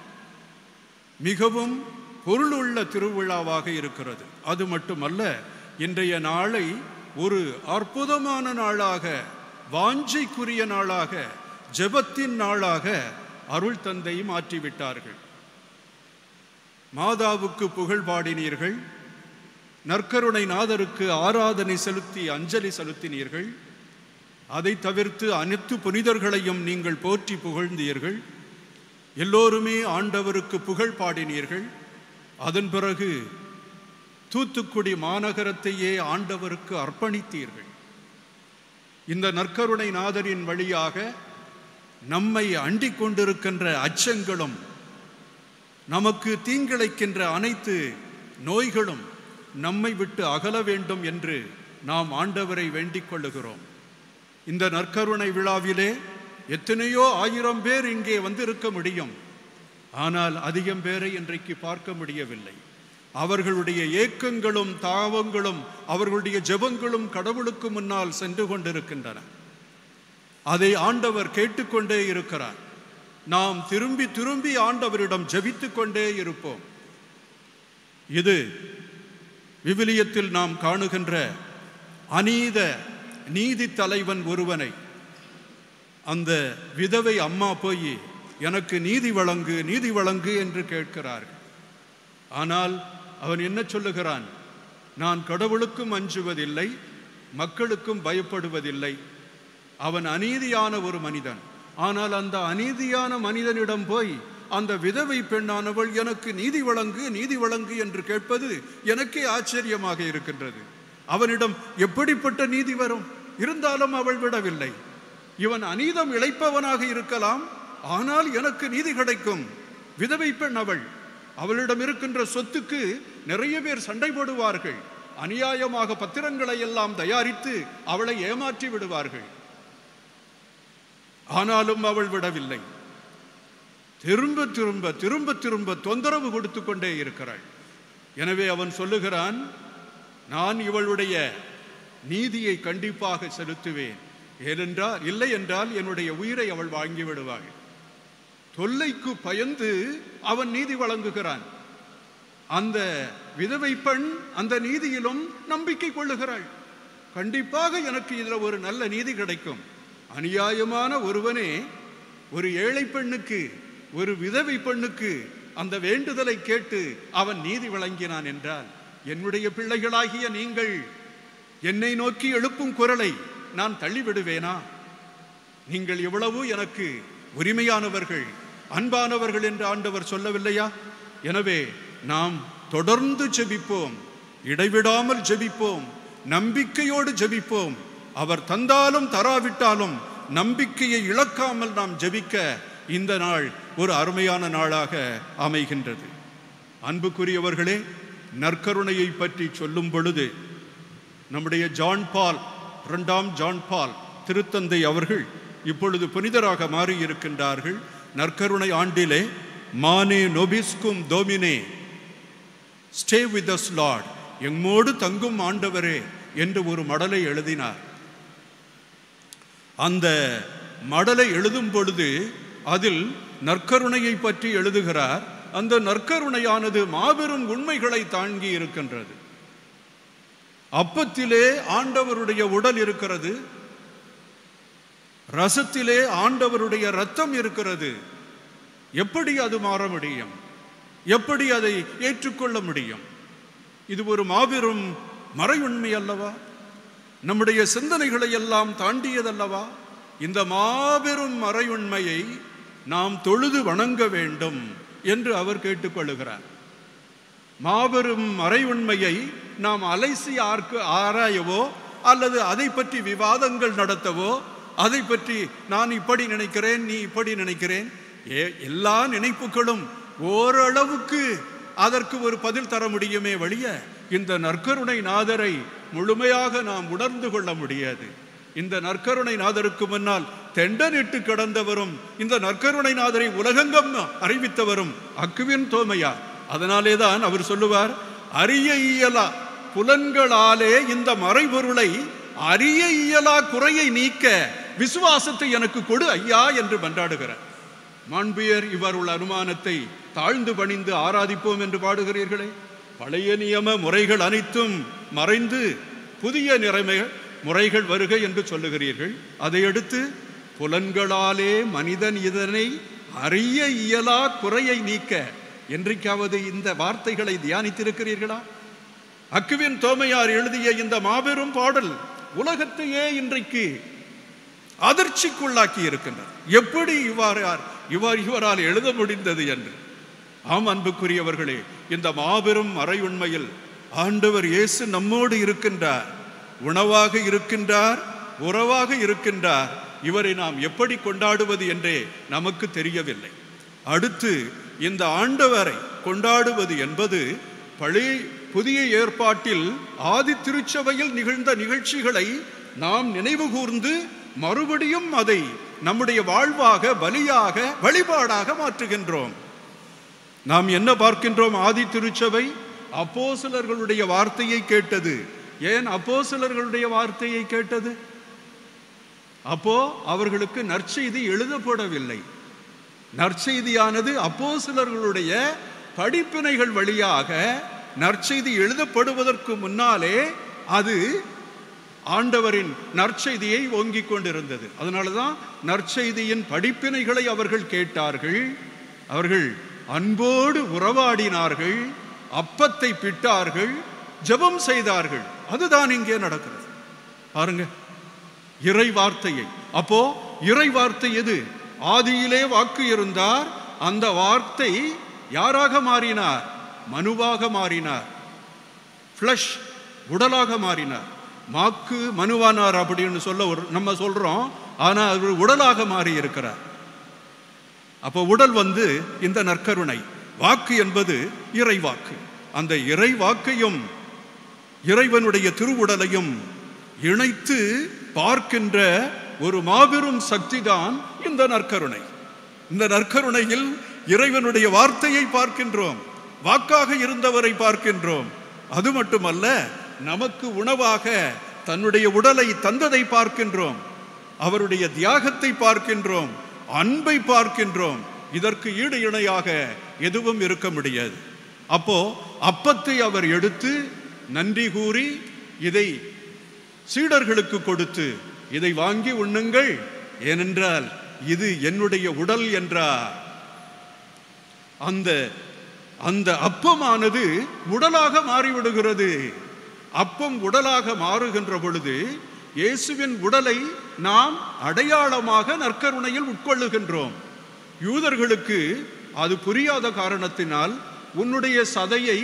மிகவும் பொருளுள்ள திருவிழாவாக இருக்கிறது அது மட்டுமல்ல இன்றைய நாளை ஒரு அற்புதமான நாளாக வாஞ்சைக்குரிய நாளாக ஜெபத்தின் நாளாக அருள் தந்தை மாற்றிவிட்டார்கள் மாதாவுக்கு புகழ் பாடினீர்கள் நற்கருணை நாதருக்கு ஆராதனை செலுத்தி அஞ்சலி செலுத்தினீர்கள் அதை தவிர்த்து அனைத்து புனிதர்களையும் நீங்கள் போற்றி புகழ்ந்தீர்கள் எல்லோருமே ஆண்டவருக்கு புகழ் பாடினீர்கள் அதன் பிறகு தூத்துக்குடி மாநகரத்தையே ஆண்டவருக்கு அர்ப்பணித்தீர்கள் இந்த நற்கருணை நாதரின் வழியாக நம்மை அண்டிக் கொண்டிருக்கின்ற அச்சங்களும் நமக்கு தீங்கிழைக்கின்ற அனைத்து நோய்களும் நம்மை விட்டு அகல வேண்டும் என்று நாம் ஆண்டவரை வேண்டிக் கொள்ளுகிறோம் இந்த நற்கருணை விழாவிலே எத்தனையோ ஆயிரம் பேர் இங்கே வந்திருக்க முடியும் ஆனால் அதிகம் பேரை இன்றைக்கு பார்க்க முடியவில்லை அவர்களுடைய ஏக்கங்களும் தாவங்களும் அவர்களுடைய ஜெபங்களும் கடவுளுக்கு முன்னால் சென்று கொண்டிருக்கின்றன அதை ஆண்டவர் கேட்டுக்கொண்டே இருக்கிறார் நாம் திரும்பி திரும்பி ஆண்டவரிடம் ஜெபித்துக் கொண்டே இருப்போம் இது விவிலியத்தில் நாம் காணுகின்ற அநீத நீதி தலைவன் ஒருவனை அந்த விதவை அம்மா போய் எனக்கு நீதி வழங்கு நீதி வழங்கு என்று கேட்கிறார்கள் ஆனால் அவன் என்ன சொல்லுகிறான் நான் கடவுளுக்கும் அஞ்சுவதில்லை மக்களுக்கும் பயப்படுவதில்லை அவன் அநீதியான ஒரு மனிதன் ஆனால் அந்த அநீதியான மனிதனிடம் போய் அந்த விதவை பெண்ணானவள் எனக்கு நீதி வழங்கு நீதி வழங்கு என்று கேட்பது எனக்கே ஆச்சரியமாக இருக்கின்றது அவனிடம் எப்படிப்பட்ட நீதி வரும் இருந்தாலும் அவள் விடவில்லை இவன் அநீதம் இழைப்பவனாக இருக்கலாம் ஆனால் எனக்கு நீதி கிடைக்கும் விதவை பெண் அவள் அவளிடம் இருக்கின்ற சொத்துக்கு நிறைய பேர் சண்டை போடுவார்கள் அநியாயமாக பத்திரங்களை எல்லாம் தயாரித்து அவளை ஏமாற்றி விடுவார்கள் ஆனாலும் அவள் விடவில்லை திரும்ப திரும்ப திரும்ப திரும்ப தொந்தரவு கொடுத்து கொண்டே இருக்கிறாள் எனவே அவன் சொல்லுகிறான் நான் இவளுடைய நீதியை கண்டிப்பாக செலுத்துவேன் ஏனென்றால் இல்லை என்றால் என்னுடைய உயிரை அவள் வாங்கி விடுவாள் தொல்லைக்கு பயந்து அவன் நீதி வழங்குகிறான் அந்த விதவை பெண் அந்த நீதியிலும் நம்பிக்கை கொள்ளுகிறாள் கண்டிப்பாக எனக்கு இதில் ஒரு நல்ல நீதி கிடைக்கும் அநியாயமான ஒருவனே ஒரு ஏழை பெண்ணுக்கு ஒரு விதவை பெண்ணுக்கு அந்த வேண்டுதலை கேட்டு அவன் நீதி வழங்கினான் என்றால் என்னுடைய பிள்ளைகளாகிய நீங்கள் என்னை நோக்கி எழுப்பும் குரலை நான் தள்ளிவிடுவேனா நீங்கள் எவ்வளவு எனக்கு உரிமையானவர்கள் அன்பானவர்கள் என்று ஆண்டவர் சொல்லவில்லையா எனவே நாம் தொடர்ந்து ஜெபிப்போம் இடைவிடாமல் ஜெபிப்போம் நம்பிக்கையோடு ஜெபிப்போம் அவர் தந்தாலும் தராவிட்டாலும் நம்பிக்கையை இழக்காமல் நாம் ஜெபிக்க இந்த நாள் ஒரு அருமையான நாளாக அமைகின்றது அன்புக்குரியவர்களே நற்கருணையை பற்றி சொல்லும் பொழுது நம்முடைய ஜான் பால் இரண்டாம் ஜான் பால் திருத்தந்தை அவர்கள் இப்பொழுது புனிதராக மாறியிருக்கின்றார்கள் நற்கருணை ஆண்டிலே மானே நொபிஸ்கும் தோமினே ஸ்டே வித் அஸ் லார்ட் எம்மோடு தங்கும் ஆண்டவரே என்று ஒரு மடலை எழுதினார் அந்த மடலை எழுதும் பொழுது அதில் நற்கருணையை பற்றி எழுதுகிறார் அந்த நற்கருணையானது மாபெரும் உண்மைகளை தாங்கி இருக்கின்றது அப்பத்திலே ஆண்டவருடைய உடல் இருக்கிறது ரசத்திலே ஆண்டவருடைய ரத்தம் இருக்கிறது எப்படி அது மாற முடியும் எப்படி அதை ஏற்றுக்கொள்ள முடியும் இது ஒரு மாபெரும் மறையுண்மை அல்லவா நம்முடைய சிந்தனைகளை எல்லாம் தாண்டியதல்லவா இந்த மாபெரும் மறையுண்மையை நாம் தொழுது வணங்க வேண்டும் என்று அவர் கேட்டுக்கொள்ளுகிறார் மாபெரும் மறை உண்மையை நாம் அலைசி ஆர்க்கு ஆராயவோ அல்லது அதை பற்றி விவாதங்கள் நடத்தவோ அதை பற்றி நான் இப்படி நினைக்கிறேன் நீ இப்படி நினைக்கிறேன் ஏ எல்லா நினைப்புகளும் ஓரளவுக்கு அதற்கு ஒரு பதில் தர முடியுமே வழிய இந்த நற்கருணை நாதரை முழுமையாக நாம் உணர்ந்து கொள்ள முடியாது இந்த நற்கருணை நாதருக்கு முன்னால் தெண்டனிட்டு கிடந்தவரும் இந்த நற்கருணை நாதரை உலகெங்கும் அறிவித்தவரும் அக்குவின் தோமையா அதனாலே தான் அவர் சொல்லுவார் அறிய இயலா புலன்களாலே இந்த மறைபொருளை அறிய இயலா குறையை நீக்க விசுவாசத்தை எனக்கு கொடு ஐயா என்று மன்றாடுகிறார் மாண்பியர் இவர் உள்ள அனுமானத்தை தாழ்ந்து பணிந்து ஆராதிப்போம் என்று பாடுகிறீர்களே பழைய நியம முறைகள் அனைத்தும் மறைந்து புதிய நிலைமை முறைகள் வருக என்று சொல்லுகிறீர்கள் அதையடுத்து புலன்களாலே மனிதன் இதனை அறிய இயலா குறையை நீக்க என்றைக்காவது இந்த வார்த்தைகளை தியானித்திருக்கிறீர்களா அக்குவின் தோமையார் எழுதிய இந்த மாபெரும் பாடல் உலகத்தையே இன்றைக்கு அதிர்ச்சிக்குள்ளாக்கி இருக்கின்றார் எப்படி இவ்வாறு இவர் இவரால் எழுத முடிந்தது என்று ஆம் அன்புக்குரியவர்களே இந்த மாபெரும் மறை உண்மையில் ஆண்டவர் இயேசு நம்மோடு இருக்கின்றார் உணவாக இருக்கின்றார் உறவாக இருக்கின்றார் இவரை நாம் எப்படி கொண்டாடுவது என்றே நமக்கு தெரியவில்லை அடுத்து இந்த ஆண்டவரை கொண்டாடுவது என்பது பழைய புதிய ஏற்பாட்டில் ஆதி திருச்சபையில் நிகழ்ந்த நிகழ்ச்சிகளை நாம் நினைவு கூர்ந்து மறுபடியும் அதை நம்முடைய வாழ்வாக பலியாக வழிபாடாக மாற்றுகின்றோம் நாம் என்ன பார்க்கின்றோம் ஆதி திருச்சபை அப்போஸ்தலர்களுடைய வார்த்தையை கேட்டது ஏன் அப்போஸ்தலர்களுடைய வார்த்தையை கேட்டது அப்போ அவர்களுக்கு நற்செய்தி எழுதப்படவில்லை நற்செய்தியானது அப்போஸ்தலர்களுடைய படிப்பினைகள் வழியாக நற்செய்தி எழுதப்படுவதற்கு முன்னாலே அது ஆண்டவரின் நற்செய்தியை ஓங்கிக் கொண்டிருந்தது அதனால தான் நற்செய்தியின் படிப்பினைகளை அவர்கள் கேட்டார்கள் அவர்கள் அன்போடு உறவாடினார்கள் அப்பத்தை பிட்டார்கள் ஜெபம் செய்தார்கள் அதுதான் இங்கே நடக்கிறது பாருங்க இறை வார்த்தையை அப்போ இறை வார்த்தை எது ஆதியிலே வாக்கு இருந்தார் அந்த வார்த்தை யாராக மாறினார் மனுவாக மாறினார் ஃப்ளஷ் உடலாக மாறினார் மாக்கு மனுவானார் அப்படின்னு சொல்ல ஒரு நம்ம சொல்றோம் ஆனா அவர் உடலாக மாறி இருக்கிறார் அப்போ உடல் வந்து இந்த நற்கருணை வாக்கு என்பது இறை வாக்கு அந்த இறை வாக்கையும் இறைவனுடைய திருவுடலையும் இணைத்து பார்க்கின்ற ஒரு மாபெரும் சக்தி தான் இந்த நற்கருணை இந்த நற்கருணையில் இறைவனுடைய வார்த்தையை பார்க்கின்றோம் வாக்காக இருந்தவரை பார்க்கின்றோம் அது மட்டுமல்ல நமக்கு உணவாக தன்னுடைய உடலை தந்ததை பார்க்கின்றோம் அவருடைய தியாகத்தை பார்க்கின்றோம் அன்பை பார்க்கின்றோம் இதற்கு ஈடு இணையாக எதுவும் இருக்க முடியாது அப்போ அப்பத்தை அவர் எடுத்து நன்றி கூறி இதை சீடர்களுக்கு கொடுத்து இதை வாங்கி உண்ணுங்கள் ஏனென்றால் இது என்னுடைய உடல் என்றார் அந்த அந்த அப்பமானது உடலாக மாறிவிடுகிறது அப்பம் உடலாக மாறுகின்ற பொழுது இயேசுவின் உடலை நாம் அடையாளமாக நற்கருணையில் உட்கொள்ளுகின்றோம் யூதர்களுக்கு அது புரியாத காரணத்தினால் உன்னுடைய சதையை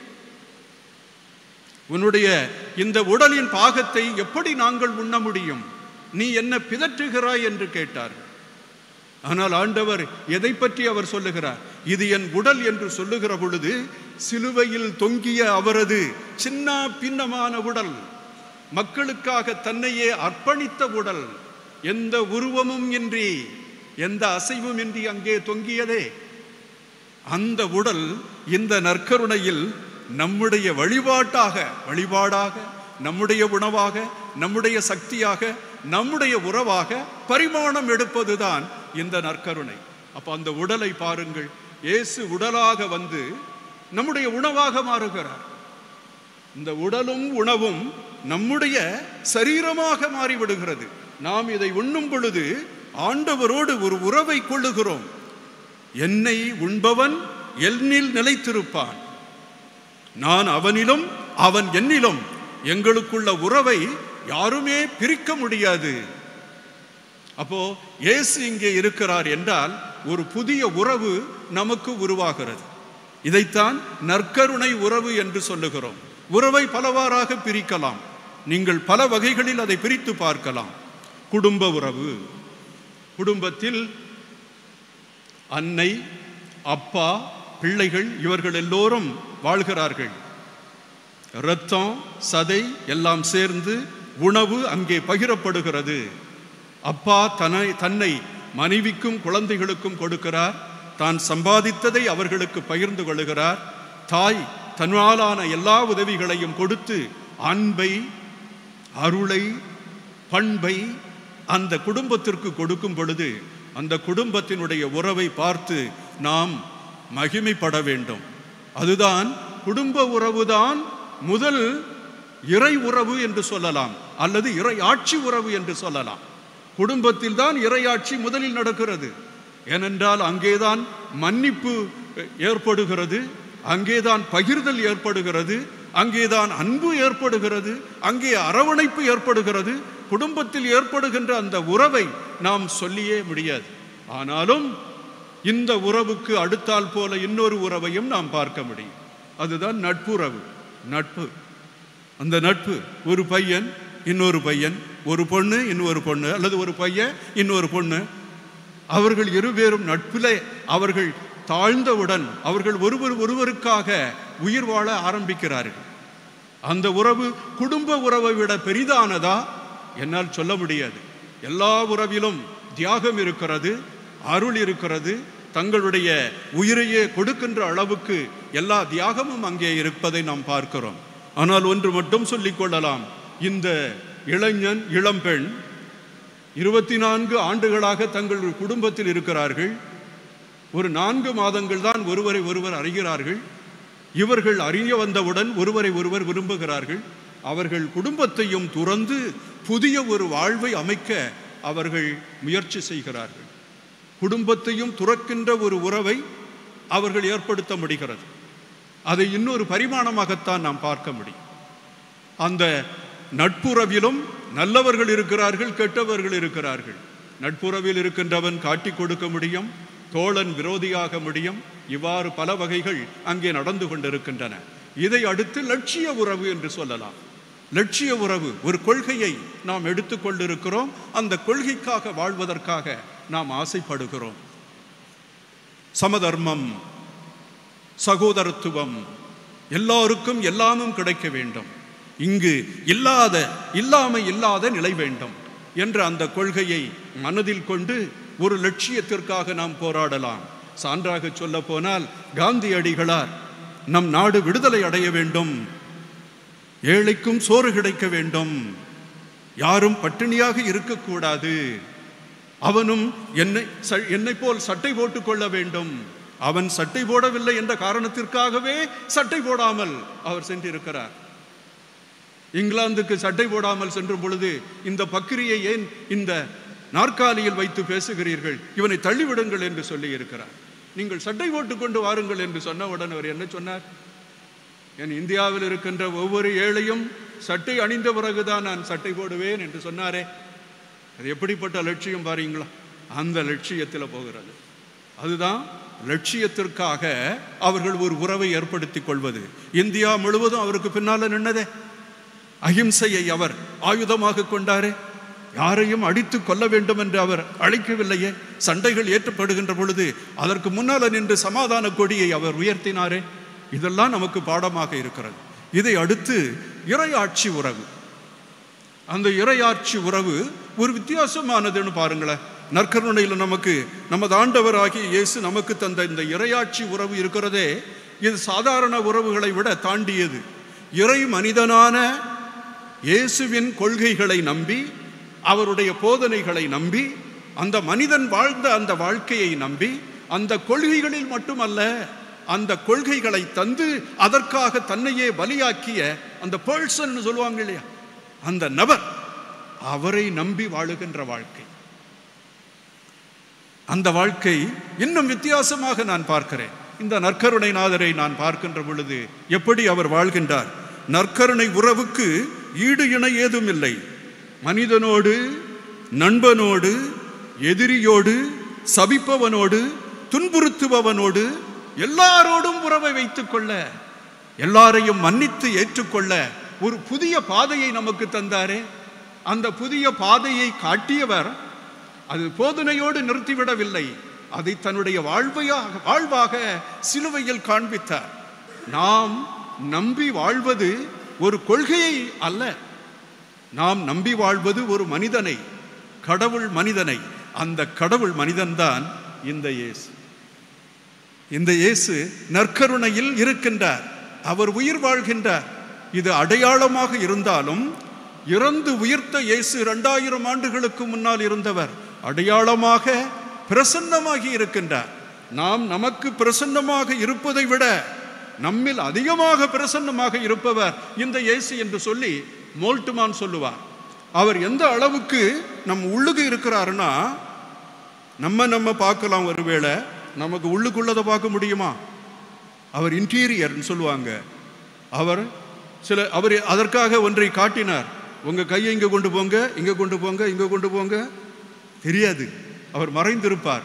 உன்னுடைய இந்த உடலின் பாகத்தை எப்படி நாங்கள் உண்ண முடியும் நீ என்ன பிதற்றுகிறாய் என்று கேட்டார்கள் ஆனால் ஆண்டவர் எதை பற்றி அவர் சொல்லுகிறார் இது என் உடல் என்று சொல்லுகிற பொழுது சிலுவையில் தொங்கிய அவரது சின்ன பின்னமான உடல் மக்களுக்காக தன்னையே அர்ப்பணித்த உடல் எந்த உருவமும் இன்றி எந்த அசைவும் இன்றி அங்கே தொங்கியதே அந்த உடல் இந்த நற்கருணையில் நம்முடைய வழிபாட்டாக வழிபாடாக நம்முடைய உணவாக நம்முடைய சக்தியாக நம்முடைய உறவாக பரிமாணம் எடுப்பதுதான் இந்த நற்கருணை அப்ப அந்த உடலை பாருங்கள் இயேசு உடலாக வந்து நம்முடைய உணவாக மாறுகிறார் இந்த உடலும் உணவும் நம்முடைய சரீரமாக மாறிவிடுகிறது நாம் இதை உண்ணும் பொழுது ஆண்டவரோடு ஒரு உறவை கொள்ளுகிறோம் என்னை உண்பவன் என்னில் நிலைத்திருப்பான் நான் அவனிலும் அவன் என்னிலும் எங்களுக்குள்ள உறவை யாருமே பிரிக்க முடியாது அப்போ இயேசு இங்கே இருக்கிறார் என்றால் ஒரு புதிய உறவு நமக்கு உருவாகிறது இதைத்தான் நற்கருணை உறவு என்று சொல்லுகிறோம் உறவை பலவாறாக பிரிக்கலாம் நீங்கள் பல வகைகளில் அதை பிரித்து பார்க்கலாம் குடும்ப உறவு குடும்பத்தில் அன்னை அப்பா பிள்ளைகள் இவர்கள் எல்லோரும் வாழ்கிறார்கள் இரத்தம் சதை எல்லாம் சேர்ந்து உணவு அங்கே பகிரப்படுகிறது அப்பா தன்னை தன்னை மனைவிக்கும் குழந்தைகளுக்கும் கொடுக்கிறார் தான் சம்பாதித்ததை அவர்களுக்கு பகிர்ந்து கொள்கிறார் தாய் தன்னாலான எல்லா உதவிகளையும் கொடுத்து அன்பை அருளை பண்பை அந்த குடும்பத்திற்கு கொடுக்கும் பொழுது அந்த குடும்பத்தினுடைய உறவை பார்த்து நாம் மகிமைப்பட வேண்டும் அதுதான் குடும்ப உறவுதான் முதல் இறை உறவு என்று சொல்லலாம் அல்லது இறை ஆட்சி உறவு என்று சொல்லலாம் குடும்பத்தில் தான் இறையாட்சி முதலில் நடக்கிறது ஏனென்றால் அங்கேதான் மன்னிப்பு ஏற்படுகிறது அங்கேதான் பகிர்தல் ஏற்படுகிறது அங்கேதான் அன்பு ஏற்படுகிறது அங்கே அரவணைப்பு ஏற்படுகிறது குடும்பத்தில் ஏற்படுகின்ற அந்த உறவை நாம் சொல்லியே முடியாது ஆனாலும் இந்த உறவுக்கு அடுத்தால் போல இன்னொரு உறவையும் நாம் பார்க்க முடியும் அதுதான் நட்புறவு நட்பு அந்த நட்பு ஒரு பையன் இன்னொரு பையன் ஒரு பொண்ணு இன்னொரு பொண்ணு அல்லது ஒரு பையன் இன்னொரு பொண்ணு அவர்கள் இருவேறும் நட்பிலே அவர்கள் தாழ்ந்தவுடன் அவர்கள் ஒருவர் ஒருவருக்காக உயிர் வாழ ஆரம்பிக்கிறார்கள் அந்த உறவு குடும்ப உறவை விட பெரிதானதா என்னால் சொல்ல முடியாது எல்லா உறவிலும் தியாகம் இருக்கிறது அருள் இருக்கிறது தங்களுடைய உயிரையே கொடுக்கின்ற அளவுக்கு எல்லா தியாகமும் அங்கே இருப்பதை நாம் பார்க்கிறோம் ஆனால் ஒன்று மட்டும் சொல்லிக் கொள்ளலாம் இந்த இளைஞன் இளம்பெண் இருபத்தி நான்கு ஆண்டுகளாக தங்கள் குடும்பத்தில் இருக்கிறார்கள் ஒரு நான்கு மாதங்கள் தான் ஒருவரை ஒருவர் அறிகிறார்கள் இவர்கள் அறிய வந்தவுடன் ஒருவரை ஒருவர் விரும்புகிறார்கள் அவர்கள் குடும்பத்தையும் துறந்து புதிய ஒரு வாழ்வை அமைக்க அவர்கள் முயற்சி செய்கிறார்கள் குடும்பத்தையும் துறக்கின்ற ஒரு உறவை அவர்கள் ஏற்படுத்த முடிகிறது அதை இன்னொரு பரிமாணமாகத்தான் நாம் பார்க்க முடியும் அந்த நட்புறவிலும் நல்லவர்கள் இருக்கிறார்கள் கெட்டவர்கள் இருக்கிறார்கள் நட்புறவில் இருக்கின்றவன் காட்டிக் கொடுக்க முடியும் தோழன் விரோதியாக முடியும் இவ்வாறு பல வகைகள் அங்கே நடந்து கொண்டிருக்கின்றன இதை அடுத்து லட்சிய உறவு என்று சொல்லலாம் லட்சிய உறவு ஒரு கொள்கையை நாம் எடுத்துக்கொண்டிருக்கிறோம் அந்த கொள்கைக்காக வாழ்வதற்காக நாம் ஆசைப்படுகிறோம் சமதர்மம் சகோதரத்துவம் எல்லாருக்கும் எல்லாமும் கிடைக்க வேண்டும் இங்கு இல்லாத இல்லாமை இல்லாத நிலை வேண்டும் என்ற அந்த கொள்கையை மனதில் கொண்டு ஒரு லட்சியத்திற்காக நாம் போராடலாம் சான்றாக சொல்ல போனால் காந்தியடிகளார் நம் நாடு விடுதலை அடைய வேண்டும் ஏழைக்கும் சோறு கிடைக்க வேண்டும் யாரும் பட்டினியாக இருக்கக்கூடாது அவனும் என்னை ச- என்னை போல் சட்டை போட்டுக் கொள்ள வேண்டும் அவன் சட்டை போடவில்லை என்ற காரணத்திற்காகவே சட்டை போடாமல் அவர் சென்றிருக்கிறார் இங்கிலாந்துக்கு சட்டை போடாமல் சென்ற பொழுது இந்த பக்கிரியை ஏன் இந்த நாற்காலியில் வைத்து பேசுகிறீர்கள் இவனை தள்ளிவிடுங்கள் என்று சொல்லி இருக்கிறார் நீங்கள் சட்டை போட்டுக் கொண்டு வாருங்கள் என்று சொன்னவுடன் அவர் என்ன சொன்னார் என் இந்தியாவில் இருக்கின்ற ஒவ்வொரு ஏழையும் சட்டை அணிந்த பிறகுதான் நான் சட்டை போடுவேன் என்று சொன்னாரே அது எப்படிப்பட்ட லட்சியம் பாருங்களா அந்த லட்சியத்தில் போகிறது அதுதான் லட்சியத்திற்காக அவர்கள் ஒரு உறவை ஏற்படுத்திக் கொள்வது இந்தியா முழுவதும் அவருக்கு பின்னால நின்னதே அகிம்சையை அவர் ஆயுதமாக கொண்டாரே யாரையும் அடித்து கொல்ல வேண்டும் என்று அவர் அழைக்கவில்லையே சண்டைகள் ஏற்றப்படுகின்ற பொழுது அதற்கு முன்னால நின்று சமாதான கொடியை அவர் உயர்த்தினாரே இதெல்லாம் நமக்கு பாடமாக இருக்கிறது இதை அடுத்து இறையாட்சி உறவு அந்த இறையாட்சி உறவு ஒரு வித்தியாசமானதுன்னு பாருங்களேன் நற்கருணையில் நமக்கு நமது ஆண்டவராகிய இயேசு நமக்கு தந்த இந்த இறையாட்சி உறவு இருக்கிறதே இது சாதாரண உறவுகளை விட தாண்டியது இறை மனிதனான இயேசுவின் கொள்கைகளை நம்பி அவருடைய போதனைகளை நம்பி அந்த மனிதன் வாழ்ந்த அந்த வாழ்க்கையை நம்பி அந்த கொள்கைகளில் மட்டுமல்ல அந்த கொள்கைகளை தந்து அதற்காக தன்னையே பலியாக்கிய அந்த பர்சன் சொல்லுவாங்க இல்லையா அந்த நபர் அவரை நம்பி வாழுகின்ற வாழ்க்கை அந்த வாழ்க்கை இன்னும் வித்தியாசமாக நான் பார்க்கிறேன் இந்த நற்கருணை நாதரை நான் பார்க்கின்ற பொழுது எப்படி அவர் வாழ்கின்றார் நற்கருணை உறவுக்கு ஈடு இணை ஏதும் இல்லை மனிதனோடு நண்பனோடு எதிரியோடு சபிப்பவனோடு துன்புறுத்துபவனோடு எல்லாரோடும் உறவை வைத்துக் கொள்ள எல்லாரையும் மன்னித்து ஏற்றுக்கொள்ள ஒரு புதிய பாதையை நமக்கு தந்தாரே அந்த புதிய பாதையை காட்டியவர் அது போதனையோடு நிறுத்திவிடவில்லை அதை தன்னுடைய வாழ்வையாக வாழ்வாக சிலுவையில் காண்பித்தார் நாம் நம்பி வாழ்வது ஒரு கொள்கையை அல்ல நாம் நம்பி வாழ்வது ஒரு மனிதனை கடவுள் மனிதனை அந்த கடவுள் மனிதன்தான் இந்த இயேசு இந்த இயேசு நற்கருணையில் இருக்கின்றார் அவர் உயிர் வாழ்கின்றார் இது அடையாளமாக இருந்தாலும் இறந்து உயிர்த்த இயேசு இரண்டாயிரம் ஆண்டுகளுக்கு முன்னால் இருந்தவர் அடையாளமாக பிரசன்னமாகி இருக்கின்றார் நாம் நமக்கு பிரசன்னமாக இருப்பதை விட நம்மில் அதிகமாக பிரசன்னமாக இருப்பவர் இந்த இயேசு என்று சொல்லி மோல்ட்டுமான் சொல்லுவார் அவர் எந்த அளவுக்கு நம் உள்ளுக்கு இருக்கிறாருன்னா நம்ம நம்ம பார்க்கலாம் ஒருவேளை நமக்கு உள்ளுக்குள்ளதை பார்க்க முடியுமா அவர் இன்டீரியர்னு சொல்லுவாங்க அவர் சில அவர் அதற்காக ஒன்றை காட்டினார் உங்க கையை இங்க கொண்டு போங்க இங்க கொண்டு போங்க இங்க கொண்டு போங்க தெரியாது அவர் மறைந்திருப்பார்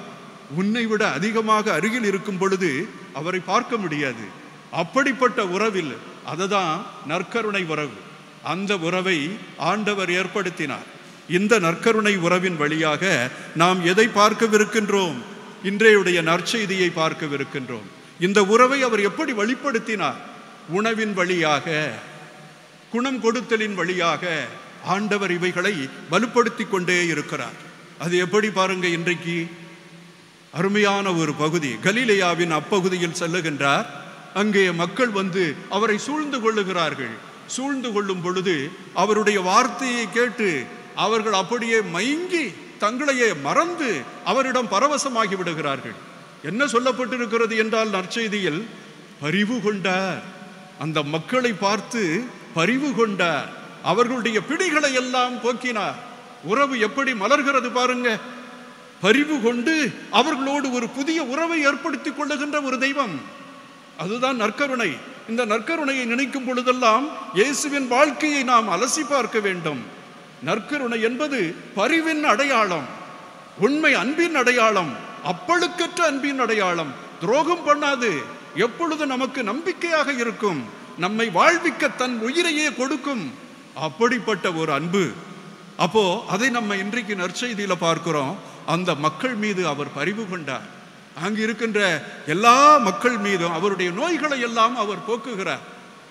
உன்னை விட அதிகமாக அருகில் இருக்கும் பொழுது அவரை பார்க்க முடியாது அப்படிப்பட்ட உறவில் அதுதான் நற்கருணை உறவு அந்த உறவை ஆண்டவர் ஏற்படுத்தினார் இந்த நற்கருணை உறவின் வழியாக நாம் எதை பார்க்கவிருக்கின்றோம் இன்றையுடைய நற்செய்தியை பார்க்கவிருக்கின்றோம் இந்த உறவை அவர் எப்படி வெளிப்படுத்தினார் உணவின் வழியாக குணம் கொடுத்தலின் வழியாக ஆண்டவர் இவைகளை வலுப்படுத்தி கொண்டே இருக்கிறார் அது எப்படி பாருங்க இன்றைக்கு அருமையான ஒரு பகுதி கலிலேயாவின் அப்பகுதியில் செல்லுகின்றார் அங்கே மக்கள் வந்து அவரை சூழ்ந்து கொள்ளுகிறார்கள் சூழ்ந்து கொள்ளும் பொழுது அவருடைய வார்த்தையை கேட்டு அவர்கள் அப்படியே மயங்கி தங்களையே மறந்து அவரிடம் பரவசமாகி விடுகிறார்கள் என்ன சொல்லப்பட்டிருக்கிறது என்றால் நற்செய்தியில் பரிவு கொண்டார் அந்த மக்களை பார்த்து பரிவு கொண்டார் அவர்களுடைய பிடிகளை எல்லாம் போக்கினார் உறவு எப்படி மலர்கிறது பாருங்க பரிவு கொண்டு அவர்களோடு ஒரு புதிய உறவை ஏற்படுத்திக் கொள்ளுகின்ற ஒரு தெய்வம் அதுதான் நற்கருணை இந்த நற்கருணையை நினைக்கும் பொழுதெல்லாம் இயேசுவின் வாழ்க்கையை நாம் அலசி பார்க்க வேண்டும் நற்கருணை என்பது பரிவின் அடையாளம் உண்மை அன்பின் அடையாளம் அப்பழுக்கற்ற அன்பின் அடையாளம் துரோகம் பண்ணாது எப்பொழுது நமக்கு நம்பிக்கையாக இருக்கும் நம்மை வாழ்விக்க தன் உயிரையே கொடுக்கும் அப்படிப்பட்ட ஒரு அன்பு அப்போ அதை நம்ம இன்றைக்கு நற்செய்தியில பார்க்கிறோம் அந்த மக்கள் மீது அவர் பரிவு கொண்டார் அங்கு இருக்கின்ற எல்லா மக்கள் மீதும் அவருடைய நோய்களை எல்லாம் அவர் போக்குகிறார்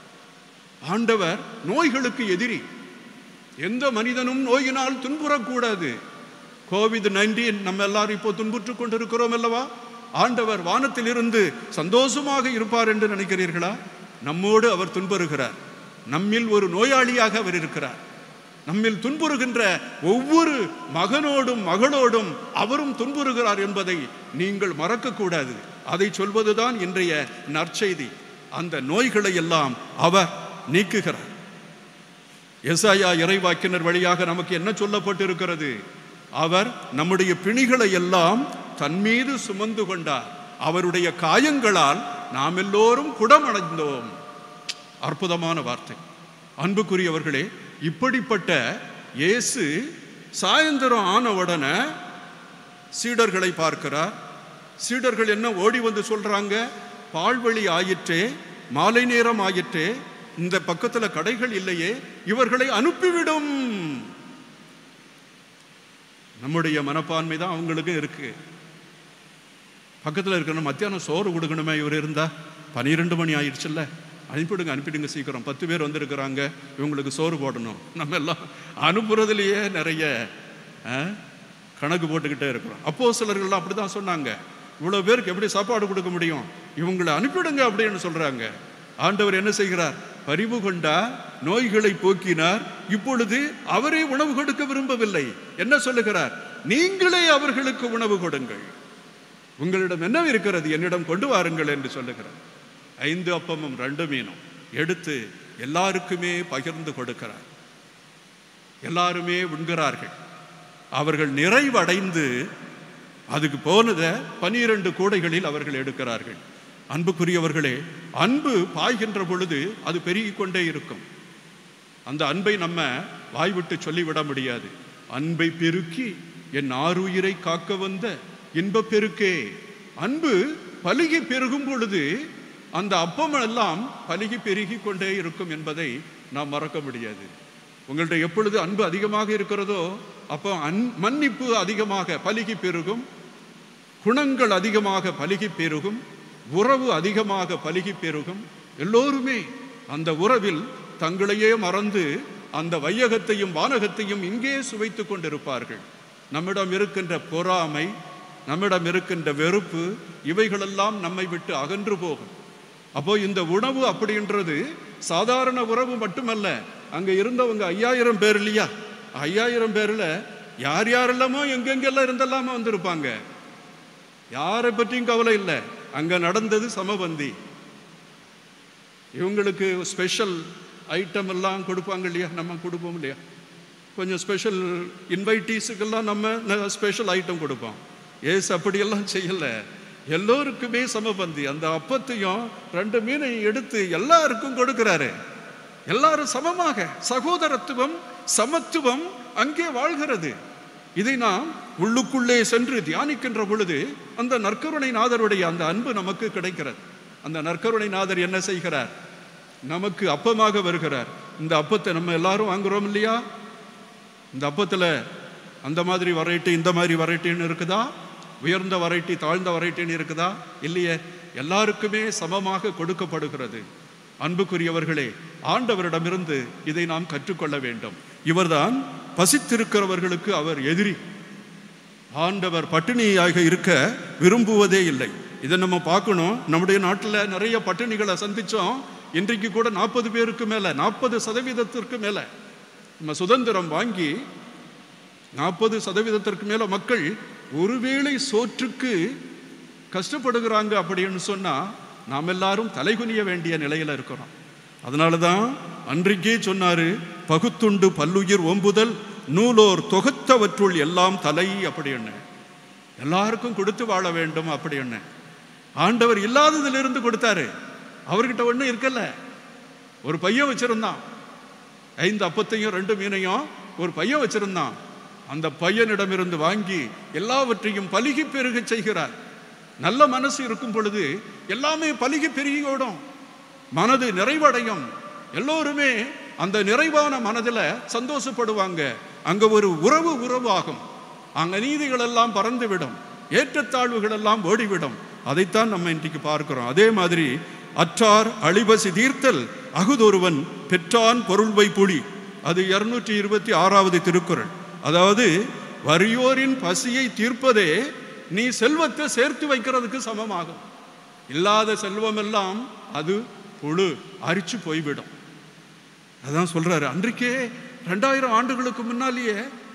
ஆண்டவர் நோய்களுக்கு எதிரி எந்த மனிதனும் நோயினால் துன்புறக்கூடாது கோவிட் நைன்டீன் நம்ம எல்லாரும் இப்போ துன்புற்றுக் கொண்டிருக்கிறோம் அல்லவா ஆண்டவர் வானத்தில் இருந்து சந்தோஷமாக இருப்பார் என்று நினைக்கிறீர்களா நம்மோடு அவர் துன்புறுகிறார் நம்மில் ஒரு நோயாளியாக அவர் இருக்கிறார் நம்மில் துன்புறுகின்ற ஒவ்வொரு மகனோடும் மகளோடும் அவரும் துன்புறுகிறார் என்பதை நீங்கள் மறக்கக்கூடாது அதை சொல்வதுதான் இன்றைய நற்செய்தி அந்த நோய்களை எல்லாம் அவர் நீக்குகிறார் எசாயா இறைவாக்கினர் வழியாக நமக்கு என்ன சொல்லப்பட்டிருக்கிறது அவர் நம்முடைய பிணிகளை எல்லாம் தன் மீது சுமந்து கொண்டார் அவருடைய காயங்களால் நாம் எல்லோரும் குடமடைந்தோம் அற்புதமான வார்த்தை அன்புக்குரியவர்களே இப்படிப்பட்ட இயேசு சாயந்தரம் ஆன உடனே சீடர்களை பார்க்கிறார் சீடர்கள் என்ன ஓடி வந்து சொல்றாங்க பால்வழி ஆயிற்றே மாலை நேரம் ஆயிற்றே இந்த பக்கத்துல கடைகள் இல்லையே இவர்களை அனுப்பிவிடும் நம்முடைய மனப்பான்மை தான் அவங்களுக்கும் இருக்கு பக்கத்தில் இருக்கணும் மத்தியானம் சோறு கொடுக்கணுமே இவர் இருந்தா பன்னிரெண்டு மணி ஆயிடுச்சுல்ல அனுப்பிடுங்க அனுப்பிடுங்க சீக்கிரம் பத்து பேர் வந்திருக்கிறாங்க இவங்களுக்கு சோறு போடணும் நம்ம எல்லாம் அனுப்புறதுலேயே நிறைய ஆ, கணக்கு போட்டுக்கிட்டே இருக்கிறோம் அப்போ சிலர்கள்லாம் அப்படி தான் சொன்னாங்க இவ்வளோ பேருக்கு எப்படி சாப்பாடு கொடுக்க முடியும் இவங்களை அனுப்பிடுங்க அப்படின்னு சொல்றாங்க ஆண்டவர் என்ன செய்கிறார் பரிவு கொண்டார் நோய்களை போக்கினார் இப்பொழுது அவரே உணவு கொடுக்க விரும்பவில்லை என்ன சொல்லுகிறார் நீங்களே அவர்களுக்கு உணவு கொடுங்கள் உங்களிடம் என்ன இருக்கிறது என்னிடம் கொண்டு வாருங்கள் என்று சொல்லுகிறார் ஐந்து அப்பமும் ரெண்டு மீனும் எடுத்து எல்லாருக்குமே பகிர்ந்து கொடுக்கிறார் எல்லாருமே உண்கிறார்கள் அவர்கள் நிறைவடைந்து அதுக்கு போனத பனிரெண்டு கூடைகளில் அவர்கள் எடுக்கிறார்கள் அன்புக்குரியவர்களே அன்பு பாய்கின்ற பொழுது அது பெருகிக் கொண்டே இருக்கும் அந்த அன்பை நம்ம வாய்விட்டு சொல்லிவிட முடியாது அன்பை பெருக்கி என் ஆறுயிரை காக்க வந்த இன்பப் பெருக்கே அன்பு பலுகி பெருகும் பொழுது அந்த அப்பம் எல்லாம் பலுகி பெருகி கொண்டே இருக்கும் என்பதை நாம் மறக்க முடியாது உங்கள்ட்ட எப்பொழுது அன்பு அதிகமாக இருக்கிறதோ அப்போ அன் மன்னிப்பு அதிகமாக பலுகி பெருகும் குணங்கள் அதிகமாக பலுகி பெருகும் உறவு அதிகமாக பலுகி பெருகும் எல்லோருமே அந்த உறவில் தங்களையே மறந்து அந்த வையகத்தையும் வானகத்தையும் இங்கே சுவைத்துக் கொண்டிருப்பார்கள் நம்மிடம் இருக்கின்ற பொறாமை நம்மிடம் இருக்கின்ற வெறுப்பு இவைகளெல்லாம் நம்மை விட்டு அகன்று போகும் அப்போ இந்த உணவு அப்படின்றது சாதாரண உறவு மட்டுமல்ல அங்க இருந்தவங்க ஐயாயிரம் பேர் இல்லையா ஐயாயிரம் பேர்ல யார் யாரெல்லாமோ எங்கெங்கெல்லாம் இருந்தெல்லாமோ வந்திருப்பாங்க யாரை பற்றியும் கவலை இல்லை அங்க நடந்தது சமபந்தி இவங்களுக்கு ஸ்பெஷல் ஐட்டம் எல்லாம் கொடுப்பாங்க இல்லையா நம்ம கொடுப்போம் இல்லையா கொஞ்சம் ஸ்பெஷல் இன்வைட்டீஸுக்கெல்லாம் நம்ம ஸ்பெஷல் ஐட்டம் கொடுப்போம் ஏசு அப்படியெல்லாம் செய்யலை எல்லோருக்குமே சமபந்தி அந்த அப்பத்தையும் ரெண்டு மீனை எடுத்து எல்லாருக்கும் கொடுக்கிறாரு எல்லாரும் சமமாக சகோதரத்துவம் சமத்துவம் அங்கே வாழ்கிறது இதை நாம் உள்ளுக்குள்ளே சென்று தியானிக்கின்ற பொழுது அந்த நற்கருணை நாதருடைய அந்த அன்பு நமக்கு கிடைக்கிறது அந்த நற்கருணை நாதர் என்ன செய்கிறார் நமக்கு அப்பமாக வருகிறார் இந்த அப்பத்தை நம்ம எல்லாரும் வாங்குறோம் இல்லையா இந்த அப்பத்தில் அந்த மாதிரி வெரைட்டி இந்த மாதிரி வெரைட்டின்னு இருக்குதா உயர்ந்த வெரைட்டி தாழ்ந்த வெரைட்டின்னு இருக்குதா இல்லையே எல்லாருக்குமே சமமாக கொடுக்கப்படுகிறது அன்புக்குரியவர்களே ஆண்டவரிடமிருந்து இதை நாம் கற்றுக்கொள்ள வேண்டும் இவர்தான் பசித்திருக்கிறவர்களுக்கு அவர் எதிரி ஆண்டவர் பட்டினியாக இருக்க விரும்புவதே இல்லை இதை நம்ம பார்க்கணும் நம்முடைய நாட்டில் நிறைய பட்டினிகளை சந்திச்சோம் இன்றைக்கு கூட நாற்பது பேருக்கு மேலே நாற்பது சதவீதத்திற்கு மேலே நம்ம சுதந்திரம் வாங்கி நாற்பது சதவீதத்திற்கு மேலே மக்கள் ஒருவேளை சோற்றுக்கு கஷ்டப்படுகிறாங்க அப்படின்னு சொன்னால் நாம் எல்லாரும் தலைகுனிய வேண்டிய நிலையில் இருக்கிறோம் அதனால தான் அன்றைக்கே சொன்னாரு பகுத்துண்டு பல்லுயிர் ஓம்புதல் நூலோர் தொகுத்தவற்றுள் எல்லாம் தலை அப்படின்னு எல்லாருக்கும் கொடுத்து வாழ வேண்டும் அப்படின்னு ஆண்டவர் இல்லாததிலிருந்து கொடுத்தாரு அவர்கிட்ட ஒன்றும் இருக்கல்ல ஒரு பையன் வச்சிருந்தான் ஐந்து அப்பத்தையும் ரெண்டு மீனையும் ஒரு பையன் வச்சிருந்தான் அந்த பையனிடமிருந்து வாங்கி எல்லாவற்றையும் பலுகி பெருக செய்கிறார் நல்ல மனசு இருக்கும் பொழுது எல்லாமே பலுகி பெருகி ஓடும் மனது நிறைவடையும் எல்லோருமே அந்த நிறைவான மனதில் சந்தோஷப்படுவாங்க அங்க ஒரு உறவு உறவாகும் அங்க நீதிகள் எல்லாம் பறந்துவிடும் ஏற்றத்தாழ்வுகள் எல்லாம் ஓடிவிடும் அதைத்தான் நம்ம இன்றைக்கு பார்க்கிறோம் அதே மாதிரி அற்றார் அழிபசி தீர்த்தல் அகுதொருவன் பெற்றான் பொருள்வை புலி அது இருநூற்றி இருபத்தி ஆறாவது திருக்குறள் அதாவது வறியோரின் பசியை தீர்ப்பதே நீ செல்வத்தை சேர்த்து வைக்கிறதுக்கு சமமாகும் இல்லாத செல்வம் எல்லாம் அது புழு அரிச்சு போய்விடும் அதான் சொல்றாரு அன்றைக்கே ரெண்டாயிரம் ஆண்டுகளுக்கு முன்னாலேயே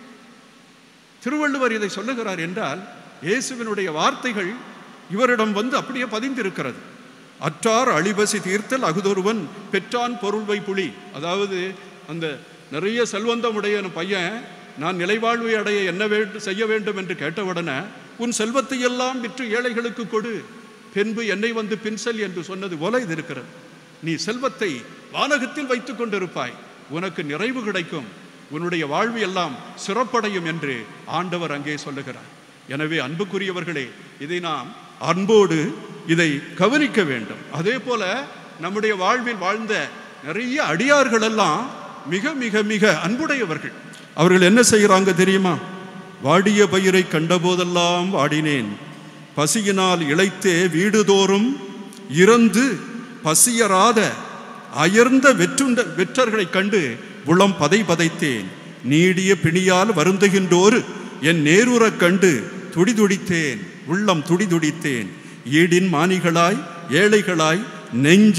திருவள்ளுவர் இதை சொல்லுகிறார் என்றால் இயேசுவினுடைய வார்த்தைகள் இவரிடம் வந்து அப்படியே பதிந்திருக்கிறது அற்றார் அழிபசி தீர்த்தல் அகுதொருவன் பெற்றான் பொருள்வை புலி அதாவது அந்த நிறைய செல்வந்தமுடைய பையன் நான் நிலைவாழ்வை அடைய என்ன வேண்டும் செய்ய வேண்டும் என்று கேட்டவுடனே உன் செல்வத்தை எல்லாம் விற்று ஏழைகளுக்கு கொடு பின்பு என்னை வந்து பின்செல் என்று சொன்னது போல இது இருக்கிறது நீ செல்வத்தை வானகத்தில் வைத்துக் கொண்டிருப்பாய் உனக்கு நிறைவு கிடைக்கும் உன்னுடைய வாழ்வு எல்லாம் சிறப்படையும் என்று ஆண்டவர் அங்கே சொல்லுகிறார் எனவே அன்புக்குரியவர்களே இதை நாம் அன்போடு இதை கவனிக்க வேண்டும் அதே போல நம்முடைய வாழ்வில் வாழ்ந்த நிறைய அடியார்கள் எல்லாம் மிக மிக மிக அன்புடையவர்கள் அவர்கள் என்ன செய்கிறாங்க தெரியுமா வாடிய பயிரை கண்டபோதெல்லாம் வாடினேன் பசியினால் இளைத்தே வீடுதோறும் இறந்து பசியராத அயர்ந்த வெற்றுண்ட வெற்றர்களைக் கண்டு உளம் பதை பதைத்தேன் நீடிய பிணியால் வருந்துகின்றோர் என் நேருறக் கண்டு துடிதுடித்தேன் உள்ளம் துடிதுடித்தேன் ஈடின் மானிகளாய் ஏழைகளாய் நெஞ்ச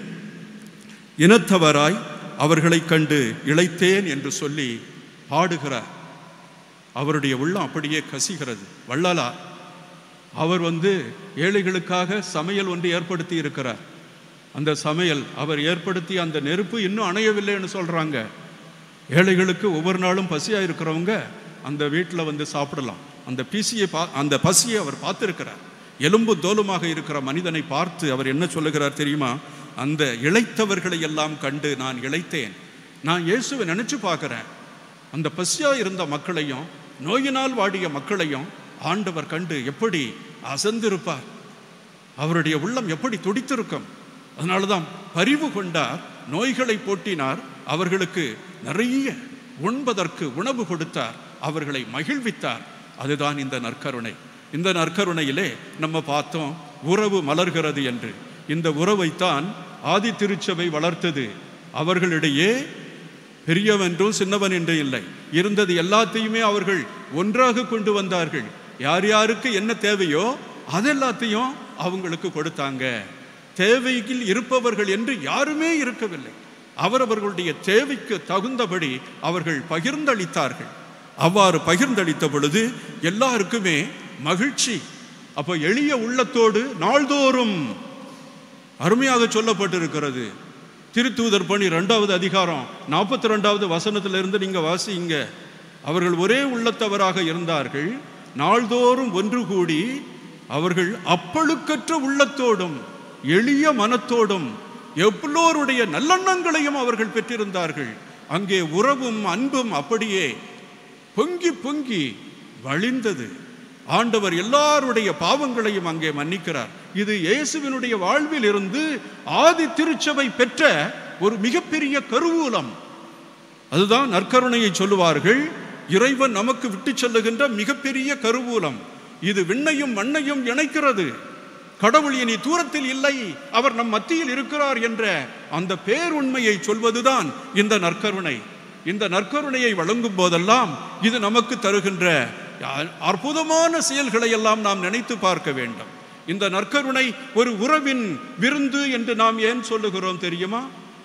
இனத்தவராய் அவர்களைக் கண்டு இளைத்தேன் என்று சொல்லி பாடுகிறார் அவருடைய உள்ளம் அப்படியே கசிகிறது வள்ளலா அவர் வந்து ஏழைகளுக்காக சமையல் ஒன்று ஏற்படுத்தி இருக்கிறார் அந்த சமையல் அவர் ஏற்படுத்திய அந்த நெருப்பு இன்னும் அணையவில்லைன்னு சொல்றாங்க ஏழைகளுக்கு ஒவ்வொரு நாளும் பசியா இருக்கிறவங்க அந்த வீட்டில் வந்து சாப்பிடலாம் அந்த பிசியை பா அந்த பசியை அவர் பார்த்திருக்கிறார் எலும்பு தோலுமாக இருக்கிற மனிதனை பார்த்து அவர் என்ன சொல்லுகிறார் தெரியுமா அந்த இளைத்தவர்களை எல்லாம் கண்டு நான் இளைத்தேன் நான் இயேசுவை நினைச்சு பார்க்கிறேன் அந்த பசியா இருந்த மக்களையும் நோயினால் வாடிய மக்களையும் ஆண்டவர் கண்டு எப்படி அசந்திருப்பார் அவருடைய உள்ளம் எப்படி துடித்திருக்கும் அதனால தான் பரிவு கொண்டார் நோய்களை போட்டினார் அவர்களுக்கு நிறைய உண்பதற்கு உணவு கொடுத்தார் அவர்களை மகிழ்வித்தார் அதுதான் இந்த நற்கருணை இந்த நற்கருணையிலே நம்ம பார்த்தோம் உறவு மலர்கிறது என்று இந்த உறவைத்தான் ஆதி திருச்சபை வளர்த்தது அவர்களிடையே பெரியவன் என்றும் சின்னவன் என்றும் இல்லை இருந்தது எல்லாத்தையுமே அவர்கள் ஒன்றாக கொண்டு வந்தார்கள் யார் யாருக்கு என்ன தேவையோ அதெல்லாத்தையும் அவங்களுக்கு கொடுத்தாங்க தேவையில் இருப்பவர்கள் என்று யாருமே இருக்கவில்லை அவரவர்களுடைய தேவைக்கு தகுந்தபடி அவர்கள் பகிர்ந்தளித்தார்கள் அவ்வாறு பகிர்ந்தளித்த பொழுது எல்லாருக்குமே மகிழ்ச்சி அப்போ எளிய உள்ளத்தோடு நாள்தோறும் அருமையாக சொல்லப்பட்டிருக்கிறது திருத்தூதர் பணி ரெண்டாவது அதிகாரம் நாற்பத்தி ரெண்டாவது வசனத்திலிருந்து நீங்க வாசிங்க அவர்கள் ஒரே உள்ளத்தவராக இருந்தார்கள் நாள்தோறும் ஒன்று கூடி அவர்கள் அப்பழுக்கற்ற உள்ளத்தோடும் எளிய மனத்தோடும் எவ்வளோருடைய நல்லெண்ணங்களையும் அவர்கள் பெற்றிருந்தார்கள் அங்கே உறவும் அன்பும் அப்படியே பொங்கி பொங்கி வழிந்தது ஆண்டவர் எல்லாருடைய பாவங்களையும் அங்கே மன்னிக்கிறார் இது இயேசுவினுடைய வாழ்வில் இருந்து ஆதி திருச்சபை பெற்ற ஒரு மிகப்பெரிய கருவூலம் அதுதான் நற்கருணையை சொல்லுவார்கள் இறைவன் நமக்கு விட்டு செல்லுகின்ற மிகப்பெரிய கருவூலம் இது விண்ணையும் மண்ணையும் இணைக்கிறது கடவுள் இனி தூரத்தில் இல்லை அவர் நம் மத்தியில் இருக்கிறார் என்ற அந்த பேருண்மையை சொல்வதுதான் இந்த நற்கருணை இந்த நற்கருணையை வழங்கும் போதெல்லாம் இது நமக்கு தருகின்ற அற்புதமான செயல்களை எல்லாம் நாம் நினைத்து பார்க்க வேண்டும் இந்த நற்கருணை ஒரு உறவின் விருந்து என்று நாம் ஏன் சொல்லுகிறோம் தெரியுமா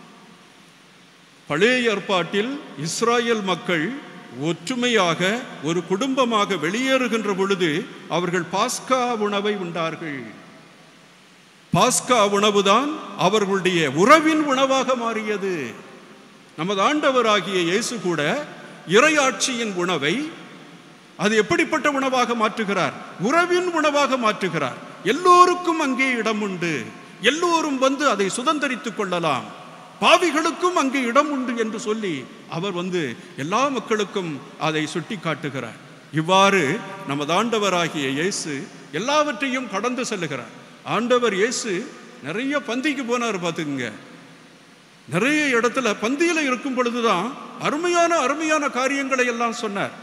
பழைய ஏற்பாட்டில் இஸ்ராயல் மக்கள் ஒற்றுமையாக ஒரு குடும்பமாக வெளியேறுகின்ற பொழுது அவர்கள் பாஸ்கா உணவை உண்டார்கள் பாஸ்கா உணவுதான் அவர்களுடைய உறவின் உணவாக மாறியது நமது ஆண்டவராகிய இயேசு கூட இறையாட்சியின் உணவை அது எப்படிப்பட்ட உணவாக மாற்றுகிறார் உறவின் உணவாக மாற்றுகிறார் எல்லோருக்கும் அங்கே இடம் உண்டு எல்லோரும் வந்து அதை சுதந்திரித்துக் கொள்ளலாம் பாவிகளுக்கும் அங்கே இடம் உண்டு என்று சொல்லி அவர் வந்து எல்லா மக்களுக்கும் அதை சுட்டி காட்டுகிறார் இவ்வாறு நமது ஆண்டவராகிய இயேசு எல்லாவற்றையும் கடந்து செல்லுகிறார் ஆண்டவர் இயேசு நிறைய பந்திக்கு போனார் பார்த்துக்குங்க நிறைய இடத்துல பந்தியில இருக்கும் பொழுதுதான் அருமையான அருமையான காரியங்களை எல்லாம் சொன்னார்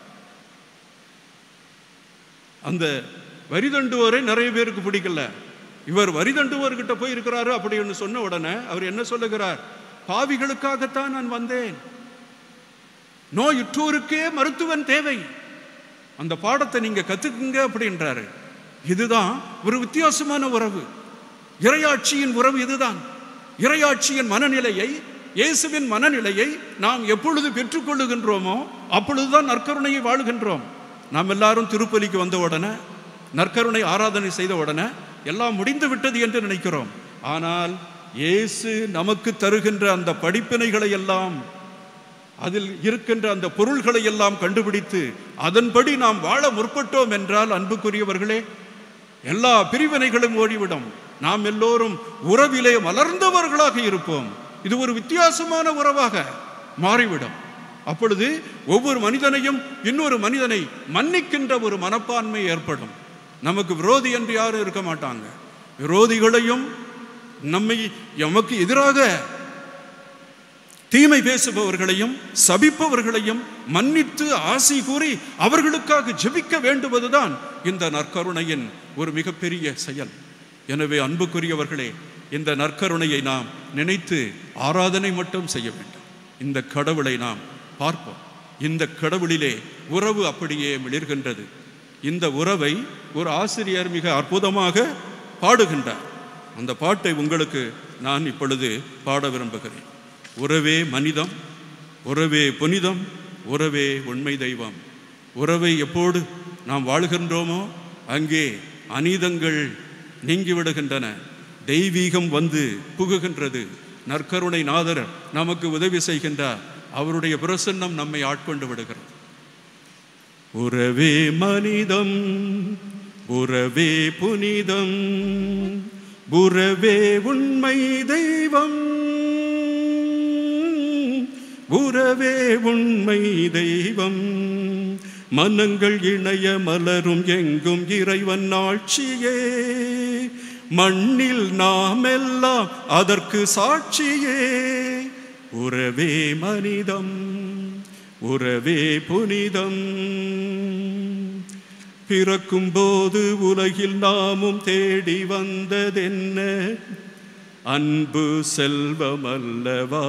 அந்த வரிதண்டுவோரை நிறைய பேருக்கு பிடிக்கல இவர் வரிதண்டுவோர்கிட்ட போய் இருக்கிறாரு அப்படின்னு சொன்ன உடனே அவர் என்ன சொல்லுகிறார் பாவிகளுக்காகத்தான் நான் வந்தேன் நோயுற்றோருக்கே மருத்துவன் தேவை அந்த பாடத்தை நீங்க கத்துக்குங்க அப்படின்றாரு இதுதான் ஒரு வித்தியாசமான உறவு இறையாட்சியின் உறவு இதுதான் இறையாட்சியின் மனநிலையை இயேசுவின் மனநிலையை நாம் எப்பொழுது பெற்றுக்கொள்ளுகின்றோமோ அப்பொழுதுதான் நற்கருணையை வாழுகின்றோம் நாம் எல்லாரும் திருப்பலிக்கு வந்த உடனே நற்கருணை ஆராதனை செய்த உடனே எல்லாம் முடிந்து விட்டது என்று நினைக்கிறோம் ஆனால் இயேசு நமக்கு தருகின்ற அந்த படிப்பினைகளை எல்லாம் அதில் இருக்கின்ற அந்த பொருள்களை எல்லாம் கண்டுபிடித்து அதன்படி நாம் வாழ முற்பட்டோம் என்றால் அன்புக்குரியவர்களே எல்லா பிரிவினைகளும் ஓடிவிடும் நாம் எல்லோரும் உறவிலே மலர்ந்தவர்களாக இருப்போம் இது ஒரு வித்தியாசமான உறவாக மாறிவிடும் அப்பொழுது ஒவ்வொரு மனிதனையும் இன்னொரு மனிதனை மன்னிக்கின்ற ஒரு மனப்பான்மை ஏற்படும் நமக்கு விரோதி என்று யாரும் இருக்க மாட்டாங்க விரோதிகளையும் நம்மை எமக்கு எதிராக தீமை பேசுபவர்களையும் சபிப்பவர்களையும் மன்னித்து ஆசி கூறி அவர்களுக்காக ஜெபிக்க வேண்டுவதுதான் இந்த நற்கருணையின் ஒரு மிகப்பெரிய செயல் எனவே அன்புக்குரியவர்களே இந்த நற்கருணையை நாம் நினைத்து ஆராதனை மட்டும் செய்ய வேண்டும் இந்த கடவுளை நாம் பார்ப்போம் இந்த கடவுளிலே உறவு அப்படியே மிளிர்கின்றது இந்த உறவை ஒரு ஆசிரியர் மிக அற்புதமாக பாடுகின்றார் அந்த பாட்டை உங்களுக்கு நான் இப்பொழுது பாட விரும்புகிறேன் உறவே மனிதம் உறவே புனிதம் உறவே உண்மை தெய்வம் உறவை எப்போது நாம் வாழ்கின்றோமோ அங்கே அநீதங்கள் நீங்கிவிடுகின்றன தெய்வீகம் வந்து புகுகின்றது நற்கருணை நாதர் நமக்கு உதவி செய்கின்றார் அவருடைய பிரசன்னம் நம்மை ஆட்கொண்டு விடுகிறது உறவே மனிதம் உறவே புனிதம் உறவே உண்மை தெய்வம் உறவே உண்மை தெய்வம் மனங்கள் இணைய மலரும் எங்கும் இறைவன் ஆட்சியே மண்ணில் நாம் எல்லாம் அதற்கு சாட்சியே உறவே மனிதம் உறவே புனிதம் பிறக்கும் போது உலகில் நாமும் தேடி வந்ததென்ன அன்பு செல்வம் அல்லவா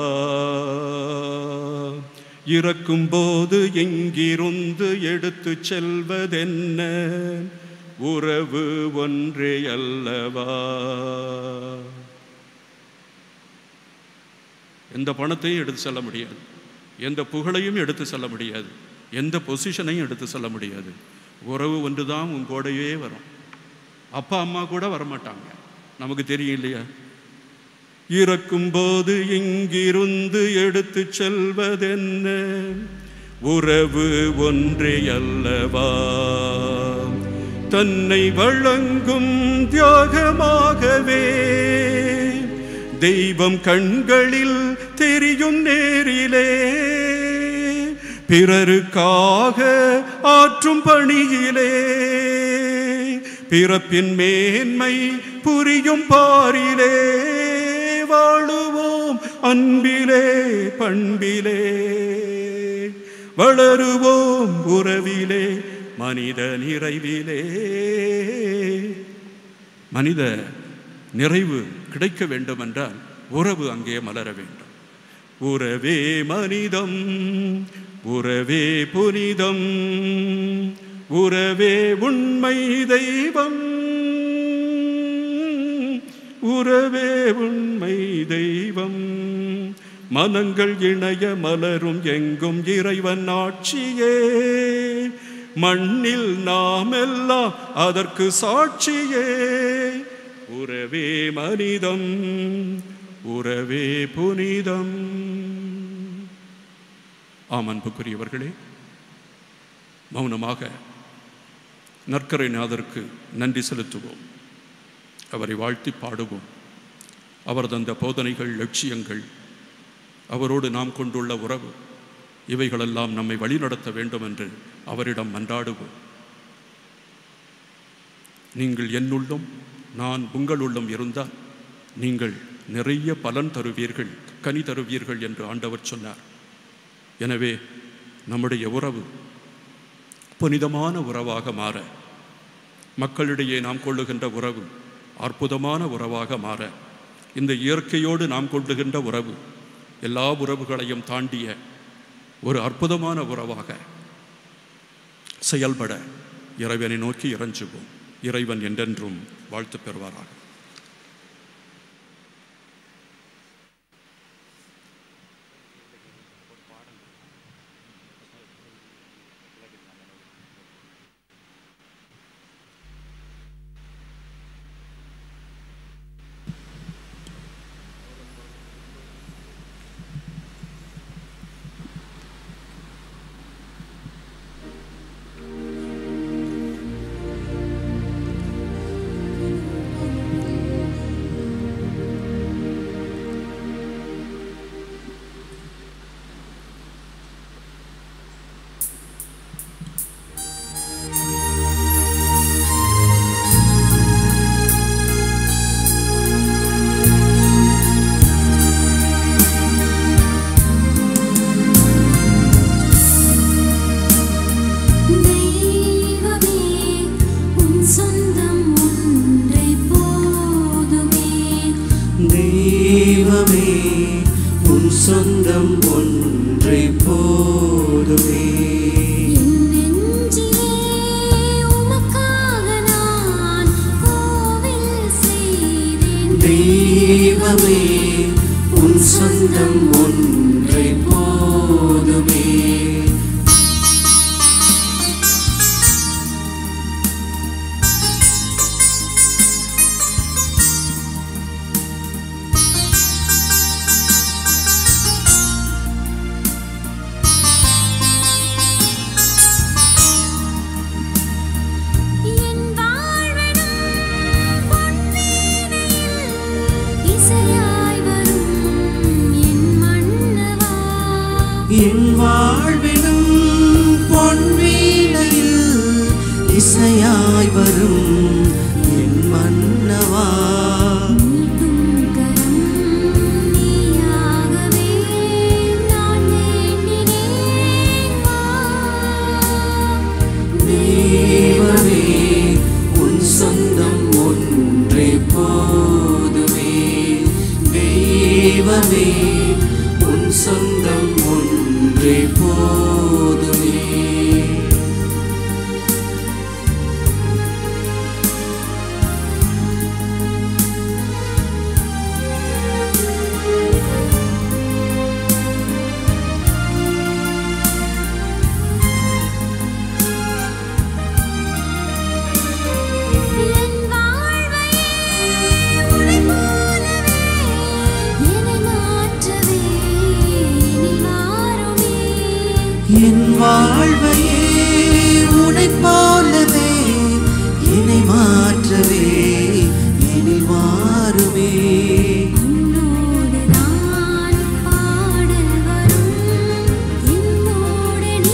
இறக்கும் போது எங்கிருந்து எடுத்து செல்வதென்ன உறவு ஒன்றே அல்லவா எந்த பணத்தையும் எடுத்து செல்ல முடியாது எந்த புகழையும் எடுத்து செல்ல முடியாது எந்த பொசிஷனையும் எடுத்து செல்ல முடியாது உறவு ஒன்று தான் உன் கூடவே வரும் அப்பா அம்மா கூட வரமாட்டாங்க நமக்கு தெரியும் இல்லையா இறக்கும் போது இங்கிருந்து எடுத்து செல்வதென்ன உறவு ஒன்றே அல்லவா தன்னை வழங்கும் தியாகமாகவே தெய்வம் கண்களில் தெரியும் நேரிலே பிறருக்காக ஆற்றும் பணியிலே பிறப்பின் மேன்மை புரியும் பாரிலே வாழுவோம் அன்பிலே பண்பிலே வளருவோம் உறவிலே மனித நிறைவிலே மனித நிறைவு கிடைக்க வேண்டுமென்றால் உறவு அங்கே மலர வேண்டும் உறவே மனிதம் உறவே புனிதம் உறவே உண்மை தெய்வம் உறவே உண்மை தெய்வம் மனங்கள் இணைய மலரும் எங்கும் இறைவன் ஆட்சியே மண்ணில் நாம் எல்லாம் அதற்கு சாட்சியே உறவே மனிதம் உறவே புனிதம் ஆம் அன்புக்குரியவர்களே மௌனமாக நற்கரை நாதருக்கு நன்றி செலுத்துவோம் அவரை வாழ்த்தி பாடுவோம் அவர் தந்த போதனைகள் லட்சியங்கள் அவரோடு நாம் கொண்டுள்ள உறவு இவைகளெல்லாம் நம்மை வழிநடத்த வேண்டும் என்று அவரிடம் மன்றாடுவோம் நீங்கள் என்னுள்ளும் நான் உங்களுள்ளும் இருந்தால் நீங்கள் நிறைய பலன் தருவீர்கள் கனி தருவீர்கள் என்று ஆண்டவர் சொன்னார் எனவே நம்முடைய உறவு புனிதமான உறவாக மாற மக்களிடையே நாம் கொள்ளுகின்ற உறவு அற்புதமான உறவாக மாற இந்த இயற்கையோடு நாம் கொள்ளுகின்ற உறவு எல்லா உறவுகளையும் தாண்டிய ஒரு அற்புதமான உறவாக செயல்பட இறைவனை நோக்கி இறைஞ்சுவோம் இறைவன் என்றென்றும் வாழ்த்து பெறுவாராக தெய்வமே உன் சொந்தம் ஒன்றை போதுமே தெய்வமே உன் சொந்தம் ஒன்றை போதுமே என் நெஞ்சிலே உமக்காக நான் கோவில் செய்தேன் தெய்வமே உன் சொந்தம் ஒன்றை போதுமே என் வாழ்வெனும் பொன்வீணையில் இசையாய் வரும் என் மன்னவா என் வாழ்விலும் பொன்வீணையில் இசையாய் வரும் என் மன்னவா நீட்டும் கரம் நீயாகவே நான் வேண்டினேன் வா தெய்வமே உன் சொந்தம் ஒன்றே போதுமே தெய்வமே உன் சொந்தம் ஒன்றே போதுமே என் வாழ்வையே உனை போலவே என்னை மாற்றவே நீ வாருமே என் வாழ்வையே உனை போலவே என்னை மாற்றவே எனில் மாறுமே உன்னோடு நான் பாடல் வரும் என்னோடு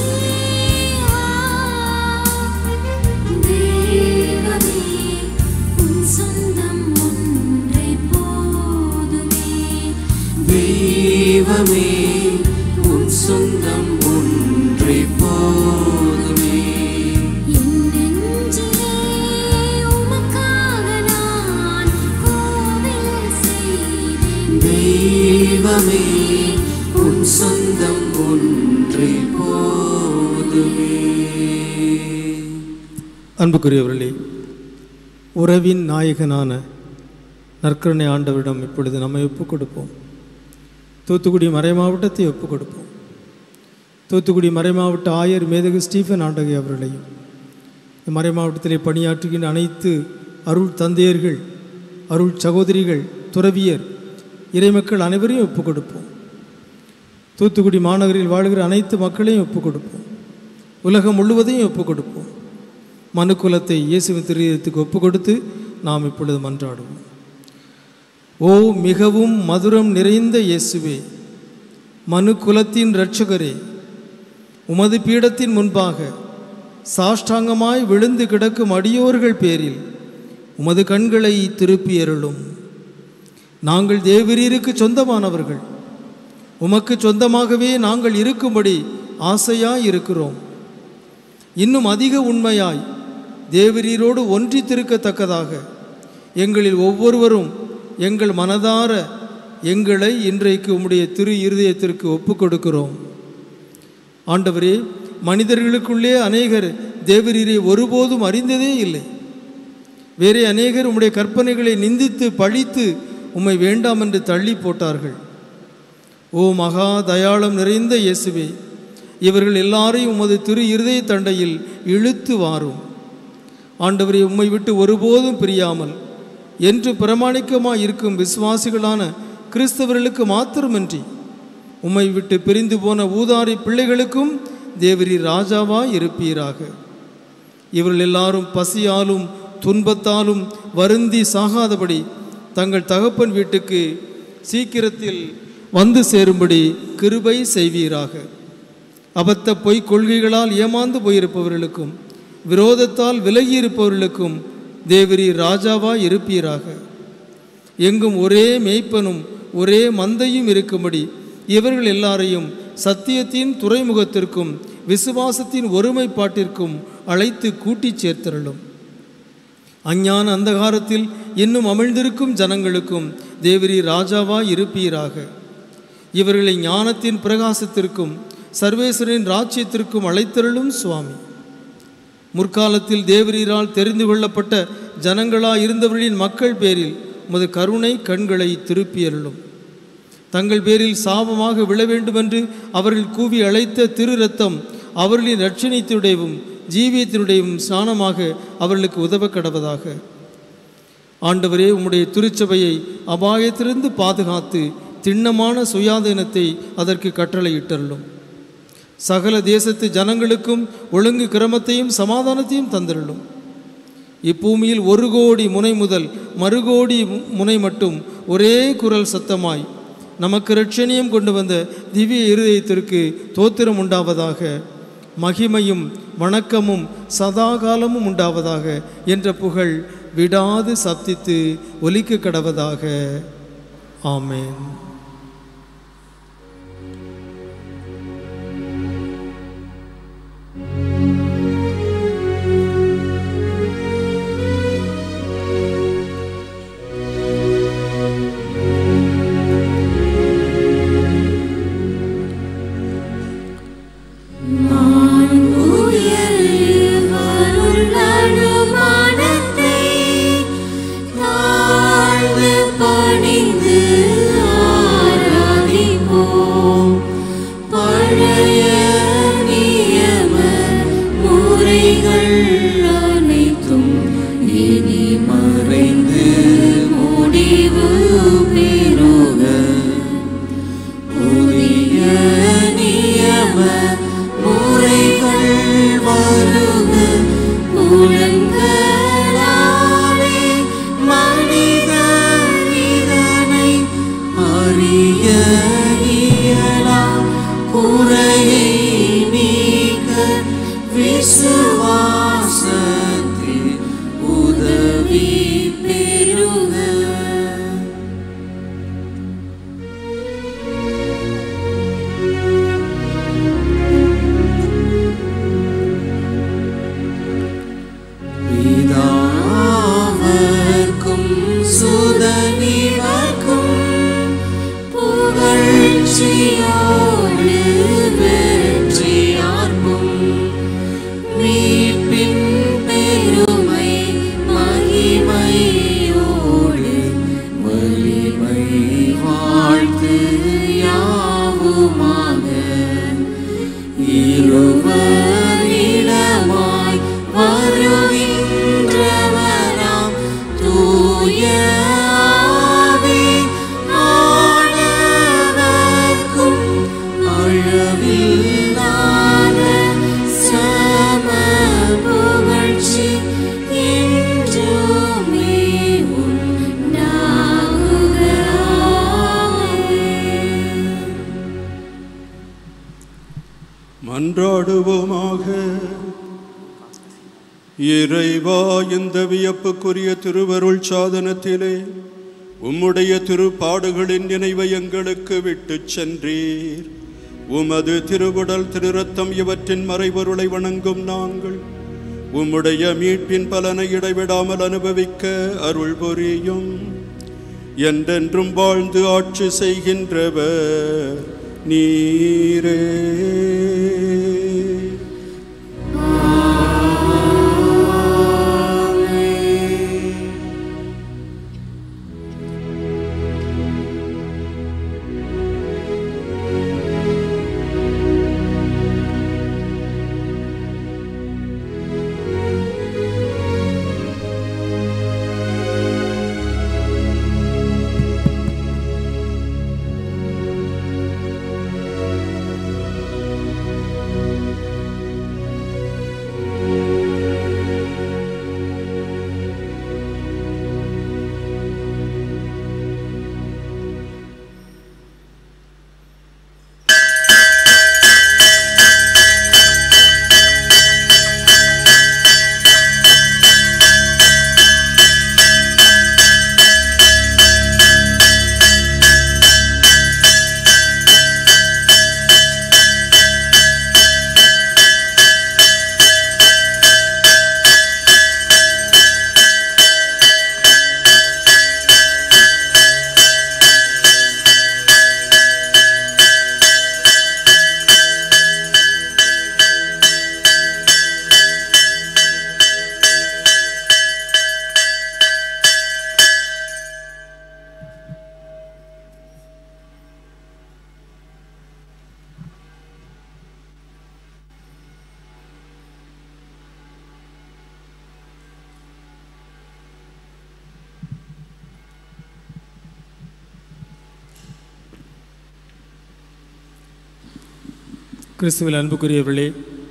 தெய்வமே உன் சொந்தம் ஒன்றே போதுமே என் நெஞ்சிலே உமக்காக நான் கோவில் செய்தேன் தெய்வமே உன் சொந்தம் ஒன்றே போதுமே அன்புக்குரியவர்களே உறவின் நாயகனான நற்கருணை ஆண்டவரிடம் இப்பொழுது நம்மை ஒப்புக் கொடுப்போம் தூத்துக்குடி மறைமாவட்டத்தை ஒப்புக் கொடுப்போம் தூத்துக்குடி மறைமாவட்ட ஆயர் மேதகு ஸ்டீஃபன் ஆண்டகை அவர்களையும் இந்த மறைமாவட்டத்திலே பணியாற்றுகின்ற அனைத்து அருள் தந்தையர்கள் அருள் சகோதரிகள் துறவியர் இறைமக்கள் அனைவரையும் ஒப்புக் கொடுப்போம் தூத்துக்குடி மாநகரில் வாழ்கிற அனைத்து மக்களையும் ஒப்புக் கொடுப்போம் உலகம் முழுவதையும் ஒப்புக் கொடுப்போம் மனு குலத்தை இயேசுவின் திருத்துக்கு ஒப்பு கொடுத்து நாம் இப்பொழுது மன்றாடுவோம் ஓ மிகவும் மதுரம் நிறைந்த இயேசுவே மனு குலத்தின் இரட்சகரே உமது பீடத்தின் முன்பாக சாஷ்டாங்கமாய் விழுந்து கிடக்கும் அடியோர்கள் பேரில் உமது கண்களை திருப்பி அருளும் நாங்கள் தேவரீருக்கு சொந்தமானவர்கள் உமக்கு சொந்தமாகவே நாங்கள் இருக்கும்படி ஆசையாய் இருக்கிறோம் இன்னும் அதிக உண்மையாய் தேவரீரோடு ஒன்றித்திருக்கத்தக்கதாக எங்களில் ஒவ்வொருவரும் எங்கள் மனதார எங்களை இன்றைக்கு உம்முடைய திரு இருதயத்திற்கு ஒப்புக் கொடுக்கிறோம் ஆண்டவரே மனிதர்களுக்குள்ளே அநேகர் தேவரீரை ஒருபோதும் அறிந்ததே இல்லை வேறே அநேகர் உம்முடைய கற்பனைகளை நிந்தித்து பழித்து உம்மை வேண்டாம் என்று தள்ளி போட்டார்கள் ஓ மகா தயாளம் நிறைந்த இயேசுவே இவர்கள் எல்லாரையும் உமது திரு இருதய தண்டையில் இழுத்து வாரும் ஆண்டவரை உம்மை விட்டு ஒருபோதும் பிரியாமல் என்று பிரமாணிக்கமாய் இருக்கும் விசுவாசிகளான கிறிஸ்தவர்களுக்கு மாத்திரமின்றி உம்மை விட்டு பிரிந்து போன ஊதாரி பிள்ளைகளுக்கும் தேவரி ராஜாவாய் இருப்பீராக இவர்கள் எல்லாரும் பசியாலும் துன்பத்தாலும் வருந்தி சாகாதபடி தங்கள் தகப்பன் வீட்டுக்கு சீக்கிரத்தில் வந்து சேரும்படி கிருபை செய்வீராக அபத்த பொய் கொள்கைகளால் ஏமாந்து போயிருப்பவர்களுக்கும் விரோதத்தால் விலகி இருப்பவர்களுக்கும் தேவரி ராஜாவாய் இருப்பீராக எங்கும் ஒரே மேய்ப்பனும் ஒரே மந்தையும் இருக்கும்படி இவர்கள் எல்லாரையும் சத்தியத்தின் துறைமுகத்திற்கும் விசுவாசத்தின் ஒருமைப்பாட்டிற்கும் அழைத்து கூட்டிச் சேர்த்தருளும் அஞ்ஞான அந்தகாரத்தில் இன்னும் அமிழ்ந்திருக்கும் ஜனங்களுக்கும் தேவரி ராஜாவாய் இருப்பீராக இவர்களை ஞானத்தின் பிரகாசத்திற்கும் சர்வேஸ்வரின் ராஜ்யத்திற்கும் அழைத்தருளும் சுவாமி முற்காலத்தில் தேவரீரால் தெரிந்து கொள்ளப்பட்ட ஜனங்களாய் இருந்தவர்களின் மக்கள் பேரில் உமது கருணை கண்களை திருப்பியருளும் தங்கள் பேரில் சாபமாக விழ வேண்டுமென்று அவர்கள் கூவி அழைத்த திரு ரத்தம் அவர்களின் ரட்சணித்துடையவும் ஜீவியத்தினுடையவும் ஸ்நானமாக அவர்களுக்கு உதவ கடவதாக ஆண்டவரே உம்முடைய திருச்சபையை அபாயத்திலிருந்து பாதுகாத்து திண்ணமான சுயாதீனத்தை அதற்கு கட்டளையிட்டருளும் சகல தேசத்து ஜனங்களுக்கும் ஒழுங்கு கிரமத்தையும் சமாதானத்தையும் தந்திருளும் இப்பூமியில் ஒரு கோடி முனை முதல் மறுகோடி மு- முனை மட்டும் ஒரே குரல் சத்தமாய் நமக்கு ரட்சணியம் கொண்டு வந்த திவ்ய இருதயத்திற்கு தோத்திரம் உண்டாவதாக மகிமையும் வணக்கமும் சதாகாலமும் உண்டாவதாக என்ற புகழ் விடாது சப்தித்து ஒலிக்க கடவதாக ஆமென் நான் உயர்வு அனுமானத்தை தாழ்ந்து பணிந்து ஆராதிப்போம் பழைய நியம முறைகள் அனைத்தும் இனி மறைந்து முடிவு பெறுக புதிய நியம முறைகள் வருக புலன்களாலே மனிதர் இதனை அறிய இயலாம் குறையை நீக்க விசுவாசத்தில் உதவி பெறுக இறைவனிவர்க்கும் புகழ்ச்சியோடு வெற்றியார்க்கும் மீட்பின் பெருமை மகிமையோடு வலிமை வாழ்த்து யாவுமாக இருவரிடமாய் வருகின்றவராம் தூய ஆவி ஆனவர்க்கும் அழவில்லாத சம புகழ்ச்சி என்றுமே உண்டாகுக ஆமென். மன்றாடுவோமாக இறைவா இந்த வியப்புக்குரிய திருவருள் சாதனத்திலே உம்முடைய திருப்பாடுகளின் நினைவை எங்களுக்கு விட்டுச் சென்றீர் உமது திருவுடல் திருரத்தம் இவற்றின் மறைபொருளை வணங்கும் நாங்கள் உம்முடைய மீட்பின் பலனை இடைவிடாமல் அனுபவிக்க அருள் புரியும் என்றென்றும் வாழ்ந்து ஆட்சி செய்கின்றவர் நீரே கிறிஸ்துவில் அன்புக்குரியவர்களே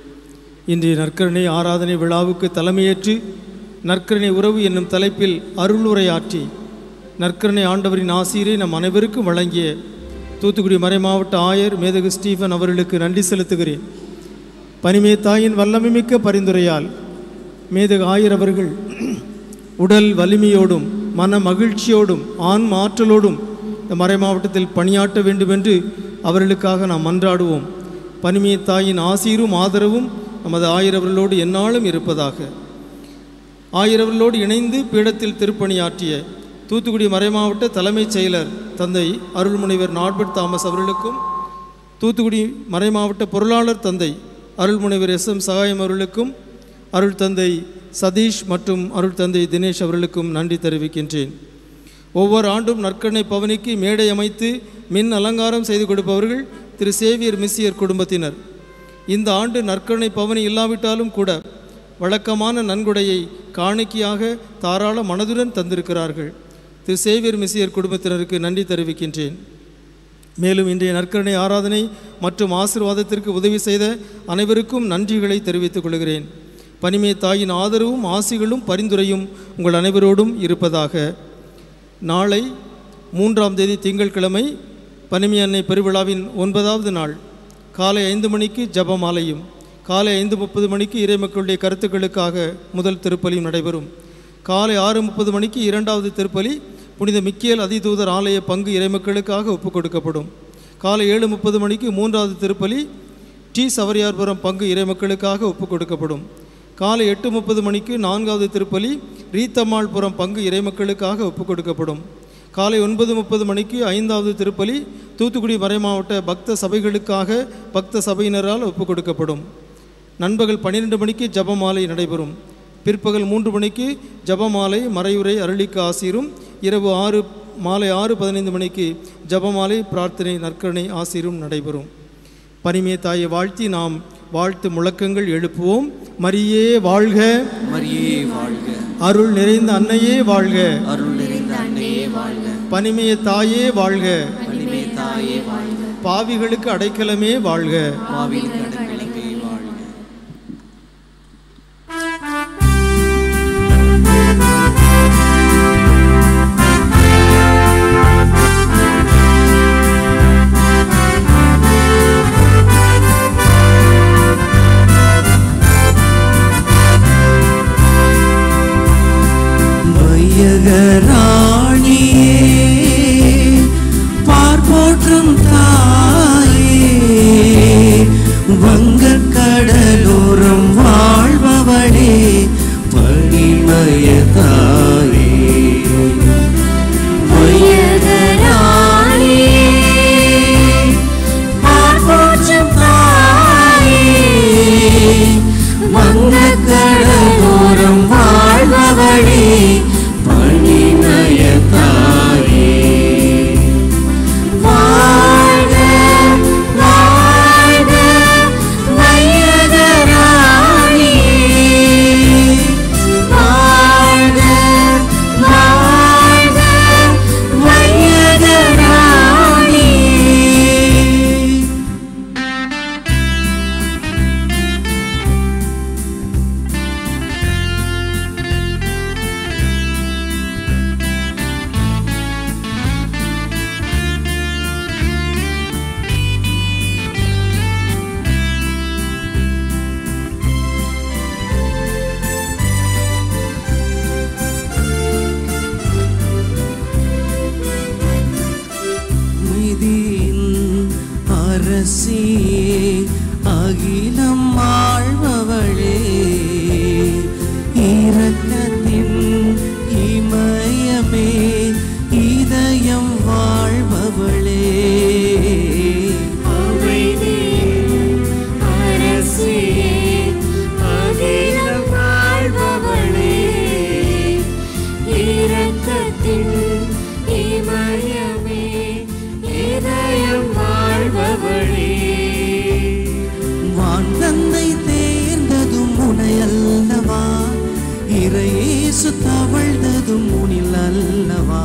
இன்றைய நற்கருணை ஆராதனை விழாவுக்கு தலைமையேற்று நற்கருணை உறவு என்னும் தலைப்பில் அருளுரையாற்றி நற்கருணை ஆண்டவரின் ஆசிரியரை நம் அனைவருக்கும் வழங்கிய தூத்துக்குடி மறைமாவட்ட ஆயர் மேதகு ஸ்டீஃபன் அவர்களுக்கு நன்றி செலுத்துகிறேன் பனிமே தாயின் வல்லமைமிக்க பரிந்துரையால் மேதகு ஆயர் அவர்கள் உடல் வலிமையோடும் மன மகிழ்ச்சியோடும் ஆன்ம ஆற்றலோடும் இந்த மறைமாவட்டத்தில் பணியாற்ற வேண்டுமென்று அவர்களுக்காக நாம் மன்றாடுவோம் பனிமே தாயின் ஆசீரும் ஆதரவும் நமது ஆயிரவர்களோடு எந்நாளும் இருப்பதாக ஆயிரவர்களோடு இணைந்து பீடத்தில் திருப்பணியாற்றிய தூத்துக்குடி மறைமாவட்ட தலைமைச் செயலர் தந்தை அருள்முனைவர் நாட்பர்ட் தாமஸ் அவர்களுக்கும் தூத்துக்குடி மறைமாவட்ட பொருளாளர் தந்தை அருள்முனைவர் எஸ் எம் சகாயம் அவர்களுக்கும் அருள் தந்தை சதீஷ் மற்றும் அருள் தந்தை தினேஷ் அவர்களுக்கும் நன்றி தெரிவிக்கின்றேன் ஒவ்வொரு ஆண்டும் நற்கண்ணை பவனிக்கு மேடை அமைத்து மின் அலங்காரம் செய்து கொடுப்பவர்கள் திரு சேவியர் மிஸ்ஸியர் குடும்பத்தினர் இந்த ஆண்டு நற்கருணை பவனி இல்லாவிட்டாலும் கூட வழக்கமான நன்கொடையை காணிக்கையாக தாராள மனதுடன் தந்திருக்கிறார்கள் திரு சேவியர் மிஸ்ஸியர் குடும்பத்தினருக்கு நன்றி தெரிவிக்கின்றேன் மேலும் இன்றைய நற்கருணை ஆராதனை மற்றும் ஆசீர்வாதத்திற்கு உதவி செய்த அனைவருக்கும் நன்றிகளை தெரிவித்துக் கொள்கிறேன் பனிமே தாயின் ஆதரவும் ஆசிகளும் பரிந்துரையும் உங்கள் அனைவரோடும் இருப்பதாக நாளை மூன்றாம் தேதி திங்கட்கிழமை பனிமி அன்னை பெருவிழாவின் ஒன்பதாவது நாள் காலை ஐந்து மணிக்கு ஜபமாலையும் காலை ஐந்து முப்பது மணிக்கு இறைமக்களுடைய கருத்துக்களுக்காக முதல் திருப்பலியும் நடைபெறும் காலை ஆறு முப்பது மணிக்கு இரண்டாவது திருப்பலி புனித மிக்கேல் அதிதூதர் ஆலய பங்கு இறைமக்களுக்காக ஒப்புக் கொடுக்கப்படும் காலை ஏழு முப்பது மணிக்கு மூன்றாவது திருப்பலி டி சவரியார்புரம் பங்கு இறைமக்களுக்காக ஒப்புக் கொடுக்கப்படும் காலை எட்டு முப்பது மணிக்கு நான்காவது திருப்பலி ரீத்தம்மாள்புரம் பங்கு இறைமக்களுக்காக ஒப்புக் கொடுக்கப்படும் காலை ஒன்பது முப்பது மணிக்கு ஐந்தாவது திருப்பலி தூத்துக்குடி மறைமாவட்ட பக்த சபைகளுக்காக பக்த சபையினரால் ஒப்புக் கொடுக்கப்படும் நண்பகல் பன்னிரெண்டு மணிக்கு ஜபமாலை நடைபெறும் பிற்பகல் மூன்று மணிக்கு ஜபமாலை மறையுரை அருளிக்கு ஆசீரும் இரவு ஆறு மாலை ஆறு பதினைந்து மணிக்கு ஜபமாலை பிரார்த்தனை நற்கரணை ஆசீரும் நடைபெறும் பனிமே தாயை வாழ்த்தி நாம் வாழ்த்து முழக்கங்கள் எழுப்புவோம் மரியே வாழ்க மரியே வாழ்க அருள் நிறைந்த அன்னையே வாழ்க அருள் நிறைந்த அன்னையே வாழ்க பனிமய தாயே வாழ்க மணிமே தாயே வாழ்க பாவிகளுக்கு அடைக்கலமே வாழ்க பாவின் கடற்கலமே வாழ்க வையகராணியே பார்ப்போற்றும் தாயே வங்கக் கடலோரம் வாழ்பவளே பணிமய தாயே பார்ப்போற்றும் தாயே வங்கக் கடலோரம் வாழ்பவளே பணிமய தாயே வாழ்க வாழ்க வையகராணியே வாழ்க வாழ்க வையகராணியே மிதியின் அரசியே அகிலம் ஆழ்பவளே இரக்கத்தின் இமயமே இதயம் வாழ்பவளே வான் தந்தை தேர்ந்ததும் உனை அல்லவா இறையேசு தவழ்ந்ததும் உனில் அல்லவா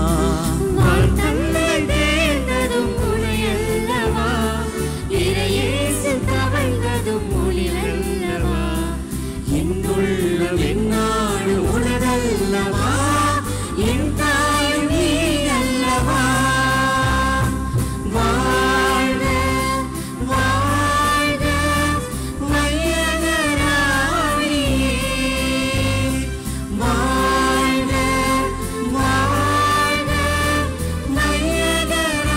என்னுள்ளம் என்னாடு உனதல்லவா என் தாயும் நீ அல்லவா வாழ்க வாழ்க வையகராணியே வாழ்க வாழ்க வையகராணியே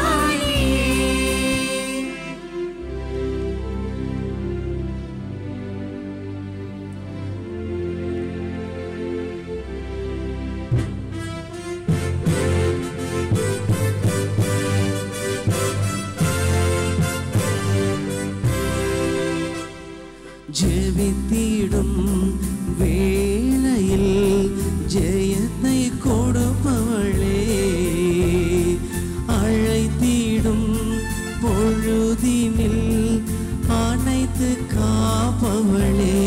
ஜெபித்திடும் வேளையில் ஜெயத்தை கொடுப்பவளே அழைத்திடும் பொழுதினில் அனைத்து காப்பவளே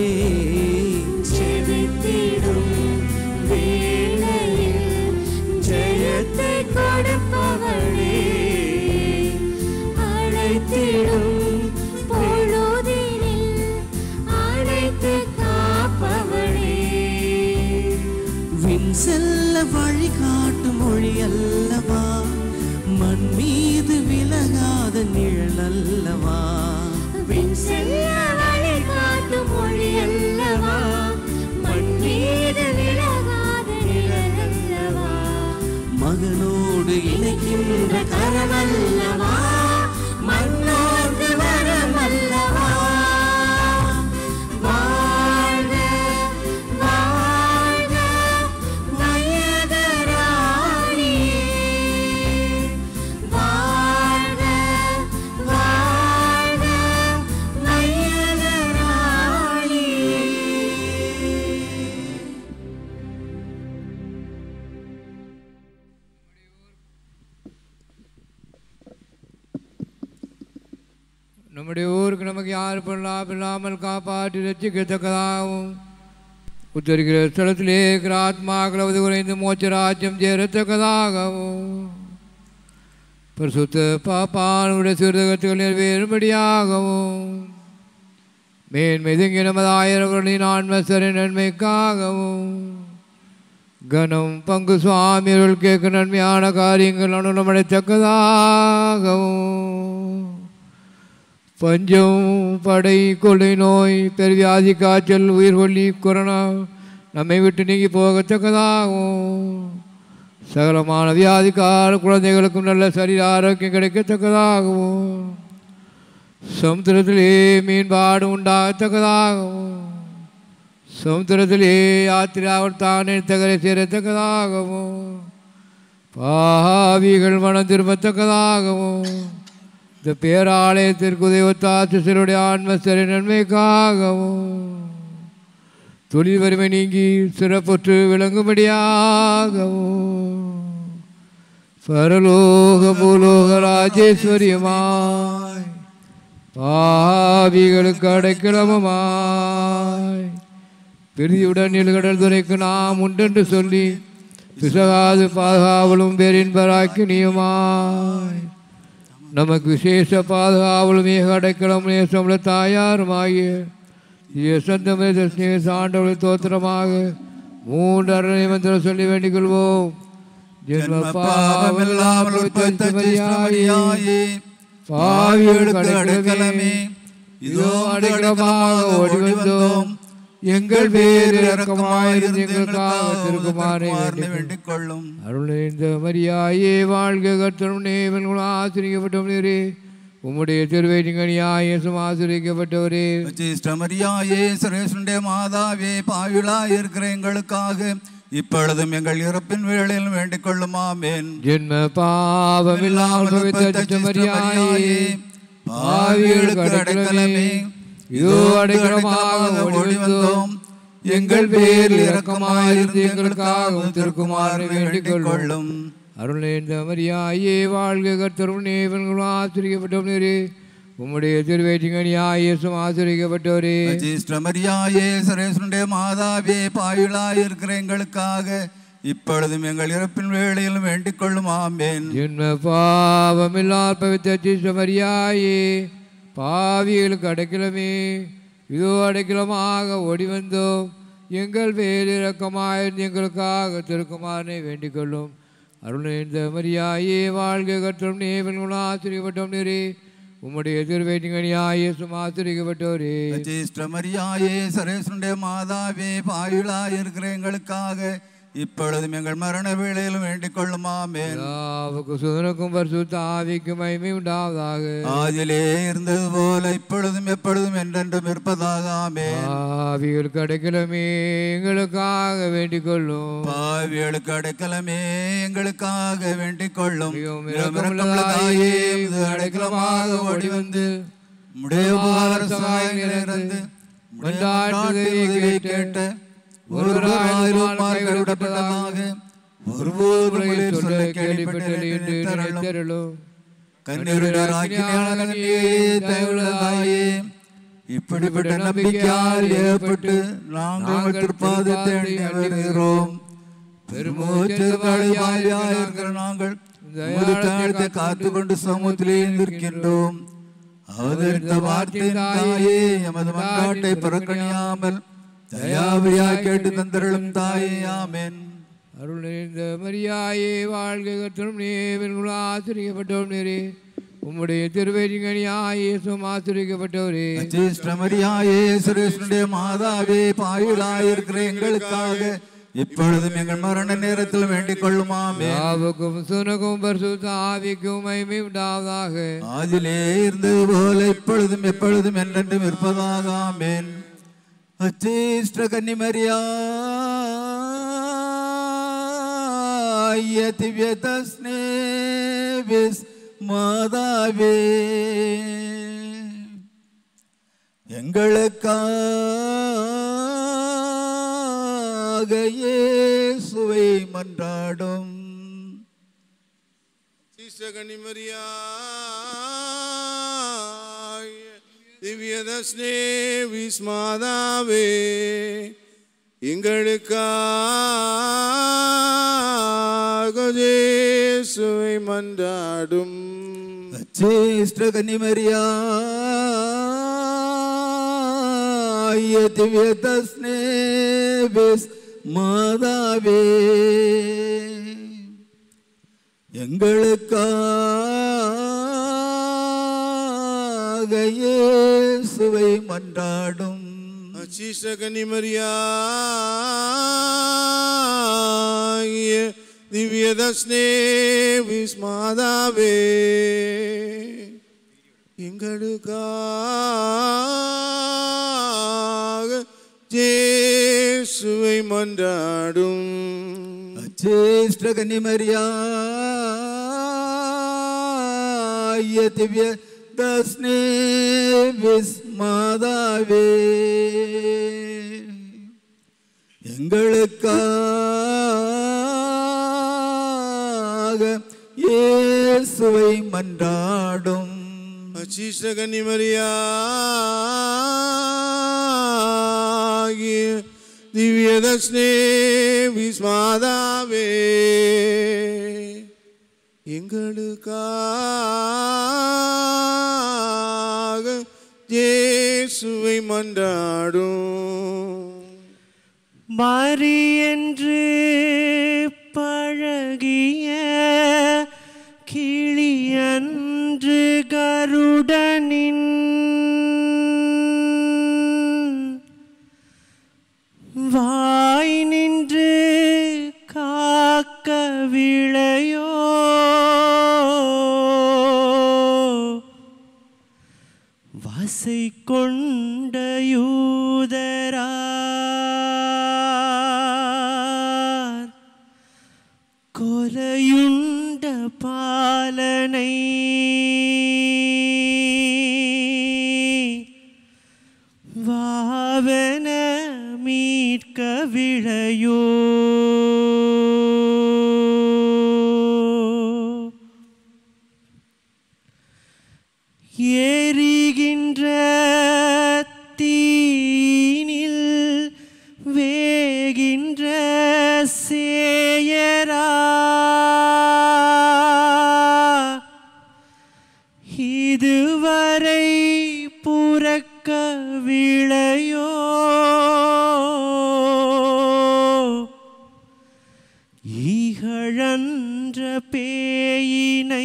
ஜெபித்திடும் வேளையில் ஜெயத்தை கொடுப்பவளே அழைத்திடும் பொழுதினில் அழைத்து காப்பவளே விண் செல்ல வழி காட்டும் மொழி அல்லவா மண் மீது விலகாத நிழல் அல்லவா விண் செல்ல வழி காட்டும் மொழி அல்லவா மண் மீது விலகாத நிழல் அல்லவா மகனோடு இணைக்கின்ற கரமல்லவா மண்ணோர்க்கு வரமல்லவா வாழ்க வாழ்க வையகராணியே நம்முடைய ஊருக்கு நமக்கு யார் பொருளாம் இல்லாமல் காப்பாற்றி ரசிக்கத்தக்கதாகவும் உத்தரிக்கிற ஸ்தலத்திலே இருக்கிற ஆத்மாக்களவது குறைந்து மோட்ச ராஜ்யம் சேரத்தக்கதாகவும் பரிசுத்த பாப்பானுடைய சிறுதகத்துகள் நிறைவேறும்படியாகவும் மேன்மெதுங்கி நமது ஆயிரவர்களின் ஆன்மசரின் நன்மைக்காகவும் கனம் பங்கு சுவாமியர்கள் கேட்க நன்மையான காரியங்கள் அனுலமடைத்தக்கதாகவும் பஞ்சம் படை கொள்ளை நோய் பெருவியாதி காய்ச்சல் உயிர் கொல்லி கொரோனா நம்மை விட்டு நீங்கி போகத்தக்கதாகவும் சகலமான வியாதிக்கார குழந்தைகளுக்கும் நல்ல சரீர ஆரோக்கியம் கிடைக்கத்தக்கதாகவும் சமுத்திரத்திலே மீன்பாடு உண்டாகத்தக்கதாகவும் சமுத்திரத்திலே யாத்திராவில் தானே தகரை சேரத்தக்கதாகவும் பாவிகள் மனம் திரும்பத்தக்கதாகவும் இந்த பேராலயத்திற்கு உதயத்தாசிசருடைய ஆன்மஸ்தரி நன்மைக்காகவும் தொழில் வறுமை நீங்கி சிறப்புற்று விளங்கும்படியாகவும் பரலோக பூலோக ராஜேஸ்வரியமாய் பாவிகளுக்கு அடைக்கலமுமாய் பிரிதியுடன் நிலகடல் துறைக்கு நாம் உண்டென்று சொல்லி பிசகாது பாதுகாவலும் பேரின்பராக்கி நீயுமாய் நமக்கு விசேஷ பாதுகாவலும் ஏக அடைக்கலம் நேசமுள்ள தாயாருமாகிய சொந்தமே சாண்டவளை தோத்திரமாக மூன்று அரணை மந்திரம் சொல்லி வேண்டிக் கொள்வோம் ஜென்ம பாவமெல்லாம் உற்பத்தி மரியாயே பாவிகளுக்கு அடைக்கலமே இதோ அடைக்கலமாக ஓடி வந்தோம் எங்கள் பேர் இறக்கமாயிருந்து எங்களுக்காக திருக்குமாரை வேண்டிக் கொள்ளும் அருளிந்த மரியாயே வாழ்க கர்த்தரும் நேவன் ஆசிரியப்பட்டோம் நீரே உம்முடைய திருவேணிகணியாயசும் ஆசிரியப்பட்டவரே மரியாயே சுரேஷனுடைய மாதாவே பாவிழா இருக்கிற எங்களுக்காக இப்பொழுதும் எங்கள் இறப்பின் வேளையில் வேண்டிக் கொள்ளும் ஆமேன் ஜென்ம பாவமில்லாமல் பவித்த மரியாயே பாவிகளுக்கு அடைக்கலமே இதோ அடைக்கலமாக ஓடி வந்தோம் எங்கள் பேரில் இரக்கமாயிருந்து எங்களுக்காகவும் திருக்குமாரை வேண்டிக் கொள்ளும் அருளேந்த மரியாயே வாழ்க கர்த்தரும் நேவன்களும் ஆசிரியப்பட்டோம் நீரே உம்முடைய திருவேற்றிங்கனியாயேசும் ஆசிரியப்பட்டவரே மரியாயே சுரேஷனுடைய மாதாவே பாவிழா இருக்கிற எங்களுக்காக இப்பொழுதும் எங்கள் இறப்பின் வேளையில் வேண்டிக் கொள்ளும் ஆமேன் ஜென்ம பாவமில்லா பவித்த மரியாயே பாவிகளுக்கு அடைக்கலமே இதோ அடைக்கலமாக ஓடி வந்தோம் எங்கள் பேர் இரக்கமாயிருந்து எங்களுக்காக திருக்குமாரனை வேண்டிக் கொள்ளும் அருளிந்த மரியாயே வாழ்க கற்றும் நேவன் ஆசிரியப்பட்டோம் நீரே உம்முடைய திருவேட்டிங்கனியாயே சுமாசிரிக்கப்பட்டோரே மரியாயே சரேசனுடைய மாதாவே பாயுளா இருக்கிற எங்களுக்காக இப்பொழுதும் எங்கள் மரண வேளையிலும் வேண்டிக் கொள்ளும் ஆமேன் யாவுக்கு சுதனுக்கும் பரிசுத்த ஆவிக்கும் மகிமை உண்டாவதாக ஆதிலே இருந்தது போல இப்பொழுதும் எப்பொழுதும் என்றென்றும் இருப்பதாக ஆமேன் பாவிகளுக்கு அடைக்கலமே எங்களுக்காக வேண்டிக் கொள்ளும் பாவிகளுக்கு அடைக்கலமே எங்களுக்காக வேண்டிக் கொள்ளும் இரக்கமுள்ள தாயே, இது அடைக்கலமாக ஓடி வந்து உம்முடைய உபகார சகாயம் நிறைந்து உம்முடைய கேட்ட ஒருவராயிரம் கைவிடப்பட்டதாக ஒருபோதும் உங்களை சொல்ல கேள்விப்பட்டேன் என்று நினைத்தருளும் கண்ணீருடைய ராக்கினியே தயவுள்ளதாயே இப்படிப்பட்ட நம்பிக்கையால் ஏற்பட்டு நாங்கள் திருப்பாதத்தை வருகிறோம் பெருமூச்சாயிருக்கிற நாங்கள் தாழ்த்தை காத்து கொண்டு சமூகத்திலே நிற்கின்றோம் அவதரித்த வார்த்தை தாயே எமது மன்றாட்டை புறக்கணியாமல் தயாவியா கேட்டு தந்தருளும் தாயே ஆமென் அருள் நிறைந்த மரியாயே வாழ்க கற்றும் நேவன் ஆசிரியப்பட்டோம் நேரே உம்முடைய திருவேதிங்கனியாயே ஆசிரியப்பட்டவரே மரியாயே சுரேஷனுடைய மாதாவே பாயுளாயிருக்கிற எங்களுக்காக இப்பொழுதும் எங்கள் மரண நேரத்தில் வேண்டிக் கொள்ளுமாமே ஆவுக்கும் சுனக்கும் பரிசுத்த ஆவிக்கும் மகிமை உண்டாவதாக ஆதிலே இருந்தது போல இப்பொழுதும் எப்பொழுதும் என்றென்றும் இருப்பதாக ஆமேன் அச்சேஷ்ட கன்னிமரியா திவ்யதஸ்னேவிஸ் மாதாவே எங்களுக்காக இயேசுவை மன்றாடும் சீசகனிமரியா திவ்யதஸ்னே விஸ்மாதாவே எங்களுக்காக இயேசுவை மன்றாடும் ചേഷ്ട കന്യമരിയായ ദിവ്യതസ്നേ വിസ് മാതാവേ எங்களுக்காக இயேசுவை மன்றாடும் அச்சிஷ்ட கன்னிமரியாய திவ்யதஸ்னே விஸ்மாதாவே எங்களுக்காக ஜேசுவை மன்றாடும் ചേഷ്ട കന്യമരിയായ ദിവ്യ ദസ്നേ വിസ് മാതാവേ எங்களுக்காக இயேசுவை மன்றாடும் அச்சிஷ்ட கன்னிமரியாய திவ்யதஸ்னே விஸ்மாதாவே எங்களுக்காக இயேசுவை மன்றாடும் மாறி என்று பழகிய கிளியன்று கருடனின் வாய் நின்று காக்க விளையோ வாசை கொண்ட யூதரார் கொலையுண்ட பாலனை வாவன மீட்க விழையோ ஏறிகின்ற தீனில் வேகின்ற சேயரா இதுவரை புறக்க விளையோ ஈகழன்ற பேயினை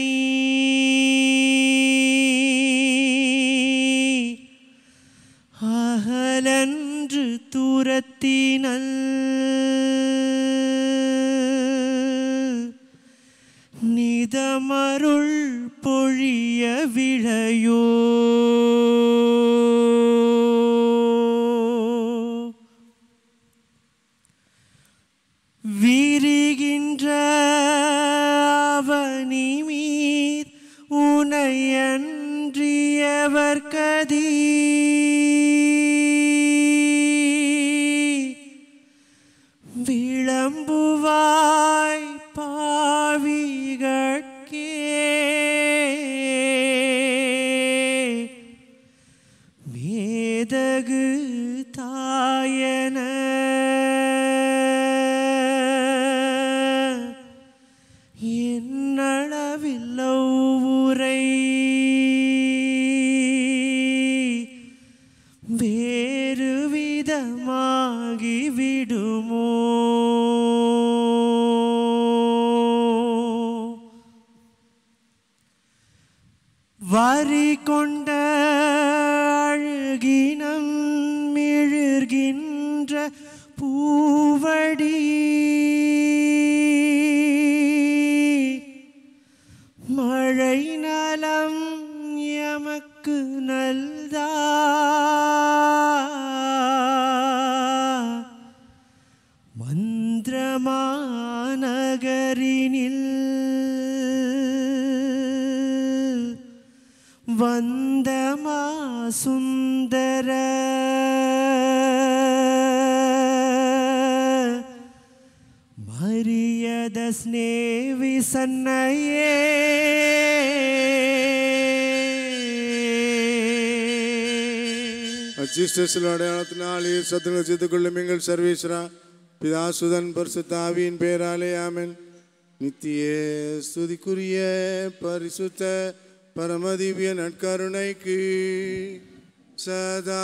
அகலன்று தூரத்தினல் நிதமருள் பொழிய விழையோ விரிகின்ற அவனி மீர் உனையன்றியவர் கதி விளம்புவாய் பாவிகட்கே மேதகு தாயன என்னளவில்லோ உரை வேறு விதமாகி விடுமோ வரி கொண்ட அழுகினம் மிழுகின்ற பூவடி மழை நலம் எமக்கு நல்தா மந்திரமாநகரினில் வந்தமா சுந்தர மரியத ஸ்நேவி சன்னையே அச்சிஸ்டர்ஸில் அடையாளத்தினால் சத்துணை செய்து கொள்ளும் எங்கள் சர்வேஸ்வரா பிதாசுதன் பரிசுத்தாவியின் பெயராலே ஆமென் நித்திய ஸ்துதிக்குரிய பரிசுத்த பரமதிவிய நற்கருணைக்கு சதா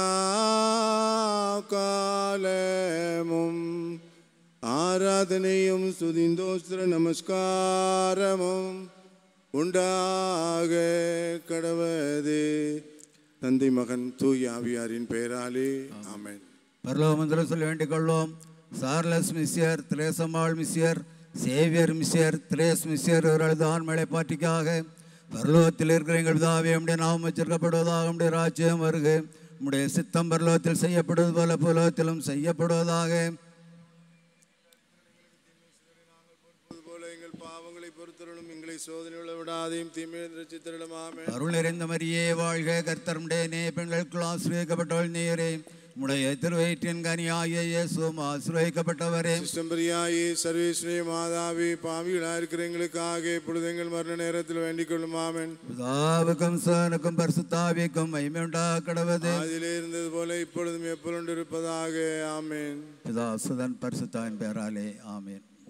காலமும் ஆராதனையும் சுதிந்தோஸ்திர நமஸ்காரமும் உண்டாக கடவது தந்தை மகன் தூய் ஆவியாரின் பெயராலே ஆமென் பரலோகமந்திரம் சொல்ல வேண்டிக் கொள்வோம் சார்லஸ் மிஸ்யர் திரேசம்மாள் மிஸ்யர் சேவியர் மிஸ்யர் திரேஸ் மிஸ்யர் இவர்களது ஆண்மலை பாட்டிக்காக பரலோகத்தில் இருக்கிற எங்கள் பிதாவே உடைய நாமம் வச்சிருக்கப்படுவதாக உடைய ராஜ்யம் வருக உடைய சித்தம் பரலோகத்தில் செய்யப்படுவது போல புலோகத்திலும் செய்யப்படுவதாக போல எங்கள் பாவங்களை பொறுத்தருளும் எங்களை சோதனையுள்ள விடாதையும் தீமையில் ரசித்தருளும் ஆமென் அருள் நிறைந்த மரியே வாழ்க கர்த்தருடைய நே பெண்களுக்குள் ஆசிரியக்கப்பட்டவள் நேரே உடைய திருவயிற்றின் கனியாகிய இயேசுவும் ஆசிரியக்கப்பட்டவரே சிஸ்டம்பரியாயே சர்வேஸ்வரே மாதாவே பாவிகளாக இருக்கிற எங்களுக்காக இப்பொழுது எங்கள் மரண நேரத்தில் வேண்டிக் கொள்ளும் ஆமென் பிதாவுக்கும் சனுக்கும் பரிசுத்தாவிக்கும் மகிமை உண்டாக்கடவது அதிலே இருந்தது போல இப்பொழுதும் எப்பொழுது இருப்பதாக ஆமென் பிதா சுதன் பரிசுத்தாவின் பேராலே ஆமேன்